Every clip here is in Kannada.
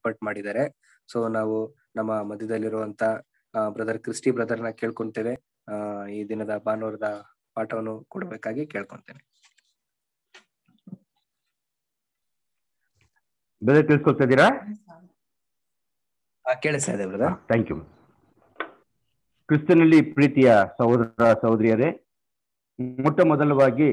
ಏರ್ಪಾಟ್ ಮಾಡಿದ್ದಾರೆ ಸೊ ನಾವು ನಮ್ಮ ಮಧ್ಯದಲ್ಲಿರುವಂತ ಬ್ರದರ್ ಕ್ರಿಸ್ಟಿ ಬ್ರದರ್ನ ಕೇಳ್ಕೊಂತೇವೆ ಆ ಈ ದಿನದ ಭಾನುವಾರದ ಪಾಠವನ್ನು ಕೊಡಬೇಕಾಗಿ ಕೇಳ್ಕೊಂತೇನೆ ಬೇರೆ ತಿಳ್ಸ್ಕೊಳ್ತಾ ಇದ್ದೀರಾ ಆ, ಕೇಳಿಸ್ತಾ ಇದೆ ಬ್ರದರ್ ಥ್ಯಾಂಕ್ ಯು ಕ್ರಿಸ್ತನಲ್ಲಿ ಪ್ರೀತಿಯ ಸಹೋದರ ಸಹೋದರಿಯರೇ ಮೊಟ್ಟ ಮೊದಲವಾಗಿ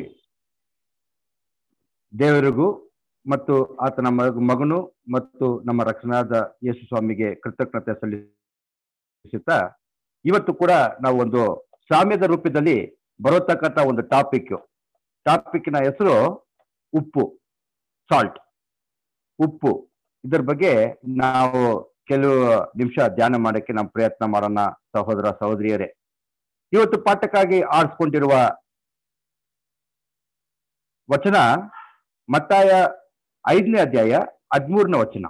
ದೇವರಿಗೂ ಮತ್ತು ಆತನ ಮಗ- ಮಗನು ಮತ್ತು ನಮ್ಮ ರಕ್ಷಣಾದ ಯೇಸು ಸ್ವಾಮಿಗೆ ಕೃತಜ್ಞತೆ ಸಲ್ಲಿಸುತ್ತಾ ಇವತ್ತು ಕೂಡ ನಾವು ಒಂದು ಸಾಮ್ಯದ ರೂಪದಲ್ಲಿ ಬರತಕ್ಕಂಥ ಒಂದು ಟಾಪಿಕ್ ಟಾಪಿಕ್ನ ಹೆಸರು ಉಪ್ಪು ಸಾಲ್ಟ್ ಉಪ್ಪು ಇದರ ಬಗ್ಗೆ ನಾವು ಕೆಲವು ನಿಮಿಷ ಧ್ಯಾನ ಮಾಡಕ್ಕೆ ನಾವು ಪ್ರಯತ್ನ ಮಾಡೋಣ ಸಹೋದರ ಸಹೋದರಿಯರೇ ಇವತ್ತು ಪಾಠಕ್ಕಾಗಿ ಆರಿಸ್ಕೊಂಡಿರುವ ವಚನ ಮತ್ತಾಯ ಐದನೇ ಅಧ್ಯಾಯ ಹದಿಮೂರನೇ ವಚನ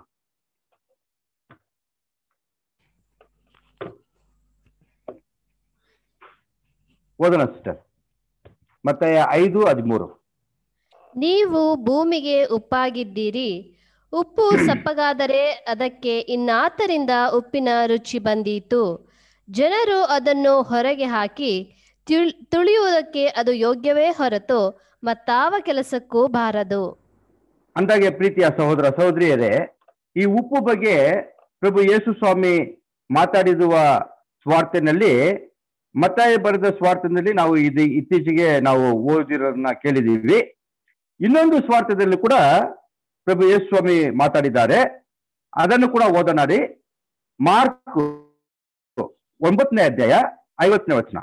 ಓದೋಣ ಸಿಸ್ಟರ್ ಮತ್ತಾಯ ಐದು ಹದಿಮೂರು ನೀವು ಭೂಮಿಗೆ ಉಪ್ಪಾಗಿದ್ದೀರಿ ಉಪ್ಪು ಸಪ್ಪಗಾದರೆ ಅದಕ್ಕೆ ಇನ್ನಾತರಿಂದ ಉಪ್ಪಿನ ರುಚಿ ಬಂದೀತು ಜನರು ಅದನ್ನು ಹೊರಗೆ ಹಾಕಿ ತುಳ್- ತುಳಿಯುವುದಕ್ಕೆ ಅದು ಯೋಗ್ಯವೇ ಹೊರತು ಮತ್ತಾವ ಕೆಲಸಕ್ಕೂ ಬಾರದು ಅಂದಾಗೆ ಪ್ರೀತಿಯ ಸಹೋದರ ಸಹೋದರಿಯರೇ ಈ ಉಪ್ಪು ಬಗ್ಗೆ ಪ್ರಭು ಯೇಸು ಸ್ವಾಮಿ ಮಾತಾಡಿರುವ ಸ್ವಾರ್ಥನಲ್ಲಿ ಮತ್ತಾಯ ಬರೆದ ಸ್ವಾರ್ಥದಲ್ಲಿ ನಾವು ಇದು ಇತ್ತೀಚೆಗೆ ನಾವು ಓದಿರೋದನ್ನ ಕೇಳಿದೀವಿ ಇನ್ನೊಂದು ಸ್ವಾರ್ಥದಲ್ಲಿ ಕೂಡ ಪ್ರಭು ಯೇಸು ಸ್ವಾಮಿ ಮಾತಾಡಿದ್ದಾರೆ ಅದನ್ನು ಕೂಡ ಓದನಾಡಿ ಮಾರ್ಕ್ ಒಂಬತ್ತನೇ ಅಧ್ಯಾಯ ಐವತ್ತನೇ ವಚನ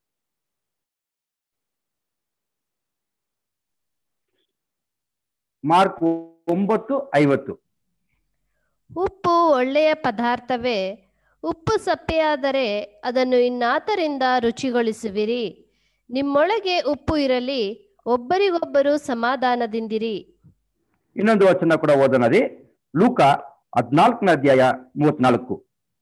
ಮಾರ್ಕ್ ಒಂಬತ್ತು ಐವತ್ತು ಉಪ್ಪು ಒಳ್ಳೆಯ ಪದಾರ್ಥವೇ ಉಪ್ಪು ಸಪ್ಪೆಯಾದರೆ ಅದನ್ನು ಇನ್ನಾತರಿಂದ ರುಚಿಗೊಳಿಸುವಿರಿ ನಿಮ್ಮೊಳಗೆ ಉಪ್ಪು ಇರಲಿ ಒಬ್ಬರಿಗೊಬ್ಬರು ಸಮಾಧಾನದಿಂದಿರಿ ಇನ್ನೊಂದು ವಚನ ಕೂಡ ಓದೋಣರಿ ಲೂಕ ಹದಿನಾಲ್ಕನೇ ಅಧ್ಯಾಯ ಮೂವತ್ನಾಲ್ಕು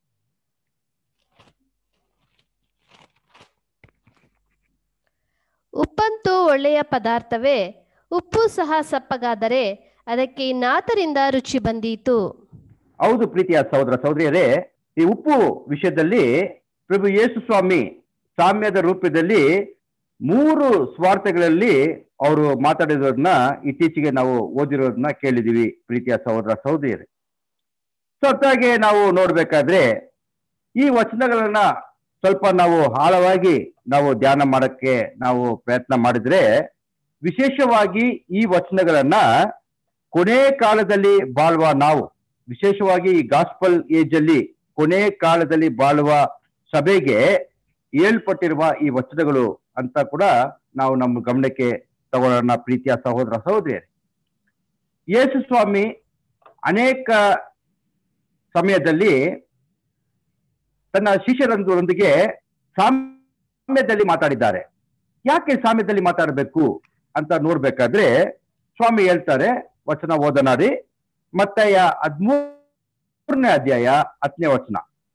ಉಪ್ಪಂತೂ ಒಳ್ಳೆಯ ಪದಾರ್ಥವೇ ಉಪ್ಪು ಸಹ ಸಪ್ಪಗಾದರೆ ಅದಕ್ಕೆ ಇನ್ನಾತರಿಂದ ರುಚಿ ಬಂದೀತು ಹೌದು ಪ್ರೀತಿಯ ಸಹೋದರ ಸಹೋದರಿಯರೇ ಈ ಉಪ್ಪು ವಿಷಯದಲ್ಲಿ ಪ್ರಭು ಯೇಸು ಸ್ವಾಮಿ ಸಾಮ್ಯದ ರೂಪದಲ್ಲಿ ಮೂರು ಸ್ವಾರ್ಥಗಳಲ್ಲಿ ಅವರು ಮಾತಾಡಿರೋದನ್ನ ಇತ್ತೀಚೆಗೆ ನಾವು ಓದಿರೋದನ್ನ ಕೇಳಿದೀವಿ ಪ್ರೀತಿಯ ಸಹೋದರ ಸಹೋದರಿಯರೇ ಸೊ ಅದಾಗೆ ನಾವು ನೋಡ್ಬೇಕಾದ್ರೆ ಈ ವಚನಗಳನ್ನ ಸ್ವಲ್ಪ ನಾವು ಆಳವಾಗಿ ನಾವು ಧ್ಯಾನ ಮಾಡಕ್ಕೆ ನಾವು ಪ್ರಯತ್ನ ಮಾಡಿದ್ರೆ ವಿಶೇಷವಾಗಿ ಈ ವಚನಗಳನ್ನ ಕೊನೆ ಕಾಲದಲ್ಲಿ ಬಾಳುವ ನಾವು ವಿಶೇಷವಾಗಿ ಈ ಗಾಸ್ಪಲ್ ಏಜ್ ಅಲ್ಲಿ ಕೊನೆ ಕಾಲದಲ್ಲಿ ಬಾಳುವ ಸಭೆಗೆ ಏಳ್ಪಟ್ಟಿರುವ ಈ ವಚನಗಳು ಅಂತ ಕೂಡ ನಾವು ನಮ್ಮ ಗಮನಕ್ಕೆ ತಗೊಳ್ಳೋಣ ಪ್ರೀತಿಯ ಸಹೋದರ ಸಹೋದರಿಯರೇ ಯೇಸು ಸ್ವಾಮಿ ಅನೇಕ ಸಮಯದಲ್ಲಿ ತನ್ನ ಶಿಷ್ಯರೊಂದಿಗೆ ಸಾಮ್ಯದಲ್ಲಿ ಮಾತಾಡಿದ್ದಾರೆ ಯಾಕೆ ಸಾಮ್ಯದಲ್ಲಿ ಮಾತಾಡಬೇಕು ಅಂತ ನೋಡ್ಬೇಕಾದ್ರೆ ಸ್ವಾಮಿ ಹೇಳ್ತಾರೆ ವಚನ ಓದನಾಡಿ ಮತ್ತೆ ಹದಿಮೂರನೇ ಅಧ್ಯಾಯ ಹತ್ತನೇ ವಚನ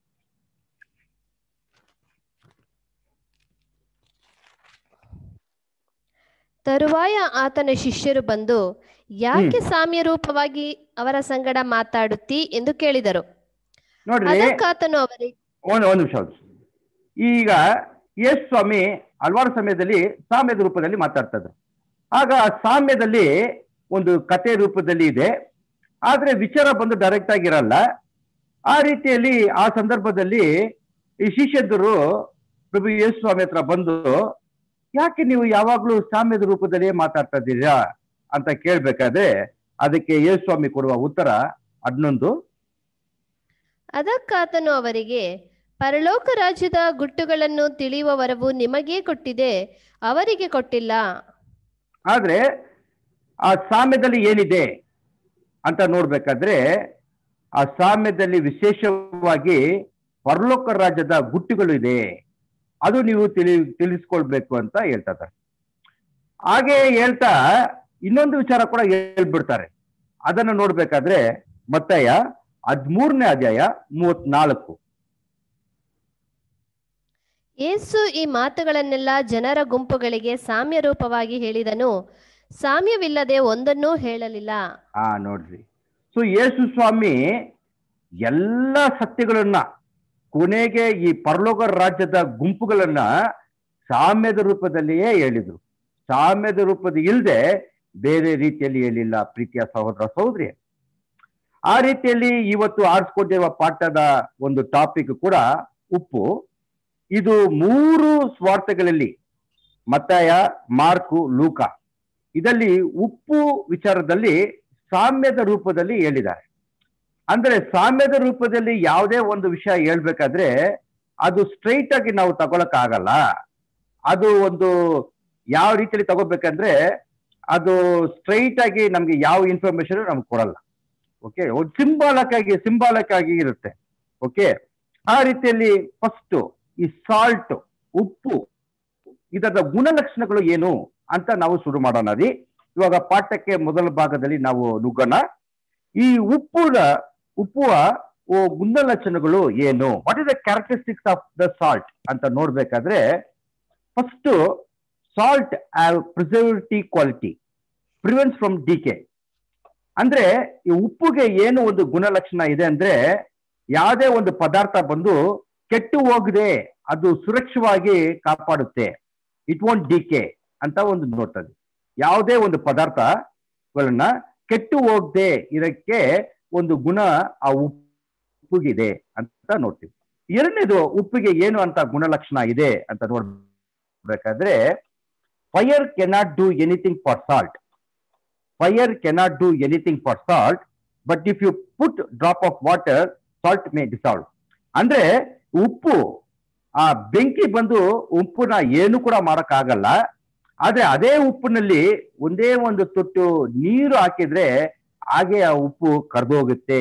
ತರುವಾಯ ಆತನ ಶಿಷ್ಯರು ಬಂದು ಯಾಕೆ ಸಾಮ್ಯ ರೂಪವಾಗಿ ಅವರ ಸಂಗಡ ಮಾತಾಡುತ್ತಿ ಎಂದು ಕೇಳಿದರು ನೋಡ್ರಿ ಅದಕ್ಕಾತನು ಅವರಿಗೆ ಒಂದು ಒಂದು ನಿಮಿಷ ಒಂದು ನಿಮಿಷ. ಈಗ ಯೇಸು ಸ್ವಾಮಿ ಹಲವಾರು ಸಮಯದಲ್ಲಿ ಸಾಮ್ಯದ ರೂಪದಲ್ಲಿ ಮಾತಾಡ್ತಾ ಇದ್ರು ಆಗ ಆ ಸಾಮ್ಯದಲ್ಲಿ ಒಂದು ಕತೆ ರೂಪದಲ್ಲಿ ಇದೆ ಆದ್ರೆ ವಿಚಾರ ಬಂದು ಡೈರೆಕ್ಟ್ ಆಗಿರಲ್ಲ ಆ ರೀತಿಯಲ್ಲಿ ಆ ಸಂದರ್ಭದಲ್ಲಿ ಈ ಶಿಷ್ಯಂದರು ಪ್ರಭು ಯೇಸು ಸ್ವಾಮಿ ಹತ್ರ ಬಂದು ಯಾಕೆ ನೀವು ಯಾವಾಗ್ಲೂ ಸಾಮ್ಯದ ರೂಪದಲ್ಲೇ ಮಾತಾಡ್ತಾ ಇದ್ದೀರಾ ಅಂತ ಕೇಳ್ಬೇಕಾದ್ರೆ ಅದಕ್ಕೆ ಯೇಸು ಸ್ವಾಮಿ ಕೊಡುವ ಉತ್ತರ ಹನ್ನೊಂದು ಅದಕ್ಕಾತನು ಅವರಿಗೆ ಪರಲೋಕ ರಾಜ್ಯದ ಗುಟ್ಟುಗಳನ್ನು ತಿಳಿಯುವ ವರವು ನಿಮಗೇ ಕೊಟ್ಟಿದೆ ಅವರಿಗೆ ಕೊಟ್ಟಿಲ್ಲ ಆದ್ರೆ ಆ ಸಾಮ್ಯದಲ್ಲಿ ಏನಿದೆ ಅಂತ ನೋಡ್ಬೇಕಾದ್ರೆ ಆ ಸಾಮ್ಯದಲ್ಲಿ ವಿಶೇಷವಾಗಿ ಪರಲೋಕ ರಾಜ್ಯದ ಗುಟ್ಟುಗಳು ಇದೆ ಅದು ನೀವು ತಿಳಿ ತಿಳಿಸ್ಕೊಳ್ಬೇಕು ಅಂತ ಹೇಳ್ತಾ ಇದ್ದಾರೆ ಹಾಗೆ ಹೇಳ್ತಾ ಇನ್ನೊಂದು ವಿಚಾರ ಕೂಡ ಹೇಳ್ಬಿಡ್ತಾರೆ ಅದನ್ನು ನೋಡ್ಬೇಕಾದ್ರೆ ಮತ್ತಯ್ಯ ಹದಿಮೂರನೇ ಅಧ್ಯಾಯ ಮೂವತ್ನಾಲ್ಕು ಯೇಸು ಈ ಮಾತುಗಳನ್ನೆಲ್ಲ ಜನರ ಗುಂಪುಗಳಿಗೆ ಸಾಮ್ಯ ರೂಪವಾಗಿ ಹೇಳಿದನು ಸಾಮ್ಯವಿಲ್ಲದೆ ಒಂದನ್ನೂ ಹೇಳಲಿಲ್ಲ ಆ ನೋಡ್ರಿ ಸೊ ಯೇಸು ಸ್ವಾಮಿ ಎಲ್ಲ ಸತ್ಯಗಳನ್ನ ಕೊನೆಗೆ ಈ ಪರಲೋಕ ರಾಜ್ಯದ ಗುಂಪುಗಳನ್ನ ಸಾಮ್ಯದ ರೂಪದಲ್ಲಿಯೇ ಹೇಳಿದ್ರು ಸಾಮ್ಯದ ರೂಪದ ಇಲ್ಲದೆ ಬೇರೆ ರೀತಿಯಲ್ಲಿ ಹೇಳಿಲ್ಲ ಪ್ರೀತಿಯ ಸಹೋದರ ಸಹೋದರಿ ಆ ರೀತಿಯಲ್ಲಿ ಇವತ್ತು ಆರಿಸ್ಕೊಂಡಿರುವ ಪಾಠದ ಒಂದು ಟಾಪಿಕ್ ಕೂಡ ಉಪ್ಪು ಇದು ಮೂರು ಸ್ವಾರ್ಥಗಳಲ್ಲಿ ಮತ್ತಾಯ ಮಾರ್ಕು ಲೂಕ ಇದರಲ್ಲಿ ಉಪ್ಪು ವಿಚಾರದಲ್ಲಿ ಸಾಮ್ಯದ ರೂಪದಲ್ಲಿ ಹೇಳಿದ್ದಾರೆ ಅಂದ್ರೆ ಸಾಮ್ಯದ ರೂಪದಲ್ಲಿ ಯಾವುದೇ ಒಂದು ವಿಷಯ ಹೇಳ್ಬೇಕಾದ್ರೆ ಅದು ಸ್ಟ್ರೈಟ್ ಆಗಿ ನಾವು ತಗೊಳಕ್ ಆಗಲ್ಲ ಅದು ಒಂದು ಯಾವ ರೀತಿಯಲ್ಲಿ ತಗೋಬೇಕಂದ್ರೆ ಅದು ಸ್ಟ್ರೈಟ್ ಆಗಿ ನಮ್ಗೆ ಯಾವ ಇನ್ಫಾರ್ಮೇಶನ್ ನಮ್ಗೆ ಕೊಡಲ್ಲ ಓಕೆ ಒಂದು ಸಿಂಬಾಲಕ್ ಆಗಿ ಸಿಂಬಾಲಕ್ ಆಗಿ ಇರುತ್ತೆ ಓಕೆ ಆ ರೀತಿಯಲ್ಲಿ ಫಸ್ಟ್ ಈ ಸಾಲ್ಟ್ ಉಪ್ಪು ಇದರ ಗುಣಲಕ್ಷಣಗಳು ಏನು ಅಂತ ನಾವು ಶುರು ಮಾಡೋಣ ರೀ ಇವಾಗ ಪಾಠಕ್ಕೆ ಮೊದಲ ಭಾಗದಲ್ಲಿ ನಾವು ನುಗ್ಗೋಣ ಈ ಉಪ್ಪುನ ಉಪ್ಪುವ ಓ ಗುಣಲಕ್ಷಣಗಳು ಏನು what is the characteristics of the salt ಅಂತ ನೋಡ್ಬೇಕಾದ್ರೆ first salt preservative quality prevents from decay ಅಂದ್ರೆ ಈ ಉಪ್ಪುಗೆ ಏನು ಒಂದು ಗುಣಲಕ್ಷಣ ಇದೆ ಅಂದ್ರೆ ಯಾವುದೇ ಒಂದು ಪದಾರ್ಥ ಬಂದು ಕೆಟ್ಟು ಹೋಗದೆ ಅದು ಸುರಕ್ಷವಾಗಿ ಕಾಪಾಡುತ್ತೆ ಇಟ್ ವೋಂಟ್ ಡಿಕೆ ಅಂತ ಒಂದು ನೋಡ್ತದೆ ಯಾವುದೇ ಒಂದು ಪದಾರ್ಥಗಳನ್ನ ಕೆಟ್ಟು ಹೋಗದೆ ಇದಕ್ಕೆ ಒಂದು ಗುಣ ಆ ಉಪ್ಪಿಗಿದೆ ಅಂತ ನೋಡ್ತೀವಿ ಎರಡನೇದು ಉಪ್ಪಿಗೆ ಏನು ಅಂತ ಗುಣಲಕ್ಷಣ ಇದೆ ಅಂತ ನೋಡ್ಬೇಕಾದ್ರೆ fire cannot do anything for salt fire cannot do anything for salt but if you put drop of water salt may dissolve ಅಂದ್ರೆ ಉಪ್ಪು ಆ ಬೆಂಕಿ ಬಂದು ಉಪ್ಪುನ ಏನು ಕೂಡ ಮಾಡಕ್ಕಾಗಲ್ಲ ಆದ್ರೆ ಅದೇ ಉಪ್ಪಿನಲ್ಲಿ ಒಂದೇ ಒಂದು ತೊಟ್ಟು ನೀರು ಹಾಕಿದ್ರೆ ಹಾಗೆ ಆ ಉಪ್ಪು ಕರ್ದೋಗುತ್ತೆ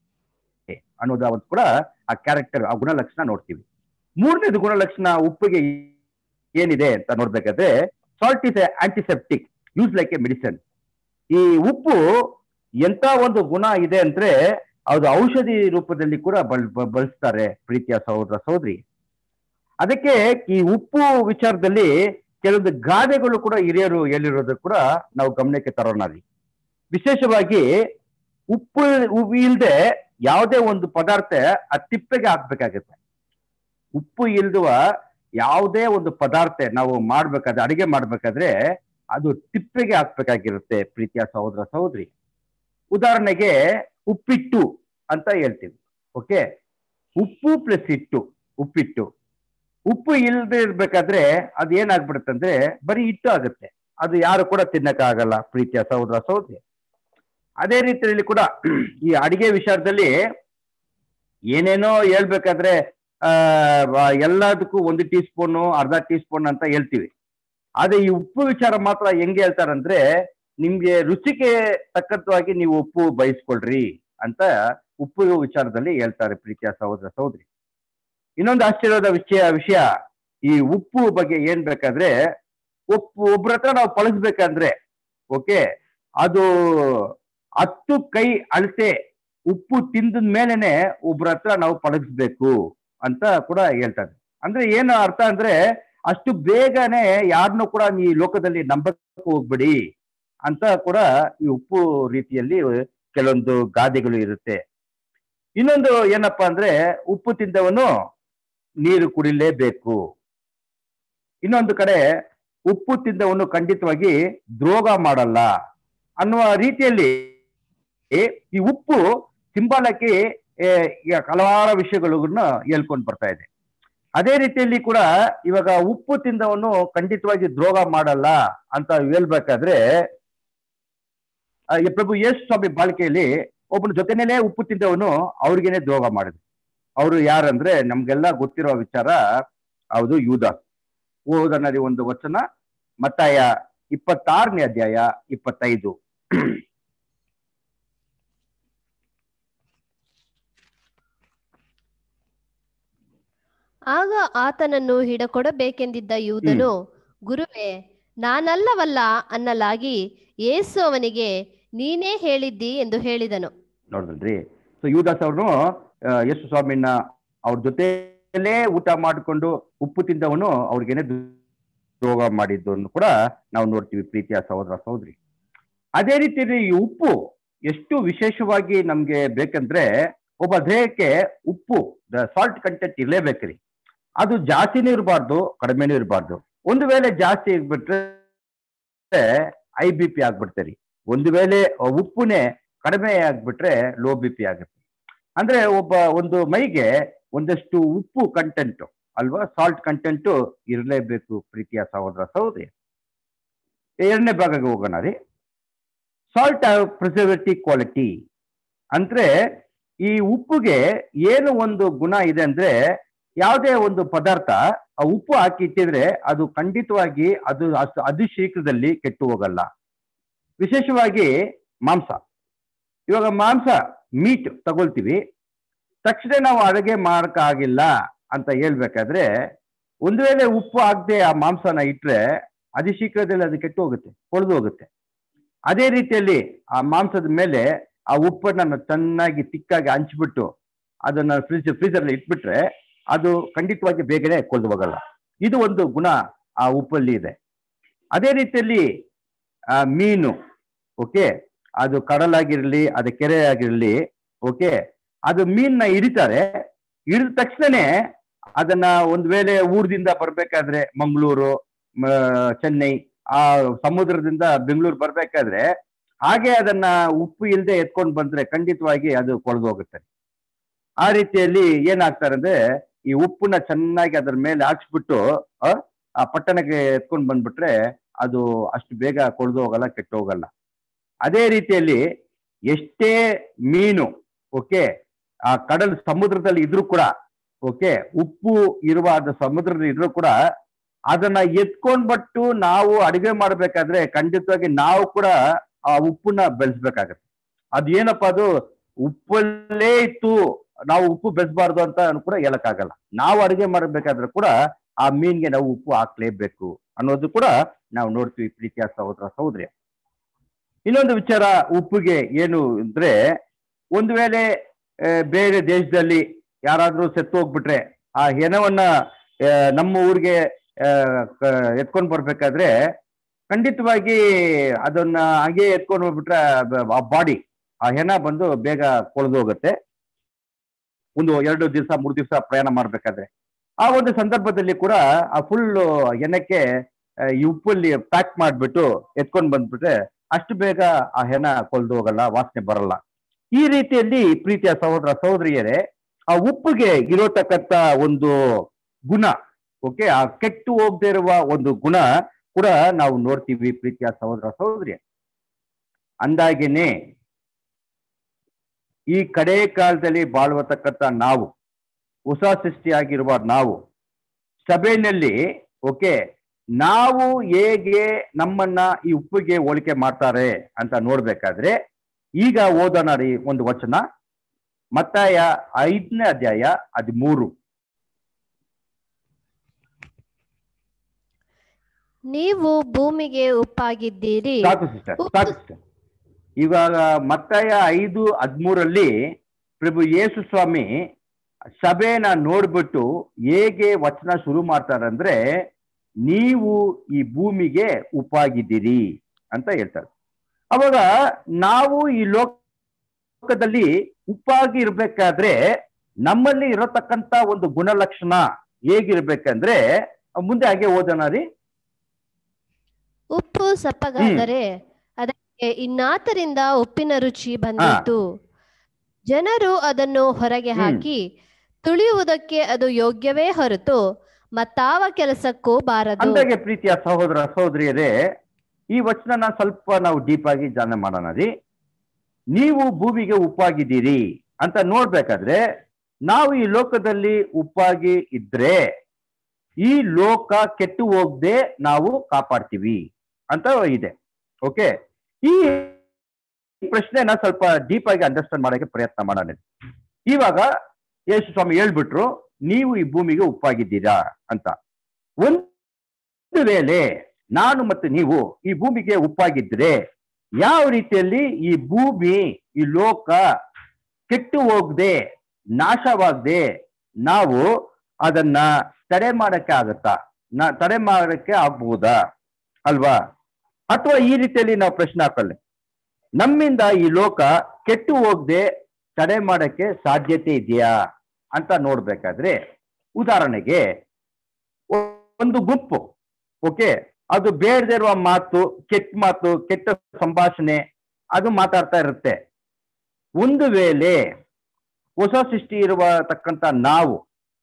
ಅನ್ನೋದ ಒಂದು ಕೂಡ ಆ ಕ್ಯಾರೆಕ್ಟರ್ ಆ ಗುಣಲಕ್ಷಣ ನೋಡ್ತೀವಿ ಮೂರನೇದು ಗುಣಲಕ್ಷಣ ಉಪ್ಪಿಗೆ ಏನಿದೆ ಅಂತ ನೋಡ್ಬೇಕಾದ್ರೆ salt is a antiseptic use like a medicine ಈ ಉಪ್ಪು ಎಂತ ಒಂದು ಗುಣ ಇದೆ ಅಂದ್ರೆ ಅದು ಔಷಧಿ ರೂಪದಲ್ಲಿ ಕೂಡ ಬಲ್ ಬ- ಬಳಸ್ತಾರೆ ಪ್ರೀತಿಯ ಸಹೋದರ ಸಹೋದರಿ ಅದಕ್ಕೆ ಈ ಉಪ್ಪು ವಿಚಾರದಲ್ಲಿ ಕೆಲವೊಂದು ಗಾದೆಗಳು ಕೂಡ ಹಿರಿಯರು ಹೇಳಿರೋದು ಕೂಡ ನಾವು ಗಮನಕ್ಕೆ ತರೋಣ ರೀ ವಿಶೇಷವಾಗಿ ಉಪ್ಪು ಉಪ್ಪು ಇಲ್ದೆ ಯಾವುದೇ ಒಂದು ಪದಾರ್ಥ ಆ ತಿಪ್ಪೆಗೆ ಹಾಕ್ಬೇಕಾಗುತ್ತೆ ಉಪ್ಪು ಇಲ್ದುವ ಯಾವುದೇ ಒಂದು ಪದಾರ್ಥ ನಾವು ಮಾಡ್ಬೇಕಾದ್ರೆ ಅಡಿಗೆ ಮಾಡ್ಬೇಕಾದ್ರೆ ಅದು ತಿಪ್ಪೆಗೆ ಹಾಕ್ಬೇಕಾಗಿರುತ್ತೆ ಪ್ರೀತಿಯ ಸಹೋದರ ಸಹೋದರಿ ಉದಾಹರಣೆಗೆ ಉಪ್ಪಿಟ್ಟು ಅಂತ ಹೇಳ್ತೀವಿ ಓಕೆ ಉಪ್ಪು ಪ್ಲಸ್ ಹಿಟ್ಟು ಉಪ್ಪಿಟ್ಟು ಉಪ್ಪು ಇಲ್ಲದೆ ಇರ್ಬೇಕಾದ್ರೆ ಅದು ಏನಾಗ್ಬಿಡುತ್ತೆ ಅಂದ್ರೆ ಬರೀ ಹಿಟ್ಟು ಆಗುತ್ತೆ ಅದು ಯಾರು ಕೂಡ ತಿನ್ನಕ್ಕಾಗಲ್ಲ ಪ್ರೀತಿಯ ಸಹೋದರ ಸಹೋದರಿ ಅದೇ ರೀತಿಯಲ್ಲಿ ಕೂಡ ಈ ಅಡಿಗೆ ವಿಚಾರದಲ್ಲಿ ಏನೇನೋ ಹೇಳ್ಬೇಕಾದ್ರೆ ಆ ವ- ಎಲ್ಲದಕ್ಕೂ ಒಂದು ಟೀ ಸ್ಪೂನು ಅರ್ಧ ಟೀ ಸ್ಪೂನ್ ಅಂತ ಹೇಳ್ತೀವಿ ಆದ್ರೆ ಈ ಉಪ್ಪು ವಿಚಾರ ಮಾತ್ರ ಹೆಂಗೆ ಹೇಳ್ತಾರಂದ್ರೆ ನಿಮ್ಗೆ ರುಚಿಗೆ ತಕ್ಕಂತವಾಗಿ ನೀವು ಉಪ್ಪು ಬಯಸ್ಕೊಳ್ರಿ ಅಂತ ಉಪ್ಪು ವಿಚಾರದಲ್ಲಿ ಹೇಳ್ತಾರೆ ಪ್ರೀತಿಯ ಸಹೋದರ ಸಹೋದರಿ ಇನ್ನೊಂದು ಆಶ್ಚರ್ಯದ ವಿಷಯ ವಿಷಯ ಈ ಉಪ್ಪು ಬಗ್ಗೆ ಏನ್ ಬೇಕಾದ್ರೆ ಉಪ್ಪು ಒಬ್ರ ಹತ್ರ ನಾವು ಪಳಸ್ಬೇಕಂದ್ರೆ ಓಕೆ ಅದು ಹತ್ತು ಕೈ ಅಳತೆ ಉಪ್ಪು ತಿಂದ ಮೇಲೆನೆ ಒಬ್ರ ಹತ್ರ ನಾವು ಪಳಗಿಸ್ಬೇಕು ಅಂತ ಕೂಡ ಹೇಳ್ತಾರೆ ಅಂದ್ರೆ ಏನು ಅರ್ಥ ಅಂದ್ರೆ ಅಷ್ಟು ಬೇಗನೆ ಯಾರನ್ನೂ ಕೂಡ ಈ ಲೋಕದಲ್ಲಿ ನಂಬಕ್ಕೆ ಹೋಗ್ಬೇಡಿ ಅಂತ ಕೂಡ ಈ ಉಪ್ಪು ರೀತಿಯಲ್ಲಿ ಕೆಲವೊಂದು ಗಾದೆಗಳು ಇರುತ್ತೆ ಇನ್ನೊಂದು ಏನಪ್ಪಾ ಅಂದ್ರೆ ಉಪ್ಪು ತಿಂದವನು ನೀರು ಕುಡಿಲೇಬೇಕು ಇನ್ನೊಂದು ಕಡೆ ಉಪ್ಪು ತಿಂದವನು ಖಂಡಿತವಾಗಿ ದ್ರೋಗ ಮಾಡಲ್ಲ ಅನ್ನುವ ರೀತಿಯಲ್ಲಿ ಈ ಉಪ್ಪು ಸಿಂಬಾಲಕ್ಕೆ ಈಗ ಹಲವಾರು ವಿಷಯಗಳನ್ನ ಹೇಳ್ಕೊಂಡು ಬರ್ತಾ ಇದೆ ಅದೇ ರೀತಿಯಲ್ಲಿ ಕೂಡ ಇವಾಗ ಉಪ್ಪು ತಿಂದವನು ಖಂಡಿತವಾಗಿ ದ್ರೋಗ ಮಾಡಲ್ಲ ಅಂತ ಹೇಳ್ಬೇಕಾದ್ರೆ ಆ, ಈ ಪ್ರಭು ಯೇಸು ಸ್ವಾಮಿ ಬಾಳಿಕೆಯಲ್ಲಿ ಒಬ್ಬನ ಜೊತೆನೇನೆ ಉಪ್ಪು ತಿಂದವನು ಅವ್ರಿಗೇನೆ ದ್ರೋಗ ಮಾಡಿದ್ರು ಅವರು ಯಾರಂದ್ರೆ ನಮ್ಗೆಲ್ಲ ಗೊತ್ತಿರೋ ವಿಚಾರ ಹೌದು ಯೂದ ಓದನರಿ ಒಂದು ವಚನ ಮತ್ತಾಯ ಇಪ್ಪತ್ತಾರನೇ ಅಧ್ಯಾಯ ಇಪ್ಪತ್ತೈದು ಆಗ ಆತನನ್ನು ಹಿಡಕೊಡಬೇಕೆಂದಿದ್ದ ಯೂದನು ಗುರುವೇ ನಾನಲ್ಲವಲ್ಲ ಅನ್ನಲಾಗಿ ಯೇಸು ಅವನಿಗೆ ನೀನೇ ಹೇಳಿದ್ದಿ ಎಂದು ಹೇಳಿದನು ನೋಡಿದ್ರಿ ಸೊ ಯುವದಾಸ್ ಅವ್ರನ್ನು ಯೇಸು ಸ್ವಾಮಿನ ಅವ್ರ ಜೊತೆಲೇ ಊಟ ಮಾಡಿಕೊಂಡು ಉಪ್ಪು ತಿಂದವನು ಅವ್ರಿಗೇನೆ ದ್ರೋಗ ಮಾಡಿದ್ದನ್ನು ಕೂಡ ನಾವು ನೋಡ್ತೀವಿ ಪ್ರೀತಿಯ ಸಹೋದರ ಸಹೋದರಿ ಅದೇ ರೀತಿಯಲ್ಲಿ ಈ ಉಪ್ಪು ಎಷ್ಟು ವಿಶೇಷವಾಗಿ ನಮ್ಗೆ ಬೇಕಂದ್ರೆ ಒಬ್ಬ ದೇಹಕ್ಕೆ ಉಪ್ಪು ಸಾಲ್ಟ್ ಕಂಟೆಂಟ್ ಇರಲೇಬೇಕ್ರಿ ಅದು ಜಾಸ್ತಿನೂ ಇರಬಾರ್ದು ಕಡಿಮೆನೂ ಇರಬಾರ್ದು ಒಂದು ವೇಳೆ ಜಾಸ್ತಿ ಆಗ್ಬಿಟ್ರೆ ಐ ಬಿ ಪಿ ಆಗ್ಬಿಡ್ತಾರೆ ಒಂದು ವೇಳೆ ಉಪ್ಪುನೇ ಕಡಿಮೆ ಆಗ್ಬಿಟ್ರೆ ಲೋ ಬಿ ಪಿ ಆಗುತ್ತೆ ಅಂದ್ರೆ ಒಬ್ಬ ಒಂದು ಮೈಗೆ ಒಂದಷ್ಟು ಉಪ್ಪು ಕಂಟೆಂಟ್ ಅಲ್ವಾ ಸಾಲ್ಟ್ ಕಂಟೆಂಟ್ ಇರಲೇಬೇಕು ಪ್ರೀತಿಯ ಸಹೋದರ ಸಹೋದರಿ ಎರಡನೇ ಭಾಗಕ್ಕೆ ಹೋಗೋಣ ರೀ ಸಾಲ್ಟ್ ಪ್ರಿಸರ್ವೇಟಿವ್ ಕ್ವಾಲಿಟಿ ಅಂದ್ರೆ ಈ ಉಪ್ಪುಗೆ ಏನು ಒಂದು ಗುಣ ಇದೆ ಅಂದ್ರೆ ಯಾವುದೇ ಒಂದು ಪದಾರ್ಥ ಆ ಉಪ್ಪು ಹಾಕಿ ಇಟ್ಟಿದ್ರೆ ಅದು ಖಂಡಿತವಾಗಿ ಅದು ಅಷ್ಟು ಅತಿ ಶೀಘ್ರದಲ್ಲಿ ಕೆಟ್ಟು ಹೋಗಲ್ಲ ವಿಶೇಷವಾಗಿ ಮಾಂಸ ಇವಾಗ ಮಾಂಸ ಮೀಟ್ ತಗೊಳ್ತೀವಿ ತಕ್ಷಣ ನಾವು ಅಡುಗೆ ಮಾಡಕ್ ಆಗಿಲ್ಲ ಅಂತ ಹೇಳ್ಬೇಕಾದ್ರೆ ಒಂದು ವೇಳೆ ಉಪ್ಪು ಹಾಕದೆ ಆ ಮಾಂಸನ ಇಟ್ರೆ ಅತಿ ಶೀಘ್ರದಲ್ಲಿ ಅದು ಕೆಟ್ಟು ಹೋಗುತ್ತೆ ಕೊಳೆದು ಹೋಗುತ್ತೆ ಅದೇ ರೀತಿಯಲ್ಲಿ ಆ ಮಾಂಸದ ಮೇಲೆ ಆ ಉಪ್ಪನ್ನ ಚೆನ್ನಾಗಿ ತಿಕ್ಕಾಗಿ ಹಂಚ್ಬಿಟ್ಟು ಅದನ್ನ ಫ್ರಿಜ್ ಫ್ರೀಜರ್ಲಿ ಇಟ್ಬಿಟ್ರೆ ಅದು ಖಂಡಿತವಾಗಿ ಬೇಗನೆ ಕೊಳೆದು ಹೋಗಲ್ಲ ಇದು ಒಂದು ಗುಣ ಆ ಉಪ್ಪಲ್ಲಿ ಇದೆ ಅದೇ ರೀತಿಯಲ್ಲಿ ಆ ಮೀನು ಓಕೆ ಅದು ಕಡಲಾಗಿರ್ಲಿ ಅದು ಕೆರೆ ಆಗಿರ್ಲಿ ಓಕೆ ಅದು ಮೀನ್ನ ಹಿಡಿತಾರೆ ಹಿಡಿದ ತಕ್ಷಣನೇ ಅದನ್ನ ಒಂದು ವೇಳೆ ಊರದಿಂದ ಬರ್ಬೇಕಾದ್ರೆ ಮಂಗಳೂರು ಚೆನ್ನೈ ಆ ಸಮುದ್ರದಿಂದ ಬೆಂಗಳೂರು ಬರ್ಬೇಕಾದ್ರೆ ಹಾಗೆ ಅದನ್ನ ಉಪ್ಪು ಇಲ್ಲದೆ ಎತ್ಕೊಂಡು ಬಂದ್ರೆ ಖಂಡಿತವಾಗಿ ಅದು ಕೊಳೆದು ಹೋಗುತ್ತೆ ಆ ರೀತಿಯಲ್ಲಿ ಏನಾಗ್ತಾರೆ ಅಂದ್ರೆ ಈ ಉಪ್ಪನ್ನ ಚೆನ್ನಾಗಿ ಅದ್ರ ಮೇಲೆ ಹಾಕ್ಸ್ಬಿಟ್ಟು ಆ, ಆ ಪಟ್ಟಣಕ್ಕೆ ಎತ್ಕೊಂಡು ಬಂದ್ಬಿಟ್ರೆ ಅದು ಅಷ್ಟು ಬೇಗ ಕೊಳೆದು ಹೋಗಲ್ಲ ಕೆಟ್ಟು ಹೋಗಲ್ಲ ಅದೇ ರೀತಿಯಲ್ಲಿ ಎಷ್ಟೇ ಮೀನು ಓಕೆ ಆ ಕಡಲ್ ಸಮುದ್ರದಲ್ಲಿ ಇದ್ರೂ ಕೂಡ ಓಕೆ ಉಪ್ಪು ಇರುವ ಅದು ಸಮುದ್ರದಲ್ಲಿ ಇದ್ರೂ ಕೂಡ ಅದನ್ನ ಎತ್ಕೊಂಡ್ಬಿಟ್ಟು ನಾವು ಅಡಿಗೆ ಮಾಡ್ಬೇಕಾದ್ರೆ ಖಂಡಿತವಾಗಿ ನಾವು ಕೂಡ ಆ ಉಪ್ಪನ್ನ ಬೆಳೆಸ್ಬೇಕಾಗತ್ತೆ ಅದೇನಪ್ಪ ಅದು ಉಪ್ಪಲ್ಲೇ ಇತ್ತು ನಾವು ಉಪ್ಪು ಬೆಳೆಸಬಾರ್ದು ಅಂತ ಕೂಡ ಹೇಳಕ್ಕಾಗಲ್ಲ ನಾವು ಅಡಿಗೆ ಮಾಡಬೇಕಾದ್ರೆ ಕೂಡ ಆ ಮೀನ್ಗೆ ನಾವು ಉಪ್ಪು ಹಾಕ್ಲೇಬೇಕು ಅನ್ನೋದು ಕೂಡ ನಾವು ನೋಡ್ತೀವಿ ಪ್ರೀತಿಯ ಸಹೋದರ ಸಹೋದರಿ ಇನ್ನೊಂದು ವಿಚಾರ ಉಪ್ಪಿಗೆ ಏನು ಅಂದ್ರೆ ಒಂದು ವೇಳೆ ಆ, ಬೇರೆ ದೇಶದಲ್ಲಿ ಯಾರಾದ್ರೂ ಸತ್ತು ಹೋಗ್ಬಿಟ್ರೆ ಆ ಹೆಣವನ್ನ ಆ, ನಮ್ಮ ಊರಿಗೆ ಎತ್ಕೊಂಡು ಬರ್ಬೇಕಾದ್ರೆ ಖಂಡಿತವಾಗಿ ಅದನ್ನ ಹಾಗೆ ಎತ್ಕೊಂಡು ಹೋಗ್ಬಿಟ್ರೆ ಅದು ಆ ಬಾಡಿ ಆ ಹೆಣ ಬಂದು ಬೇಗ ಕೊಳೆದು ಹೋಗುತ್ತೆ ಒಂದು ಎರಡು ದಿವಸ ಮೂರು ದಿವಸ ಪ್ರಯಾಣ ಮಾಡ್ಬೇಕಾದ್ರೆ ಆ ಒಂದು ಸಂದರ್ಭದಲ್ಲಿ ಕೂಡ ಆ ಫುಲ್ ಹೆಣಕ್ಕೆ ಆ, ಈ ಉಪ್ಪಲ್ಲಿ ಪ್ಯಾಕ್ ಮಾಡಿಬಿಟ್ಟು ಎತ್ಕೊಂಡು ಬಂದ್ಬಿಟ್ರೆ ಅಷ್ಟು ಬೇಗ ಆ ಹೆಣ ಕೊಲ್ದು ಹೋಗಲ್ಲ ವಾಸನೆ ಬರಲ್ಲ ಈ ರೀತಿಯಲ್ಲಿ ಪ್ರೀತಿಯ ಸಹೋದರ ಸಹೋದರಿಯರೇ ಆ ಉಪ್ಪಿಗೆ ಇರೋತಕ್ಕಂತ ಒಂದು ಗುಣ ಓಕೆ ಆ ಕೆಟ್ಟು ಹೋಗದೆ ಇರುವ ಒಂದು ಗುಣ ಕೂಡ ನಾವು ನೋಡ್ತೀವಿ ಪ್ರೀತಿಯ ಸಹೋದರ ಸಹೋದರಿಯ ಅಂದಾಗೇನೆ ಈ ಕಡೆ ಕಾಲದಲ್ಲಿ ಬಾಳುವತಕ್ಕಂತ ನಾವು ಹೊಸ ಸೃಷ್ಟಿಯಾಗಿರುವ ನಾವು ಸಭೆಯಲ್ಲಿ ಓಕೆ ನಾವು ಹೇಗೆ ನಮ್ಮನ್ನ ಈ ಉಪ್ಪಿಗೆ ಹೋಲಿಕೆ ಮಾಡ್ತಾರೆ ಅಂತ ನೋಡ್ಬೇಕಾದ್ರೆ ಈಗ ಓದೋಣ ರೀ ಒಂದು ವಚನ ಮತ್ತಾಯ ಐದನೇ ಅಧ್ಯಾಯ ಹದಿಮೂರು ನೀವು ಭೂಮಿಗೆ ಉಪ್ಪಾಗಿದ್ದೀರಿ ಸಾಕು ಸಿಸ್ಟರ್ ಸಾಕು ಸಿಸ್ಟರ್ ಇವಾಗ ಮತ್ತಾಯ ಐದು ಹದಿಮೂರಲ್ಲಿ ಪ್ರಭು ಯೇಸು ಸ್ವಾಮಿ ಸಭೆನ ನೋಡ್ಬಿಟ್ಟು ಹೇಗೆ ವಚನ ಶುರು ಮಾಡ್ತಾರೆ ಅಂದ್ರೆ ನೀವು ಈ ಭೂಮಿಗೆ ಉಪ್ಪಾಗಿದ್ದೀರಿ ಅಂತ ಹೇಳ್ತಾರೆ ಅವಾಗ ನಾವು ಈ ಲೋಕದಲ್ಲಿ ಉಪ್ಪಾಗಿ ಇರ್ಬೇಕಾದ್ರೆ ನಮ್ಮಲ್ಲಿ ಇರತಕ್ಕಂತ ಒಂದು ಗುಣಲಕ್ಷಣ ಹೇಗಿರ್ಬೇಕಂದ್ರೆ ಮುಂದೆ ಹಾಗೆ ಓದೋಣ ರೀ ಉಪ್ಪು ಸಪ್ಪಗಾದರೆ ಅದಕ್ಕೆ ಇನ್ನಾತರಿಂದ ಉಪ್ಪಿನ ರುಚಿ ಬಂದಿತು ಜನರು ಅದನ್ನು ಹೊರಗೆ ಹ್ಮ್. ಹಾಕಿ ತುಳಿಯುವುದಕ್ಕೆ ಅದು ಯೋಗ್ಯವೇ ಹೊರತು ಮತ್ತಾವ ಕೆಲಸಕ್ಕೂ ಬಾರದು ಅಂದಾಗೆ ಪ್ರೀತಿಯ ಸಹೋದರ ಸಹೋದರಿಯರೇ ಈ ವಚನನ ಸ್ವಲ್ಪ ನಾವು ಡೀಪ್ ಆಗಿ ಜಾನ ಮಾಡೋಣ ರೀ ನೀವು ಭೂಮಿಗೆ ಉಪ್ಪಾಗಿದ್ದೀರಿ ಅಂತ ನೋಡ್ಬೇಕಾದ್ರೆ ನಾವು ಈ ಲೋಕದಲ್ಲಿ ಉಪ್ಪಾಗಿ ಇದ್ರೆ ಈ ಲೋಕ ಕೆಟ್ಟು ಹೋಗದೆ ನಾವು ಕಾಪಾಡ್ತೀವಿ ಅಂತ ಇದೆ ಓಕೆ ಈ ಪ್ರಶ್ನೆನ ಸ್ವಲ್ಪ ಡೀಪ್ ಆಗಿ ಅಂಡರ್ಸ್ಟ್ಯಾಂಡ್ ಮಾಡಕ್ಕೆ ಪ್ರಯತ್ನ ಮಾಡೋಣ ಇವಾಗ ಯೇಸು ಸ್ವಾಮಿ ಹೇಳ್ಬಿಟ್ರು ನೀವು ಈ ಭೂಮಿಗೆ ಉಪ್ಪಾಗಿದ್ದೀರಾ ಅಂತ ಒಂದು ವೇಳೆ ನಾನು ಮತ್ತು ನೀವು ಈ ಭೂಮಿಗೆ ಉಪ್ಪಾಗಿದ್ರೆ ಯಾವ ರೀತಿಯಲ್ಲಿ ಈ ಭೂಮಿ ಈ ಲೋಕ ಕೆಟ್ಟು ಹೋಗದೆ ನಾಶವಾಗದೆ ನಾವು ಅದನ್ನ ತಡೆ ಮಾಡಕ್ಕೆ ಆಗತ್ತಾ ನಾ ತಡೆ ಮಾಡಕ್ಕೆ ಆಗ್ಬಹುದಾ ಅಲ್ವಾ ಅಥವಾ ಈ ರೀತಿಯಲ್ಲಿ ನಾವು ಪ್ರಶ್ನೆ ಹಾಕೊಳ್ಳಿ ನಮ್ಮಿಂದ ಈ ಲೋಕ ಕೆಟ್ಟು ಹೋಗದೆ ತಡೆ ಮಾಡಕ್ಕೆ ಸಾಧ್ಯತೆ ಇದೆಯಾ ಅಂತ ನೋಡ್ಬೇಕಾದ್ರೆ ಉದಾಹರಣೆಗೆ ಒ- ಒಂದು ಗುಂಪು ಓಕೆ ಅದು ಬೇಡದೇ ಇರುವ ಮಾತು ಕೆಟ್ಟ ಮಾತು ಕೆಟ್ಟ ಸಂಭಾಷಣೆ ಅದು ಮಾತಾಡ್ತಾ ಇರುತ್ತೆ ಒಂದು ವೇಳೆ ಹೊಸ ಸೃಷ್ಟಿ ಇರುವ ತಕ್ಕಂತ ನಾವು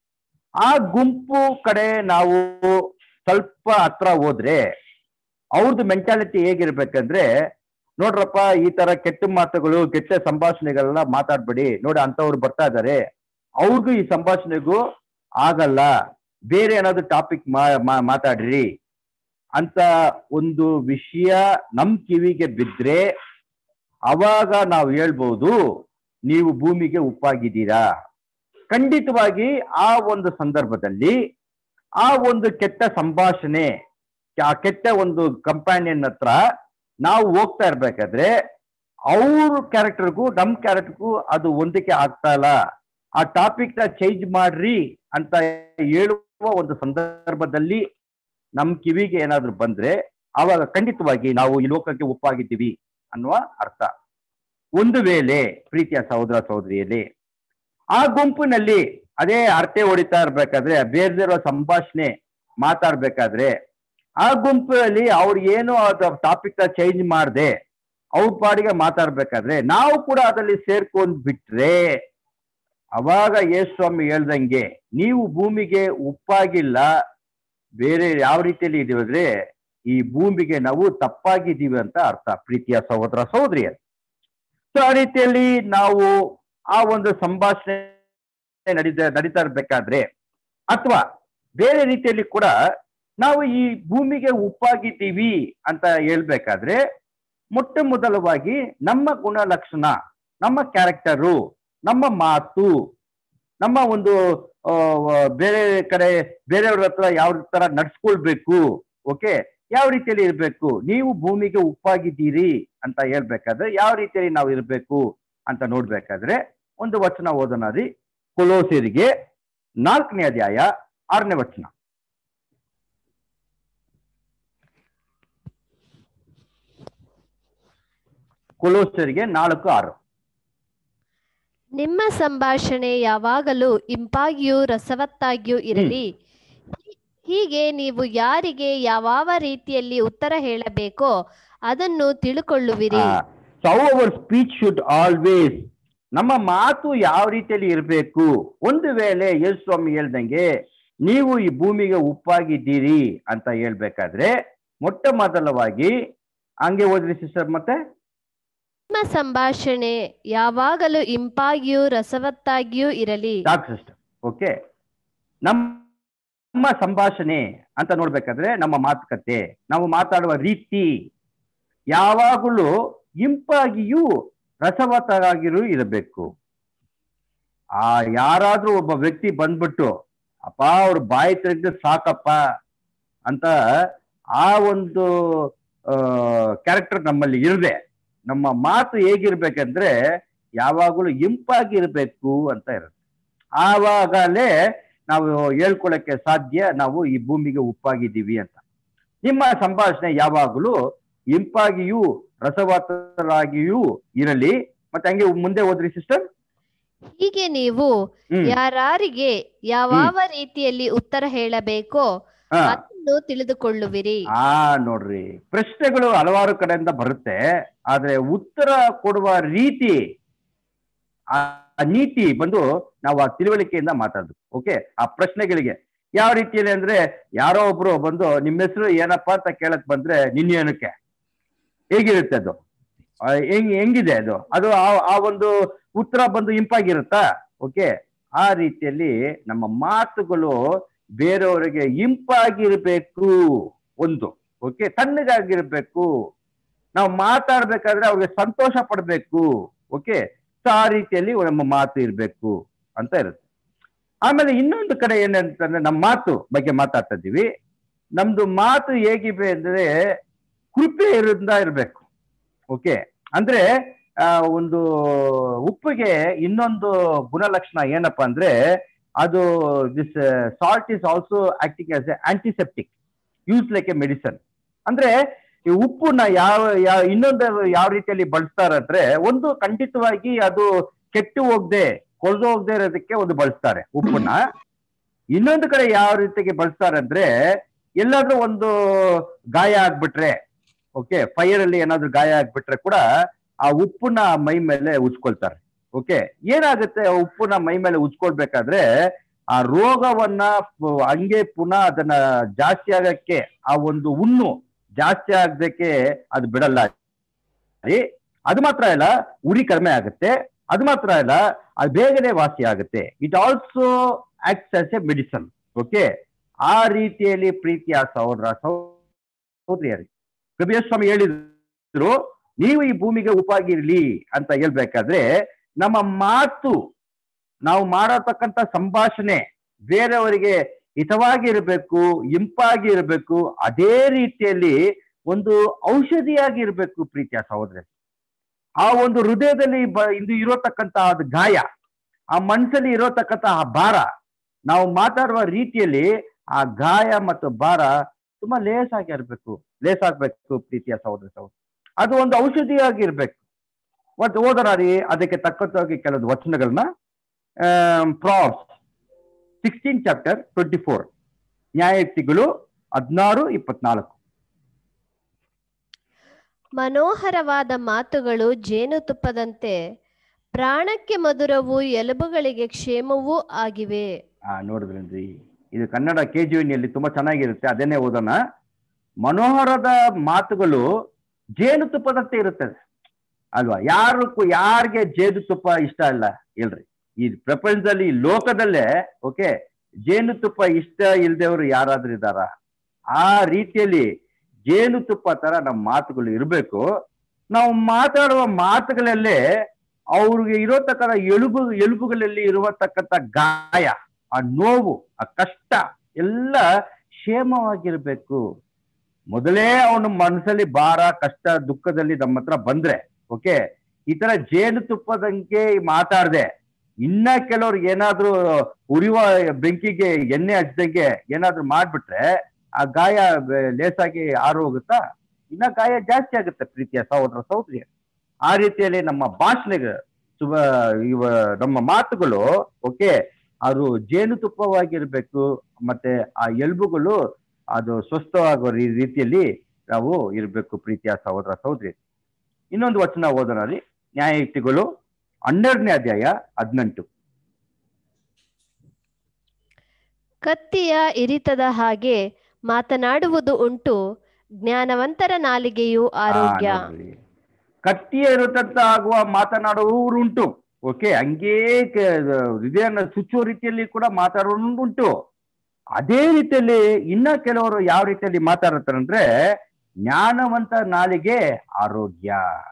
ಆ ಗುಂಪು ಕಡೆ ನಾವು ಸ್ವಲ್ಪ ಹತ್ರ ಹೋದ್ರೆ ಅವ್ರದ್ದು ಮೆಂಟಾಲಿಟಿ ಹೇಗಿರ್ಬೇಕಂದ್ರೆ ನೋಡ್ರಪ್ಪ ಈ ತರ ಕೆಟ್ಟ ಮಾತುಗಳು ಕೆಟ್ಟ ಸಂಭಾಷಣೆಗಳೆಲ್ಲ ಮಾತಾಡ್ಬೇಡಿ ನೋಡಿ ಅಂತವ್ರು ಬರ್ತಾ ಇದಾರೆ ಅವ್ರಿಗೂ ಈ ಸಂಭಾಷಣೆಗೂ ಆಗಲ್ಲ ಬೇರೆ ಏನಾದ್ರು ಟಾಪಿಕ್ ಮಾತಾಡ್ರಿ ಅಂತ ಒಂದು ವಿಷಯ ನಮ್ ಕಿವಿಗೆ ಬಿದ್ರೆ ಅವಾಗ ನಾವು ಹೇಳ್ಬೋದು ನೀವು ಭೂಮಿಗೆ ಉಪ್ಪಾಗಿದ್ದೀರಾ ಖಂಡಿತವಾಗಿ ಆ ಒಂದು ಸಂದರ್ಭದಲ್ಲಿ ಆ ಒಂದು ಕೆಟ್ಟ ಸಂಭಾಷಣೆ ಆ ಕೆಟ್ಟ ಒಂದು ಕಂಪ್ಯಾನಿಯನ್ ಹತ್ರ ನಾವು ಹೋಗ್ತಾ ಇರ್ಬೇಕಾದ್ರೆ ಅವ್ರ ಕ್ಯಾರೆಕ್ಟರ್ಗೂ ನಮ್ ಕ್ಯಾರೆಕ್ಟರ್ಗೂ ಅದು ಹೊಂದಿಕೆ ಆಗ್ತಾ ಇಲ್ಲ ಆ ಟಾಪಿಕ್ ನ ಚೇಂಜ್ ಮಾಡ್ರಿ ಅಂತ ಹೇಳುವ ಒಂದು ಸಂದರ್ಭದಲ್ಲಿ ನಮ್ ಕಿವಿಗೆ ಏನಾದ್ರು ಬಂದ್ರೆ ಆವಾಗ ಖಂಡಿತವಾಗಿ ನಾವು ಈ ಲೋಕಕ್ಕೆ ಒಪ್ಪಾಗಿದ್ದೀವಿ ಅನ್ನುವ ಅರ್ಥ ಒಂದು ವೇಳೆ ಪ್ರೀತಿಯ ಸಹೋದರ ಸಹೋದರಿಯಲ್ಲಿ ಆ ಗುಂಪಿನಲ್ಲಿ ಅದೇ ಅರ್ತೆ ಹೊಡಿತಾ ಇರ್ಬೇಕಾದ್ರೆ ಬೇರೆ ಇರೋ ಸಂಭಾಷಣೆ ಮಾತಾಡ್ಬೇಕಾದ್ರೆ ಆ ಗುಂಪಿನಲ್ಲಿ ಅವ್ರು ಏನು ಟಾಪಿಕ್ ನ ಚೇಂಜ್ ಮಾಡದೆ ಅವ್ರ ಪಾಡಿಗೆ ಮಾತಾಡ್ಬೇಕಾದ್ರೆ ನಾವು ಕೂಡ ಅದರಲ್ಲಿ ಸೇರ್ಕೊಂಡ್ ಬಿಟ್ರೆ ಅವಾಗ ಯೇಸು ಸ್ವಾಮಿ ಹೇಳ್ದಂಗೆ ನೀವು ಭೂಮಿಗೆ ಉಪ್ಪಾಗಿಲ್ಲ ಬೇರೆ ಯಾವ ರೀತಿಯಲ್ಲಿ ಇದೀವಿ ಅಂದ್ರೆ ಈ ಭೂಮಿಗೆ ನಾವು ತಪ್ಪಾಗಿದ್ದೀವಿ ಅಂತ ಅರ್ಥ ಪ್ರೀತಿಯ ಸಹೋದರ ಸಹೋದರಿಯರು ಸೊ ಆ ರೀತಿಯಲ್ಲಿ ನಾವು ಆ ಒಂದು ಸಂಭಾಷಣೆ ನಡೀತಾ ನಡೀತಾ ಇರ್ಬೇಕಾದ್ರೆ ಅಥವಾ ಬೇರೆ ರೀತಿಯಲ್ಲಿ ಕೂಡ ನಾವು ಈ ಭೂಮಿಗೆ ಉಪ್ಪಾಗಿದ್ದೀವಿ ಅಂತ ಹೇಳ್ಬೇಕಾದ್ರೆ ಮೊಟ್ಟ ಮೊದಲವಾಗಿ ನಮ್ಮ ಗುಣಲಕ್ಷಣ ನಮ್ಮ ಕ್ಯಾರೆಕ್ಟರು ನಮ್ಮ ಮಾತು ನಮ್ಮ ಒಂದು ಆ, ಬೇರೆ ಕಡೆ ಬೇರೆಯವ್ರ ಹತ್ರ ಯಾವ ತರ ನಡ್ಸ್ಕೊಳ್ಬೇಕು ಓಕೆ ಯಾವ ರೀತಿಯಲ್ಲಿ ಇರ್ಬೇಕು ನೀವು ಭೂಮಿಗೆ ಉಪ್ಪಾಗಿದ್ದೀರಿ ಅಂತ ಹೇಳ್ಬೇಕಾದ್ರೆ ಯಾವ ರೀತಿಯಲ್ಲಿ ನಾವು ಇರ್ಬೇಕು ಅಂತ ನೋಡ್ಬೇಕಾದ್ರೆ ಒಂದು ವಚನ ಓದೋಣರಿ ಕೊಲೋಸಿರಿಗೆ ನಾಲ್ಕನೇ ಅಧ್ಯಾಯ ಆರನೇ ವಚನ ಕೊಲೋಸರಿಗೆ ನಾಲ್ಕು ಆರು ನಿಮ್ಮ ಸಂಭಾಷಣೆ ಯಾವಾಗಲೂ ಇಂಪಾಗಿಯೂ ರಸವತ್ತಾಗಿಯೂ ಇರಲಿ ಹೀಗೆ ನೀವು ಯಾರಿಗೆ ಯಾವ ರೀತಿಯಲ್ಲಿ ಉತ್ತರ ಹೇಳಬೇಕೋ ಅದನ್ನು ತಿಳುಕೊಳ್ಳುವಿರಿ so our speech should always ನಮ್ಮ ಮಾತು ಯಾವ ರೀತಿಯಲ್ಲಿ ಇರಬೇಕು ಒಂದು ವೇಳೆ ಯೇಸು ಸ್ವಾಮಿ ಹೇಳ್ದಂಗೆ ನೀವು ಈ ಭೂಮಿಗೆ ಉಪ್ಪಾಗಿದ್ದೀರಿ ಅಂತ ಹೇಳ್ಬೇಕಾದ್ರೆ ಮೊಟ್ಟ ಮೊದಲವಾಗಿ ಹಂಗೆ ಓದ್ರಿ ಸಿಸ್ಟರ್ ಮತ್ತೆ ನಿಮ್ಮ ಸಂಭಾಷಣೆ ಯಾವಾಗಲೂ ಇಂಪಾಗಿಯೂ ರಸವತ್ತಾಗಿಯೂ ಇರಲಿ ಸಾಕು ಸಿಸ್ಟರ್ ಓಕೆ ನಮ್ಮ ಸಂಭಾಷಣೆ ಅಂತ ನೋಡ್ಬೇಕಾದ್ರೆ ನಮ್ಮ ಮಾತುಕತೆ ನಾವು ಮಾತಾಡುವ ರೀತಿ ಯಾವಾಗಲೂ ಇಂಪಾಗಿಯೂ ರಸವತ್ತಾಗಿಯೂ ಇರಬೇಕು ಆ ಯಾರಾದ್ರೂ ಒಬ್ಬ ವ್ಯಕ್ತಿ ಬಂದ್ಬಿಟ್ಟು ಅಪ್ಪ ಅವ್ರ ಬಾಯಿ ತೆಗೆದು ಸಾಕಪ್ಪ ಅಂತ ಆ ಒಂದು ಕ್ಯಾರೆಕ್ಟರ್ ನಮ್ಮಲ್ಲಿ ಇರದೆ ನಮ್ಮ ಮಾತು ಹೇಗಿರ್ಬೇಕಂದ್ರೆ ಯಾವಾಗಲೂ ಇಂಪಾಗಿರ್ಬೇಕು ಅಂತ ಇರುತ್ತೆ ಆವಾಗಲೇ ನಾವು ಹೇಳ್ಕೊಳಕ್ಕೆ ಸಾಧ್ಯ ನಾವು ಈ ಭೂಮಿಗೆ ಉಪ್ಪಾಗಿದ್ದೀವಿ ಅಂತ ನಿಮ್ಮ ಸಂಭಾಷಣೆ ಯಾವಾಗಲೂ ಇಂಪಾಗಿಯೂ ರಸವತ್ತರಾಗಿಯೂ ಇರಲಿ ಮತ್ತೆ ಹಂಗೆ ಮುಂದೆ ಓದ್ರಿ ಸಿಸ್ಟರ್ ಹೀಗೆ ನೀವು ಹ್ಮ್ ಯಾರಿಗೆ ಯಾವ ರೀತಿಯಲ್ಲಿ ಉತ್ತರ ಹೇಳಬೇಕೋ ಹಾ ಅದನ್ನು ತಿಳಿದುಕೊಳ್ಳುವಿರಿ ಆ ನೋಡ್ರಿ ಪ್ರಶ್ನೆಗಳು ಹಲವಾರು ಕಡೆಯಿಂದ ಬರುತ್ತೆ ಆದ್ರೆ ಉತ್ತರ ಕೊಡುವ ರೀತಿ ಆ ಆ ನೀತಿ ಬಂದು ನಾವು ಆ ತಿಳುವಳಿಕೆಯಿಂದ ಮಾತಾಡ್ಬೇಕು ಓಕೆ ಆ ಪ್ರಶ್ನೆಗಳಿಗೆ ಯಾವ ರೀತಿಯಲ್ಲಿ ಅಂದ್ರೆ ಯಾರೋ ಒಬ್ರು ಬಂದು ನಿಮ್ಮ ಹೆಸರು ಏನಪ್ಪಾ ಅಂತ ಕೇಳಕ್ ಬಂದ್ರೆ ನಿನ್ನೇನಕ್ಕೆ ಹೇಗಿರುತ್ತೆ ಅದು ಆ, ಹೆಂಗ್ ಹೆಂಗಿದೆ ಅದು ಅದು ಆ- ಆ ಒಂದು ಉತ್ತರ ಬಂದು ಇಂಪಾಗಿರುತ್ತಾ ಓಕೆ ಆ ರೀತಿಯಲ್ಲಿ ನಮ್ಮ ಮಾತುಗಳು ಬೇರೆಯವರಿಗೆ ಇಂಪಾಗಿರ್ಬೇಕು ಒಂದು ಓಕೆ ತಣ್ಣಗಾಗಿರ್ಬೇಕು ನಾವು ಮಾತಾಡ್ಬೇಕಾದ್ರೆ ಅವ್ರಿಗೆ ಸಂತೋಷ ಪಡ್ಬೇಕು ಓಕೆ ಸೊ ಆ ರೀತಿಯಲ್ಲಿ ನಮ್ಮ ಮಾತು ಇರ್ಬೇಕು ಅಂತ ಇರುತ್ತೆ ಆಮೇಲೆ ಇನ್ನೊಂದು ಕಡೆ ಏನಂತಂದ್ರೆ ನಮ್ಮ ಮಾತು ಬಗ್ಗೆ ಮಾತಾಡ್ತಾ ಇದ್ದೀವಿ ನಮ್ದು ಮಾತು ಹೇಗಿವೆ ಅಂದ್ರೆ ಕೃಪೆ ಇರಿಂದ ಇರ್ಬೇಕು ಓಕೆ ಅಂದ್ರೆ ಆ, ಒಂದು ಉಪ್ಪಿಗೆ ಇನ್ನೊಂದು ಗುಣಲಕ್ಷಣ ಏನಪ್ಪಾ ಅಂದ್ರೆ ಅದು this salt is also acting as a antiseptic use like a medicine ಅಂದ್ರೆ ಈ ಉಪ್ಪುನ ಯಾವ ಯಾವ ಇನ್ನೊಂದು ಯಾವ ರೀತಿಯಲ್ಲಿ ಬಳಸ್ತಾರಂದ್ರೆ ಒಂದು ಖಂಡಿತವಾಗಿ ಅದು ಕೆಟ್ಟು ಹೋಗದೆ ಕೊಳ್ದು ಹೋಗದೆ ಇರೋದಕ್ಕೆ ಒಂದು ಬಳಸ್ತಾರೆ ಉಪ್ಪನ್ನ ಇನ್ನೊಂದು ಕಡೆ ಯಾವ ರೀತಿಗೆ ಬಳಸ್ತಾರೆ ಅಂದ್ರೆ ಎಲ್ಲಾದ್ರೂ ಒಂದು ಗಾಯ ಆಗ್ಬಿಟ್ರೆ ಓಕೆ ಫೈರ್ ಅಲ್ಲಿ ಏನಾದ್ರೂ ಗಾಯ ಆಗ್ಬಿಟ್ರೆ ಕೂಡ ಆ ಉಪ್ಪನ್ನ ಮೈ ಮೇಲೆ ಉಜ್ಕೊಳ್ತಾರೆ ಓಕೆ ಏನಾಗುತ್ತೆ ಆ ಉಪ್ಪನ್ನ ಮೈ ಮೇಲೆ ಉಜ್ಕೊಳ್ಬೇಕಾದ್ರೆ ಆ ರೋಗವನ್ನ ಪು- ಹಂಗೆ ಪುನಃ ಅದನ್ನ ಜಾಸ್ತಿ ಆಗಕ್ಕೆ ಆ ಒಂದು ಹುಣ್ಣು ಜಾಸ್ತಿ ಆಗದಕ್ಕೆ ಅದು ಬಿಡಲ್ಲ ಸರಿ? ಅದು ಮಾತ್ರ ಇಲ್ಲ ಉರಿ ಕಡಿಮೆ ಆಗುತ್ತೆ ಅದು ಮಾತ್ರ ಇಲ್ಲ ಅದು ಬೇಗನೆ ವಾಸಿ ಆಗುತ್ತೆ it also acts as a medicine okay ಆ ರೀತಿಯಲ್ಲಿ ಪ್ರೀತಿಯ ಸಹೋದರ ಸಹೋದರಿಯರಿ ಕಬೀರ್ ಸ್ವಾಮಿ ಹೇಳಿದ್ರು ನೀವು ಈ ಭೂಮಿಗೆ ಉಪಾಗಿರ್ಲಿ ಅಂತ ಹೇಳ್ಬೇಕಾದ್ರೆ ನಮ್ಮ ಮಾತು ನಾವು ಮಾಡತಕ್ಕಂತ ಸಂಭಾಷಣೆ ಬೇರೆಯವರಿಗೆ ಹಿತವಾಗಿ ಇರಬೇಕು ಇಂಪಾಗಿ ಇರಬೇಕು ಅದೇ ರೀತಿಯಲ್ಲಿ ಒಂದು ಔಷಧಿಯಾಗಿ ಇರಬೇಕು ಪ್ರೀತಿಯ ಸಹೋದರ ಆ ಒಂದು ಹೃದಯದಲ್ಲಿ ಬ- ಇದು ಇರೋತಕ್ಕಂತ ಅದು ಗಾಯ ಆ ಮನಸ್ಸಲ್ಲಿ ಇರೋತಕ್ಕಂತ ಆ ಭಾರ ನಾವು ಮಾತಾಡುವ ರೀತಿಯಲ್ಲಿ ಆ ಗಾಯ ಮತ್ತು ಭಾರ ತುಂಬಾ ಲೇಸಾಗಿ ಇರಬೇಕು ಲೇಸಾಗ್ಬೇಕು ಪ್ರೀತಿಯ ಸಹೋದರ ಸಹೋದರ ಅದು ಒಂದು ಔಷಧಿಯಾಗಿ ಇರ್ಬೇಕು ಮತ್ತು ಓದರಾರಿ ಅದಕ್ಕೆ ತಕ್ಕಂತಾಗಿ ಕೆಲವು ವಚನಗಳನ್ನ Proverbs sixteen chapter twenty four ನ್ಯಾಯಯುಕ್ತಿಗಳು ಹದಿನಾರು ಇಪ್ಪತ್ನಾಲ್ಕು ಮನೋಹರವಾದ ಮಾತುಗಳು ಜೇನುತುಪ್ಪದಂತೆ ಪ್ರಾಣಕ್ಕೆ ಮಧುರವು ಎಲುಬುಗಳಿಗೆ ಕ್ಷೇಮವೂ ಆಗಿವೆ ಆ ನೋಡಿದ್ರೇನ್ರಿ ಇದು ಕನ್ನಡ ಕೆ ಜಿ ಯಲ್ಲಿ ತುಂಬಾ ಚೆನ್ನಾಗಿರುತ್ತೆ ಅದನ್ನೇ ಓದೋಣ ಮನೋಹರದ ಮಾತುಗಳು ಜೇನುತುಪ್ಪದಂತೆ ಇರುತ್ತದೆ ಅಲ್ವಾ ಯಾರು ಯಾರಿಗೆ ಜೇನುತುಪ್ಪ ಇಷ್ಟ ಇಲ್ಲ ಇಲ್ರಿ ಈ ಪ್ರಪಂಚದಲ್ಲಿ ಈ ಲೋಕದಲ್ಲೇ ಓಕೆ ಜೇನುತುಪ್ಪ ಇಷ್ಟ ಇಲ್ದವರು ಯಾರಾದ್ರೂ ಇದ್ದಾರ ಆ ರೀತಿಯಲ್ಲಿ ಜೇನುತುಪ್ಪ ತರ ನಮ್ಮ ಮಾತುಗಳು ಇರಬೇಕು ನಾವು ಮಾತಾಡುವ ಮಾತುಗಳಲ್ಲೇ ಅವ್ರಿಗೆ ಇರೋತಕ್ಕಂಥ ಎಲುಬು ಎಲುಬುಗಳಲ್ಲಿ ಇರುವತಕ್ಕಂಥ ಗಾಯ ಆ ನೋವು ಆ ಕಷ್ಟ ಎಲ್ಲ ಕ್ಷೇಮವಾಗಿರ್ಬೇಕು ಮೊದಲೇ ಅವನ ಮನಸ್ಸಲ್ಲಿ ಭಾರ ಕಷ್ಟ ದುಃಖದಲ್ಲಿ ನಮ್ಮ ಹತ್ರ ಬಂದ್ರೆ ಓಕೆ ಈ ತರ ಜೇನುತುಪ್ಪದಂಗೆ ಮಾತಾಡ್ದೆ ಇನ್ನ ಕೆಲವ್ರು ಏನಾದ್ರೂ ಉರಿಯುವ ಬೆಂಕಿಗೆ ಎಣ್ಣೆ ಹಚ್ದಂಗೆ ಏನಾದ್ರೂ ಮಾಡ್ಬಿಟ್ರೆ ಆ ಗಾಯ ಬೆ- ಲೇಸಾಗಿ ಆರು ಹೋಗುತ್ತಾ ಇನ್ನ ಗಾಯ ಜಾಸ್ತಿ ಆಗುತ್ತೆ ಪ್ರೀತಿಯ ಸಹೋದರ ಸಹೋದರಿಯ ಆ ರೀತಿಯಲ್ಲಿ ನಮ್ಮ ಭಾಷಣೆಗೆ ಶುಭ ಇವ ನಮ್ಮ ಮಾತುಗಳು ಓಕೆ ಅದು ಜೇನುತುಪ್ಪವಾಗಿರ್ಬೇಕು ಮತ್ತೆ ಆ ಎಲುಬುಗಳು ಅದು ಸ್ವಸ್ಥವಾಗೋ ರೀ- ರೀತಿಯಲ್ಲಿ ನಾವು ಇರಬೇಕು ಪ್ರೀತಿಯ ಸಹೋದರ ಸಹೋದರಿ ಇನ್ನೊಂದು ವಚನ ಓದೋಣ ರೀ ನ್ಯಾಯಯುಕ್ತಿಗಳು ಹನ್ನೆರಡನೇ ಅಧ್ಯಾಯ ಹದಿನೆಂಟು ಕತ್ತಿಯ ಇರಿತದ ಹಾಗೆ ಮಾತನಾಡುವುದು ಉಂಟು ಜ್ಞಾನವಂತರ ನಾಲಿಗೆಯು ಆರೋಗ್ಯ ಆ, ನೋಡ್ರಿ. ಕತ್ತಿಯ ಇರತಂತ ಆಗುವ ಮಾತನಾಡುವವರುಂಟು ಓಕೆ ಹಂಗೇ ಕ- ಹೃದಯನ ಚುಚ್ಚುವ ರೀತಿಯಲ್ಲಿ ಕೂಡ ಮಾತಾಡುವುದುಂಟು ಅದೇ ರೀತಿಯಲ್ಲಿ ಇನ್ನ ಕೆಲವರು ಯಾವ ರೀತಿಯಲ್ಲಿ ಮಾತಾಡ್ತಾರೆ ಅಂದ್ರೆ ಜ್ಞಾನವಂತ ನಾಲಿಗೆ ಆರೋಗ್ಯ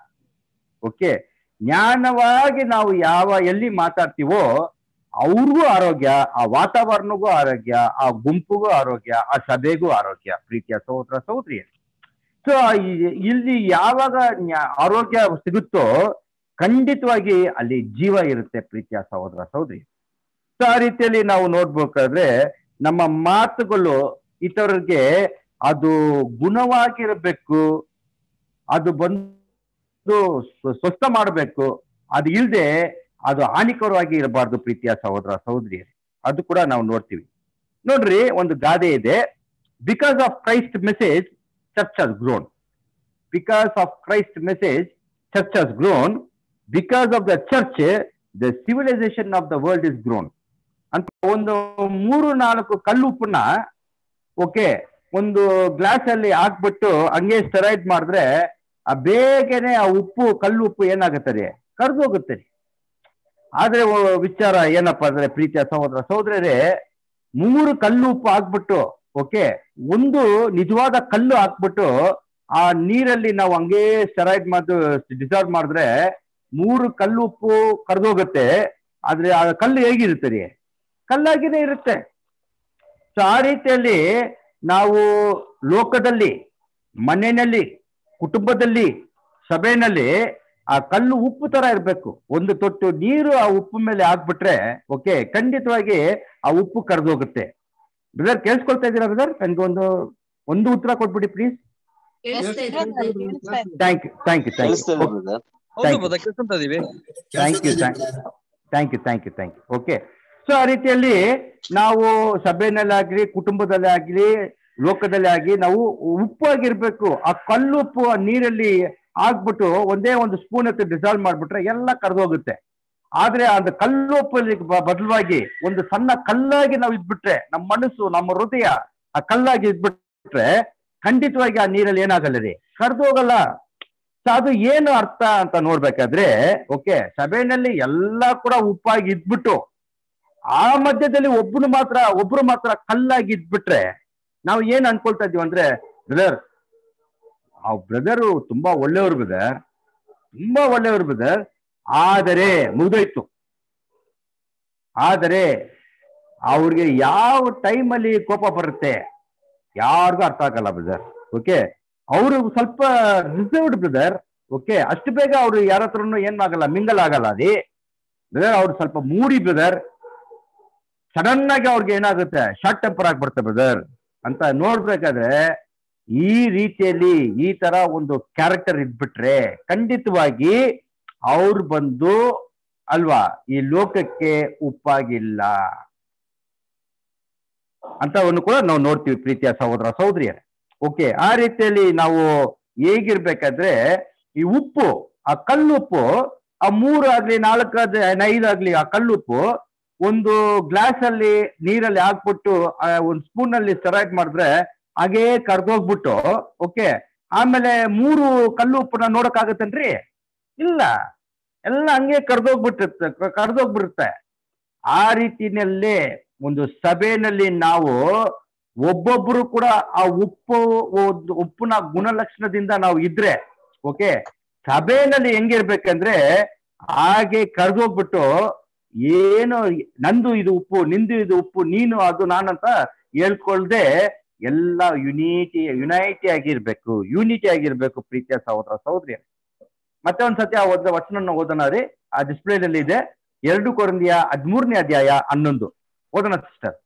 ಓಕೆ ಜ್ಞಾನವಾಗಿ ನಾವು ಯಾವ ಎಲ್ಲಿ ಮಾತಾಡ್ತೀವೋ ಅವ್ರಿಗೂ ಆರೋಗ್ಯ ಆ ವಾತಾವರಣಗೂ ಆರೋಗ್ಯ ಆ ಗುಂಪಿಗೂ ಆರೋಗ್ಯ ಆ ಸಭೆಗೂ ಆರೋಗ್ಯ ಪ್ರೀತಿಯ ಸಹೋದರ ಸಹೋದರಿ ಸೊ ಇಲ್ಲಿ ಯಾವಾಗ ನ್ಯಾ- ಆರೋಗ್ಯ ಸಿಗುತ್ತೋ ಖಂಡಿತವಾಗಿ ಅಲ್ಲಿ ಜೀವ ಇರುತ್ತೆ ಪ್ರೀತಿಯ ಸಹೋದರ ಸಹೋದರಿ ಸೊ ಆ ರೀತಿಯಲ್ಲಿ ನಾವು ನೋಡ್ಬೇಕಾದ್ರೆ ನಮ್ಮ ಮಾತುಗಳು ಇತರರಿಗೆ ಅದು ಗುಣವಾಗಿರಬೇಕು ಅದು ಬಂದು ಸ್ವ- ಸ್ವಸ್ಥ ಮಾಡಬೇಕು ಅದು ಇಲ್ಲದೆ ಅದು ಹಾನಿಕರವಾಗಿ ಇರಬಾರ್ದು ಪ್ರೀತಿಯ ಸಹೋದರ ಸಹೋದರಿಯರೇ ಅದು ಕೂಡ ನಾವು ನೋಡ್ತೀವಿ ನೋಡ್ರಿ ಒಂದು ಗಾದೆ ಇದೆ because of Christ message church has grown because of Christ message church has grown because of the church the civilisation of the world is grown ಅಂತ ಒಂದು ಮೂರು ನಾಲ್ಕು ಕಲ್ಲುಪ್ಪನ್ನ ಓಕೆ ಒಂದು ಗ್ಲಾಸ್ ಅಲ್ಲಿ ಹಾಕ್ಬಿಟ್ಟು ಹಂಗೆ ಸ್ಟೆರೈಡ್ ಮಾಡಿದ್ರೆ ಆ ಬೇಗನೆ ಆ ಉಪ್ಪು ಕಲ್ಲು ಉಪ್ಪು ಏನಾಗುತ್ತದೆ ಕರ್ದು ಹೋಗುತ್ತೆ ರೀ. ಆದ್ರೆ ಒ- ವಿಚಾರ ಏನಪ್ಪಾ ಅಂದ್ರೆ ಪ್ರೀತಿಯ ಸಹೋದರ ಸಹೋದರರೇ ಮೂರು ಕಲ್ಲು ಉಪ್ಪು ಹಾಕ್ಬಿಟ್ಟು ಓಕೆ ಒಂದು ನಿಜವಾದ ಕಲ್ಲು ಹಾಕ್ಬಿಟ್ಟು ಆ ನೀರಲ್ಲಿ ನಾವು ಹಂಗೇ ಸ್ಟೆರೈಡ್ ಮಾಡಿ ಡಿಸಾಲ್ವ್ ಮಾಡಿದ್ರೆ ಮೂರು ಕಲ್ಲು ಉಪ್ಪು ಕರ್ದೋಗುತ್ತೆ ಆದ್ರೆ ಆ ಕಲ್ಲು ಹೇಗಿರುತ್ತೆ ರೀ ಕಲ್ಲಾಗಿನೇ ಇರುತ್ತೆ ಸೊ ಆ ರೀತಿಯಲ್ಲಿ ನಾವು ಲೋಕದಲ್ಲಿ ಮನೆಯಲ್ಲಿ ಕುಟುಂಬದಲ್ಲಿ ಸಭೆಯಲ್ಲಿ ಆ ಕಲ್ಲು ಉಪ್ಪು ತರ ಇರಬೇಕು ಒಂದು ತೊಟ್ಟು ನೀರು ಆ ಉಪ್ಪು ಮೇಲೆ ಹಾಕ್ಬಿಟ್ರೆ ಓಕೆ ಖಂಡಿತವಾಗಿ ಆ ಉಪ್ಪು ಕರೆದೋಗುತ್ತೆ ಬ್ರದರ್ ಕೇಳಿಸ್ಕೊಳ್ತಾ ಇದ್ದೀರಾ ಬ್ರದರ್ ನನಗೆ ಒಂದು ಒಂದು ಉತ್ತರ ಕೊಟ್ಬಿಡಿ please thank you thank you thank you ಕೇಳಿಸ್ತೇನೆ ಬ್ರದರ್ ಹೌದು Thank you. ಬ್ರದರ್ ಕೇಳ್ಕೊಂತ ಇದೀವಿ thank you thank thank you thank you thank you okay so ಆ ರೀತಿಯಲ್ಲಿ ನಾವು ಸಭೆಯಲ್ಲಾಗ್ಲಿ ಕುಟುಂಬದಲ್ಲಿ ಆಗ್ಲಿ ಲೋಕದಲ್ಲಿ ಆಗ್ಲಿ ನಾವು ಉಪ್ಪಾಗಿರ್ಬೇಕು ಆ ಕಲ್ಲು ಉಪ್ಪು ಆ ನೀರಲ್ಲಿ ಹಾಕ್ಬಿಟ್ಟು ಒಂದೇ ಒಂದು ಸ್ಪೂನ್ ಹತ್ತು ಡಿಸಾಲ್ವ್ ಮಾಡ್ಬಿಟ್ರೆ ಎಲ್ಲ ಕರೆದೋಗುತ್ತೆ ಆದ್ರೆ ಅದು ಕಲ್ಲು ಉಪ್ಪಲ್ಲಿ ಬ- ಬದಲಾಗಿ ಒಂದು ಸಣ್ಣ ಕಲ್ಲಾಗಿ ನಾವು ಇದ್ಬಿಟ್ರೆ ನಮ್ಮ ಮನಸ್ಸು ನಮ್ಮ ಹೃದಯ ಆ ಕಲ್ಲಾಗಿ ಇದ್ಬಿಟ್ರೆ ಖಂಡಿತವಾಗಿ ಆ ನೀರಲ್ಲಿ ಏನಾಗಲ್ಲ ರೀ ಕರೆದೋಗಲ್ಲ ಸೊ ಅದು ಏನು ಅರ್ಥ ಅಂತ ನೋಡ್ಬೇಕಾದ್ರೆ ಓಕೆ ಸಭೆಯಲ್ಲಿ ಎಲ್ಲ ಕೂಡ ಉಪ್ಪಾಗಿ ಇದ್ಬಿಟ್ಟು ಆ ಮಧ್ಯದಲ್ಲಿ ಒಬ್ಬನು ಮಾತ್ರ ಒಬ್ರು ಮಾತ್ರ ಕಲ್ಲಾಗಿ ಇದ್ಬಿಟ್ರೆ ನಾವು ಏನ್ ಅನ್ಕೊಳ್ತಾ ಇದೀವಿ ಅಂದ್ರೆ ಬ್ರದರ್ ಆ ಬ್ರದರು ತುಂಬಾ ಒಳ್ಳೆಯವರು ಬ್ರದರ್ ತುಂಬಾ ಒಳ್ಳೆಯವರು ಬ್ರದರ್ ಆದರೆ ಮುಗ್ದೋಯ್ತು ಆದರೆ ಅವ್ರಿಗೆ ಯಾವ ಟೈಮಲ್ಲಿ ಕೋಪ ಬರುತ್ತೆ ಯಾರಿಗೂ ಅರ್ಥ ಆಗಲ್ಲ ಬ್ರದರ್ ಓಕೆ ಅವರು ಸ್ವಲ್ಪ ರಿಸರ್ವ್ಡ್ ಬ್ರದರ್ ಓಕೆ ಅಷ್ಟು ಬೇಗ ಅವರು ಯಾರ ಹತ್ರನು ಏನ್ ಆಗಲ್ಲ ಮಿಂಗಲ್ ಆಗಲ್ಲ ಅದೇ ಬ್ರದರ್ ಅವ್ರು ಸ್ವಲ್ಪ ಮೂಡಿ ಬ್ರದರ್ ಸಡನ್ ಆಗಿ ಅವ್ರಿಗೆ ಏನಾಗುತ್ತೆ ಶಾರ್ಟ್ ಟೆಂಪರ್ ಆಗ್ಬಿಡುತ್ತೆ ಬ್ರದರ್ ಅಂತ ನೋಡ್ಬೇಕಾದ್ರೆ ಈ ರೀತಿಯಲ್ಲಿ ಈ ತರ ಒಂದು ಕ್ಯಾರೆಕ್ಟರ್ ಇದ್ಬಿಟ್ರೆ ಖಂಡಿತವಾಗಿ ಅವ್ರು ಬಂದು ಅಲ್ವಾ ಈ ಲೋಕಕ್ಕೆ ಉಪ್ಪಾಗಿಲ್ಲ ಅಂತವನ್ನು ಕೂಡ ನಾವು ನೋಡ್ತೀವಿ ಪ್ರೀತಿಯ ಸಹೋದರ ಸಹೋದರಿಯರೇ ಓಕೆ ಆ ರೀತಿಯಲ್ಲಿ ನಾವು ಹೇಗಿರ್ಬೇಕಾದ್ರೆ ಈ ಉಪ್ಪು ಆ ಕಲ್ಲುಪ್ಪು ಆ ಮೂರು ಆಗ್ಲಿ ನಾಲ್ಕಾಗ್ಲಿ ಐದಾಗ್ಲಿ ಆ ಕಲ್ಲುಪ್ಪು ಒಂದು ಗ್ಲಾಸ್ ಅಲ್ಲಿ ನೀರಲ್ಲಿ ಹಾಕ್ಬಿಟ್ಟು ಆ ಒಂದು ಸ್ಪೂನ್ ಅಲ್ಲಿ ಸೆರಾಯ್ಟ್ ಮಾಡಿದ್ರೆ ಹಾಗೇ ಕರ್ದೋಗ್ಬಿಟ್ಟು ಓಕೆ ಆಮೇಲೆ ಮೂರು ಕಲ್ಲು ಉಪ್ಪನ್ನ ನೋಡಕ್ಕಾಗತ್ತೇನ್ರಿ ಇಲ್ಲ ಎಲ್ಲ ಹಂಗೆ ಕರ್ದೋಗ್ಬಿಟ್ಟಿರುತ್ತೆ ಕರ್ದೋಗ್ಬಿಡುತ್ತೆ ಆ ರೀತಿನಲ್ಲಿ ಒಂದು ಸಭೆಯಲ್ಲಿ ನಾವು ಒಬ್ಬೊಬ್ರು ಕೂಡ ಆ ಉಪ್ಪು ಒಂದು ಉಪ್ಪಿನ ಗುಣಲಕ್ಷಣದಿಂದ ನಾವು ಇದ್ರೆ ಓಕೆ ಸಭೆಯಲ್ಲಿ ಹೆಂಗಿರ್ಬೇಕಂದ್ರೆ ಹಾಗೆ ಕರ್ದೋಗ್ಬಿಟ್ಟು ಏನು ನಂದು ಇದು ಉಪ್ಪು ನಿಂದು ಇದು ಉಪ್ಪು ನೀನು ಅದು ನಾನಂತ ಹೇಳ್ಕೊಳ್ದೆ ಎಲ್ಲ ಯುನಿಟಿ ಯುನೈಟಿ ಆಗಿರ್ಬೇಕು ಯೂನಿಟಿ ಆಗಿರ್ಬೇಕು ಪ್ರೀತಿಯ ಸಹೋದರ ಸಹೋದರಿ ಮತ್ತೆ ಒಂದ್ಸತಿ ಆ ಓದ ವಚನ ಓದೋಣ ರೀ ಆ ಡಿಸ್ಪ್ಲೇನಲ್ಲಿ ಇದೆ ಎರಡು ಕೊರಂದಿಯ ಹದಿಮೂರನೇ ಅಧ್ಯಾಯ ಹನ್ನೊಂದು ಓದೋಣ ಸಿಸ್ಟರ್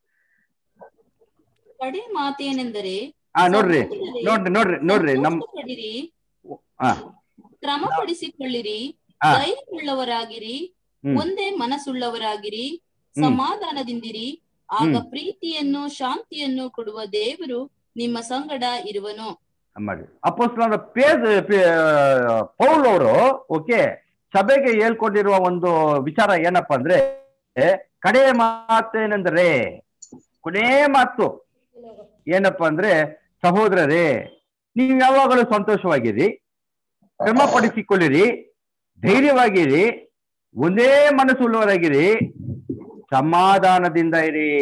ಕಡೆ ಮಾತೇನೆಂದರೆ ಹಾ ನೋಡ್ರಿ ಸಹೋದರರೇ, ನೋಡ್ರಿ ನೋಡ್ರಿ ನೋಡ್ರಿ ನಮ್ ಸಂತೋಷಪಡಿರಿ ಹಾ ಕ್ರಮಪಡಿಸಿಕೊಳ್ಳಿರಿ ಹಾ. ಧೈರ್ಯವುಳ್ಳವರಾಗಿರಿ ಹ್ಮ್. ಒಂದೇ ಮನಸ್ಸುಳ್ಳವರಾಗಿರಿ ಹ್ಮ್. ಸಮಾಧಾನದಿಂದಿರಿ ಆಗ ಹ್ಮ್. ಪ್ರೀತಿಯನ್ನು ಶಾಂತಿಯನ್ನು ಕೊಡುವ ದೇವರು ನಿಮ್ಮ ಸಂಗಡ ಇರುವನು ಮಾಡಿ ಅಪೋಸ್ತಲನ ಪೇದ್ ಪೌಲ್ ಅವರು ಓಕೆ ಸಭೆಗೆ ಹೇಳ್ಕೊಂಡಿರುವ ಒಂದು ವಿಚಾರ ಏನಪ್ಪಾ ಅಂದ್ರೆ ಕಡೆ ಮಾತೇನೆಂದರೆ ಕೊನೆ ಮಾತು ಏನಪ್ಪಾ ಅಂದ್ರೆ ಸಹೋದರರೇ ನೀವು ಯಾವಾಗಲೂ ಸಂತೋಷವಾಗಿರಿ ಕ್ರಮಪಡಿಸಿಕೊಳ್ಳಿರಿ ಧೈರ್ಯವಾಗಿರಿ ಒಂದೇ ಮನಸ್ಸುಳ್ಳವರಾಗಿರಿ ಸಮಾಧಾನದಿಂದ ಇರಿ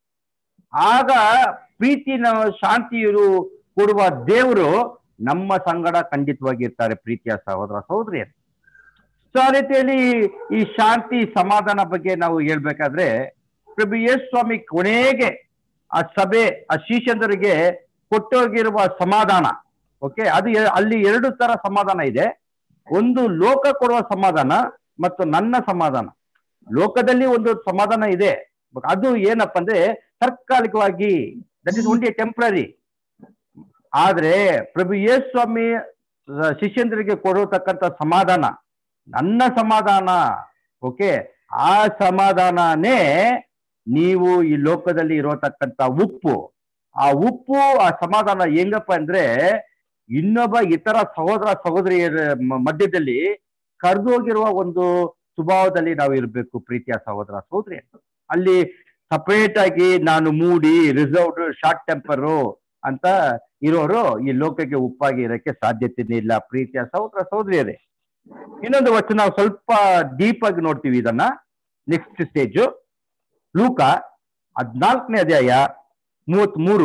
ಆಗ ಪ್ರೀತಿನ ಶಾಂತಿಯರು ಕೊಡುವ ದೇವರು ನಮ್ಮ ಸಂಗಡ ಖಂಡಿತವಾಗಿರ್ತಾರೆ ಪ್ರೀತಿಯ ಸಹೋದರ ಸಹೋದರಿಯರು ಸೊ ಆ ರೀತಿಯಲ್ಲಿ ಈ ಶಾಂತಿ ಸಮಾಧಾನ ಬಗ್ಗೆ ನಾವು ಹೇಳ್ಬೇಕಾದ್ರೆ ಪ್ರಭು ಯೇಸು ಸ್ವಾಮಿ ಕೊನೆಗೆ ಆ ಸಭೆ ಆ ಶಿಷ್ಯಂದರಿಗೆ ಕೊಟ್ಟೋಗಿರುವ ಸಮಾಧಾನ ಓಕೆ ಅದು ಎ- ಅಲ್ಲಿ ಎರಡು ತರ ಸಮಾಧಾನ ಇದೆ ಒಂದು ಲೋಕ ಕೊಡುವ ಸಮಾಧಾನ ಮತ್ತು ನನ್ನ ಸಮಾಧಾನ ಲೋಕದಲ್ಲಿ ಒಂದು ಸಮಾಧಾನ ಇದೆ But ಅದು ಏನಪ್ಪ ಅಂದ್ರೆ ತಾತ್ಕಾಲಿಕವಾಗಿ ದಟ್ ಇಸ್ ಓನ್ಲಿ ಟೆಂಪ್ರರಿ ಆದ್ರೆ ಪ್ರಭು ಯೇಸು ಸ್ವಾಮಿ ಸ- ಶಿಷ್ಯಂದ್ರಿಗೆ ಕೊಡತಕ್ಕಂತ ಸಮಾಧಾನ ನನ್ನ ಸಮಾಧಾನ ಓಕೆ ಆ ಸಮಾಧಾನನೇ ನೀವು ಈ ಲೋಕದಲ್ಲಿ ಇರತಕ್ಕಂತ ಉಪ್ಪು ಆ ಉಪ್ಪು ಆ ಸಮಾಧಾನ ಹೆಂಗಪ್ಪ ಅಂದ್ರೆ ಇನ್ನೊಬ್ಬ ಇತರ ಸಹೋದರ ಸಹೋದರಿಯರ ಮ- ಮಧ್ಯದಲ್ಲಿ ಕರೆದೋಗಿರುವ ಒಂದು ಸ್ವಭಾವದಲ್ಲಿ ನಾವು ಇರಬೇಕು ಪ್ರೀತಿಯ ಸಹೋದರ ಸಹೋದರಿ ಅಲ್ಲಿ ಸಪರೇಟ್ ಆಗಿ ನಾನು ಮೂಡಿ ರಿಸರ್ವ್ಡ್ ಶಾರ್ಟ್ ಟೆಂಪರು ಅಂತ ಇರೋರು ಈ ಲೋಕಕ್ಕೆ ಉಪ್ಪಾಗಿ ಇರಕ್ಕೆ ಸಾಧ್ಯತೆನೇ ಇಲ್ಲ ಪ್ರೀತಿಯ ಸಹೋದರ ಸಹೋದರಿಯರೇ ಇನ್ನೊಂದು ವಚನ ನಾವು ಸ್ವಲ್ಪ ಡೀಪ್ ಆಗಿ ನೋಡ್ತೀವಿ ಇದನ್ನ ನೆಕ್ಸ್ಟ್ ಸ್ಟೇಜ್ ಲೂಕ ಹದ್ನಾಲ್ಕನೇ ಅಧ್ಯಾಯ ಮೂವತ್ತ್ ಮೂರು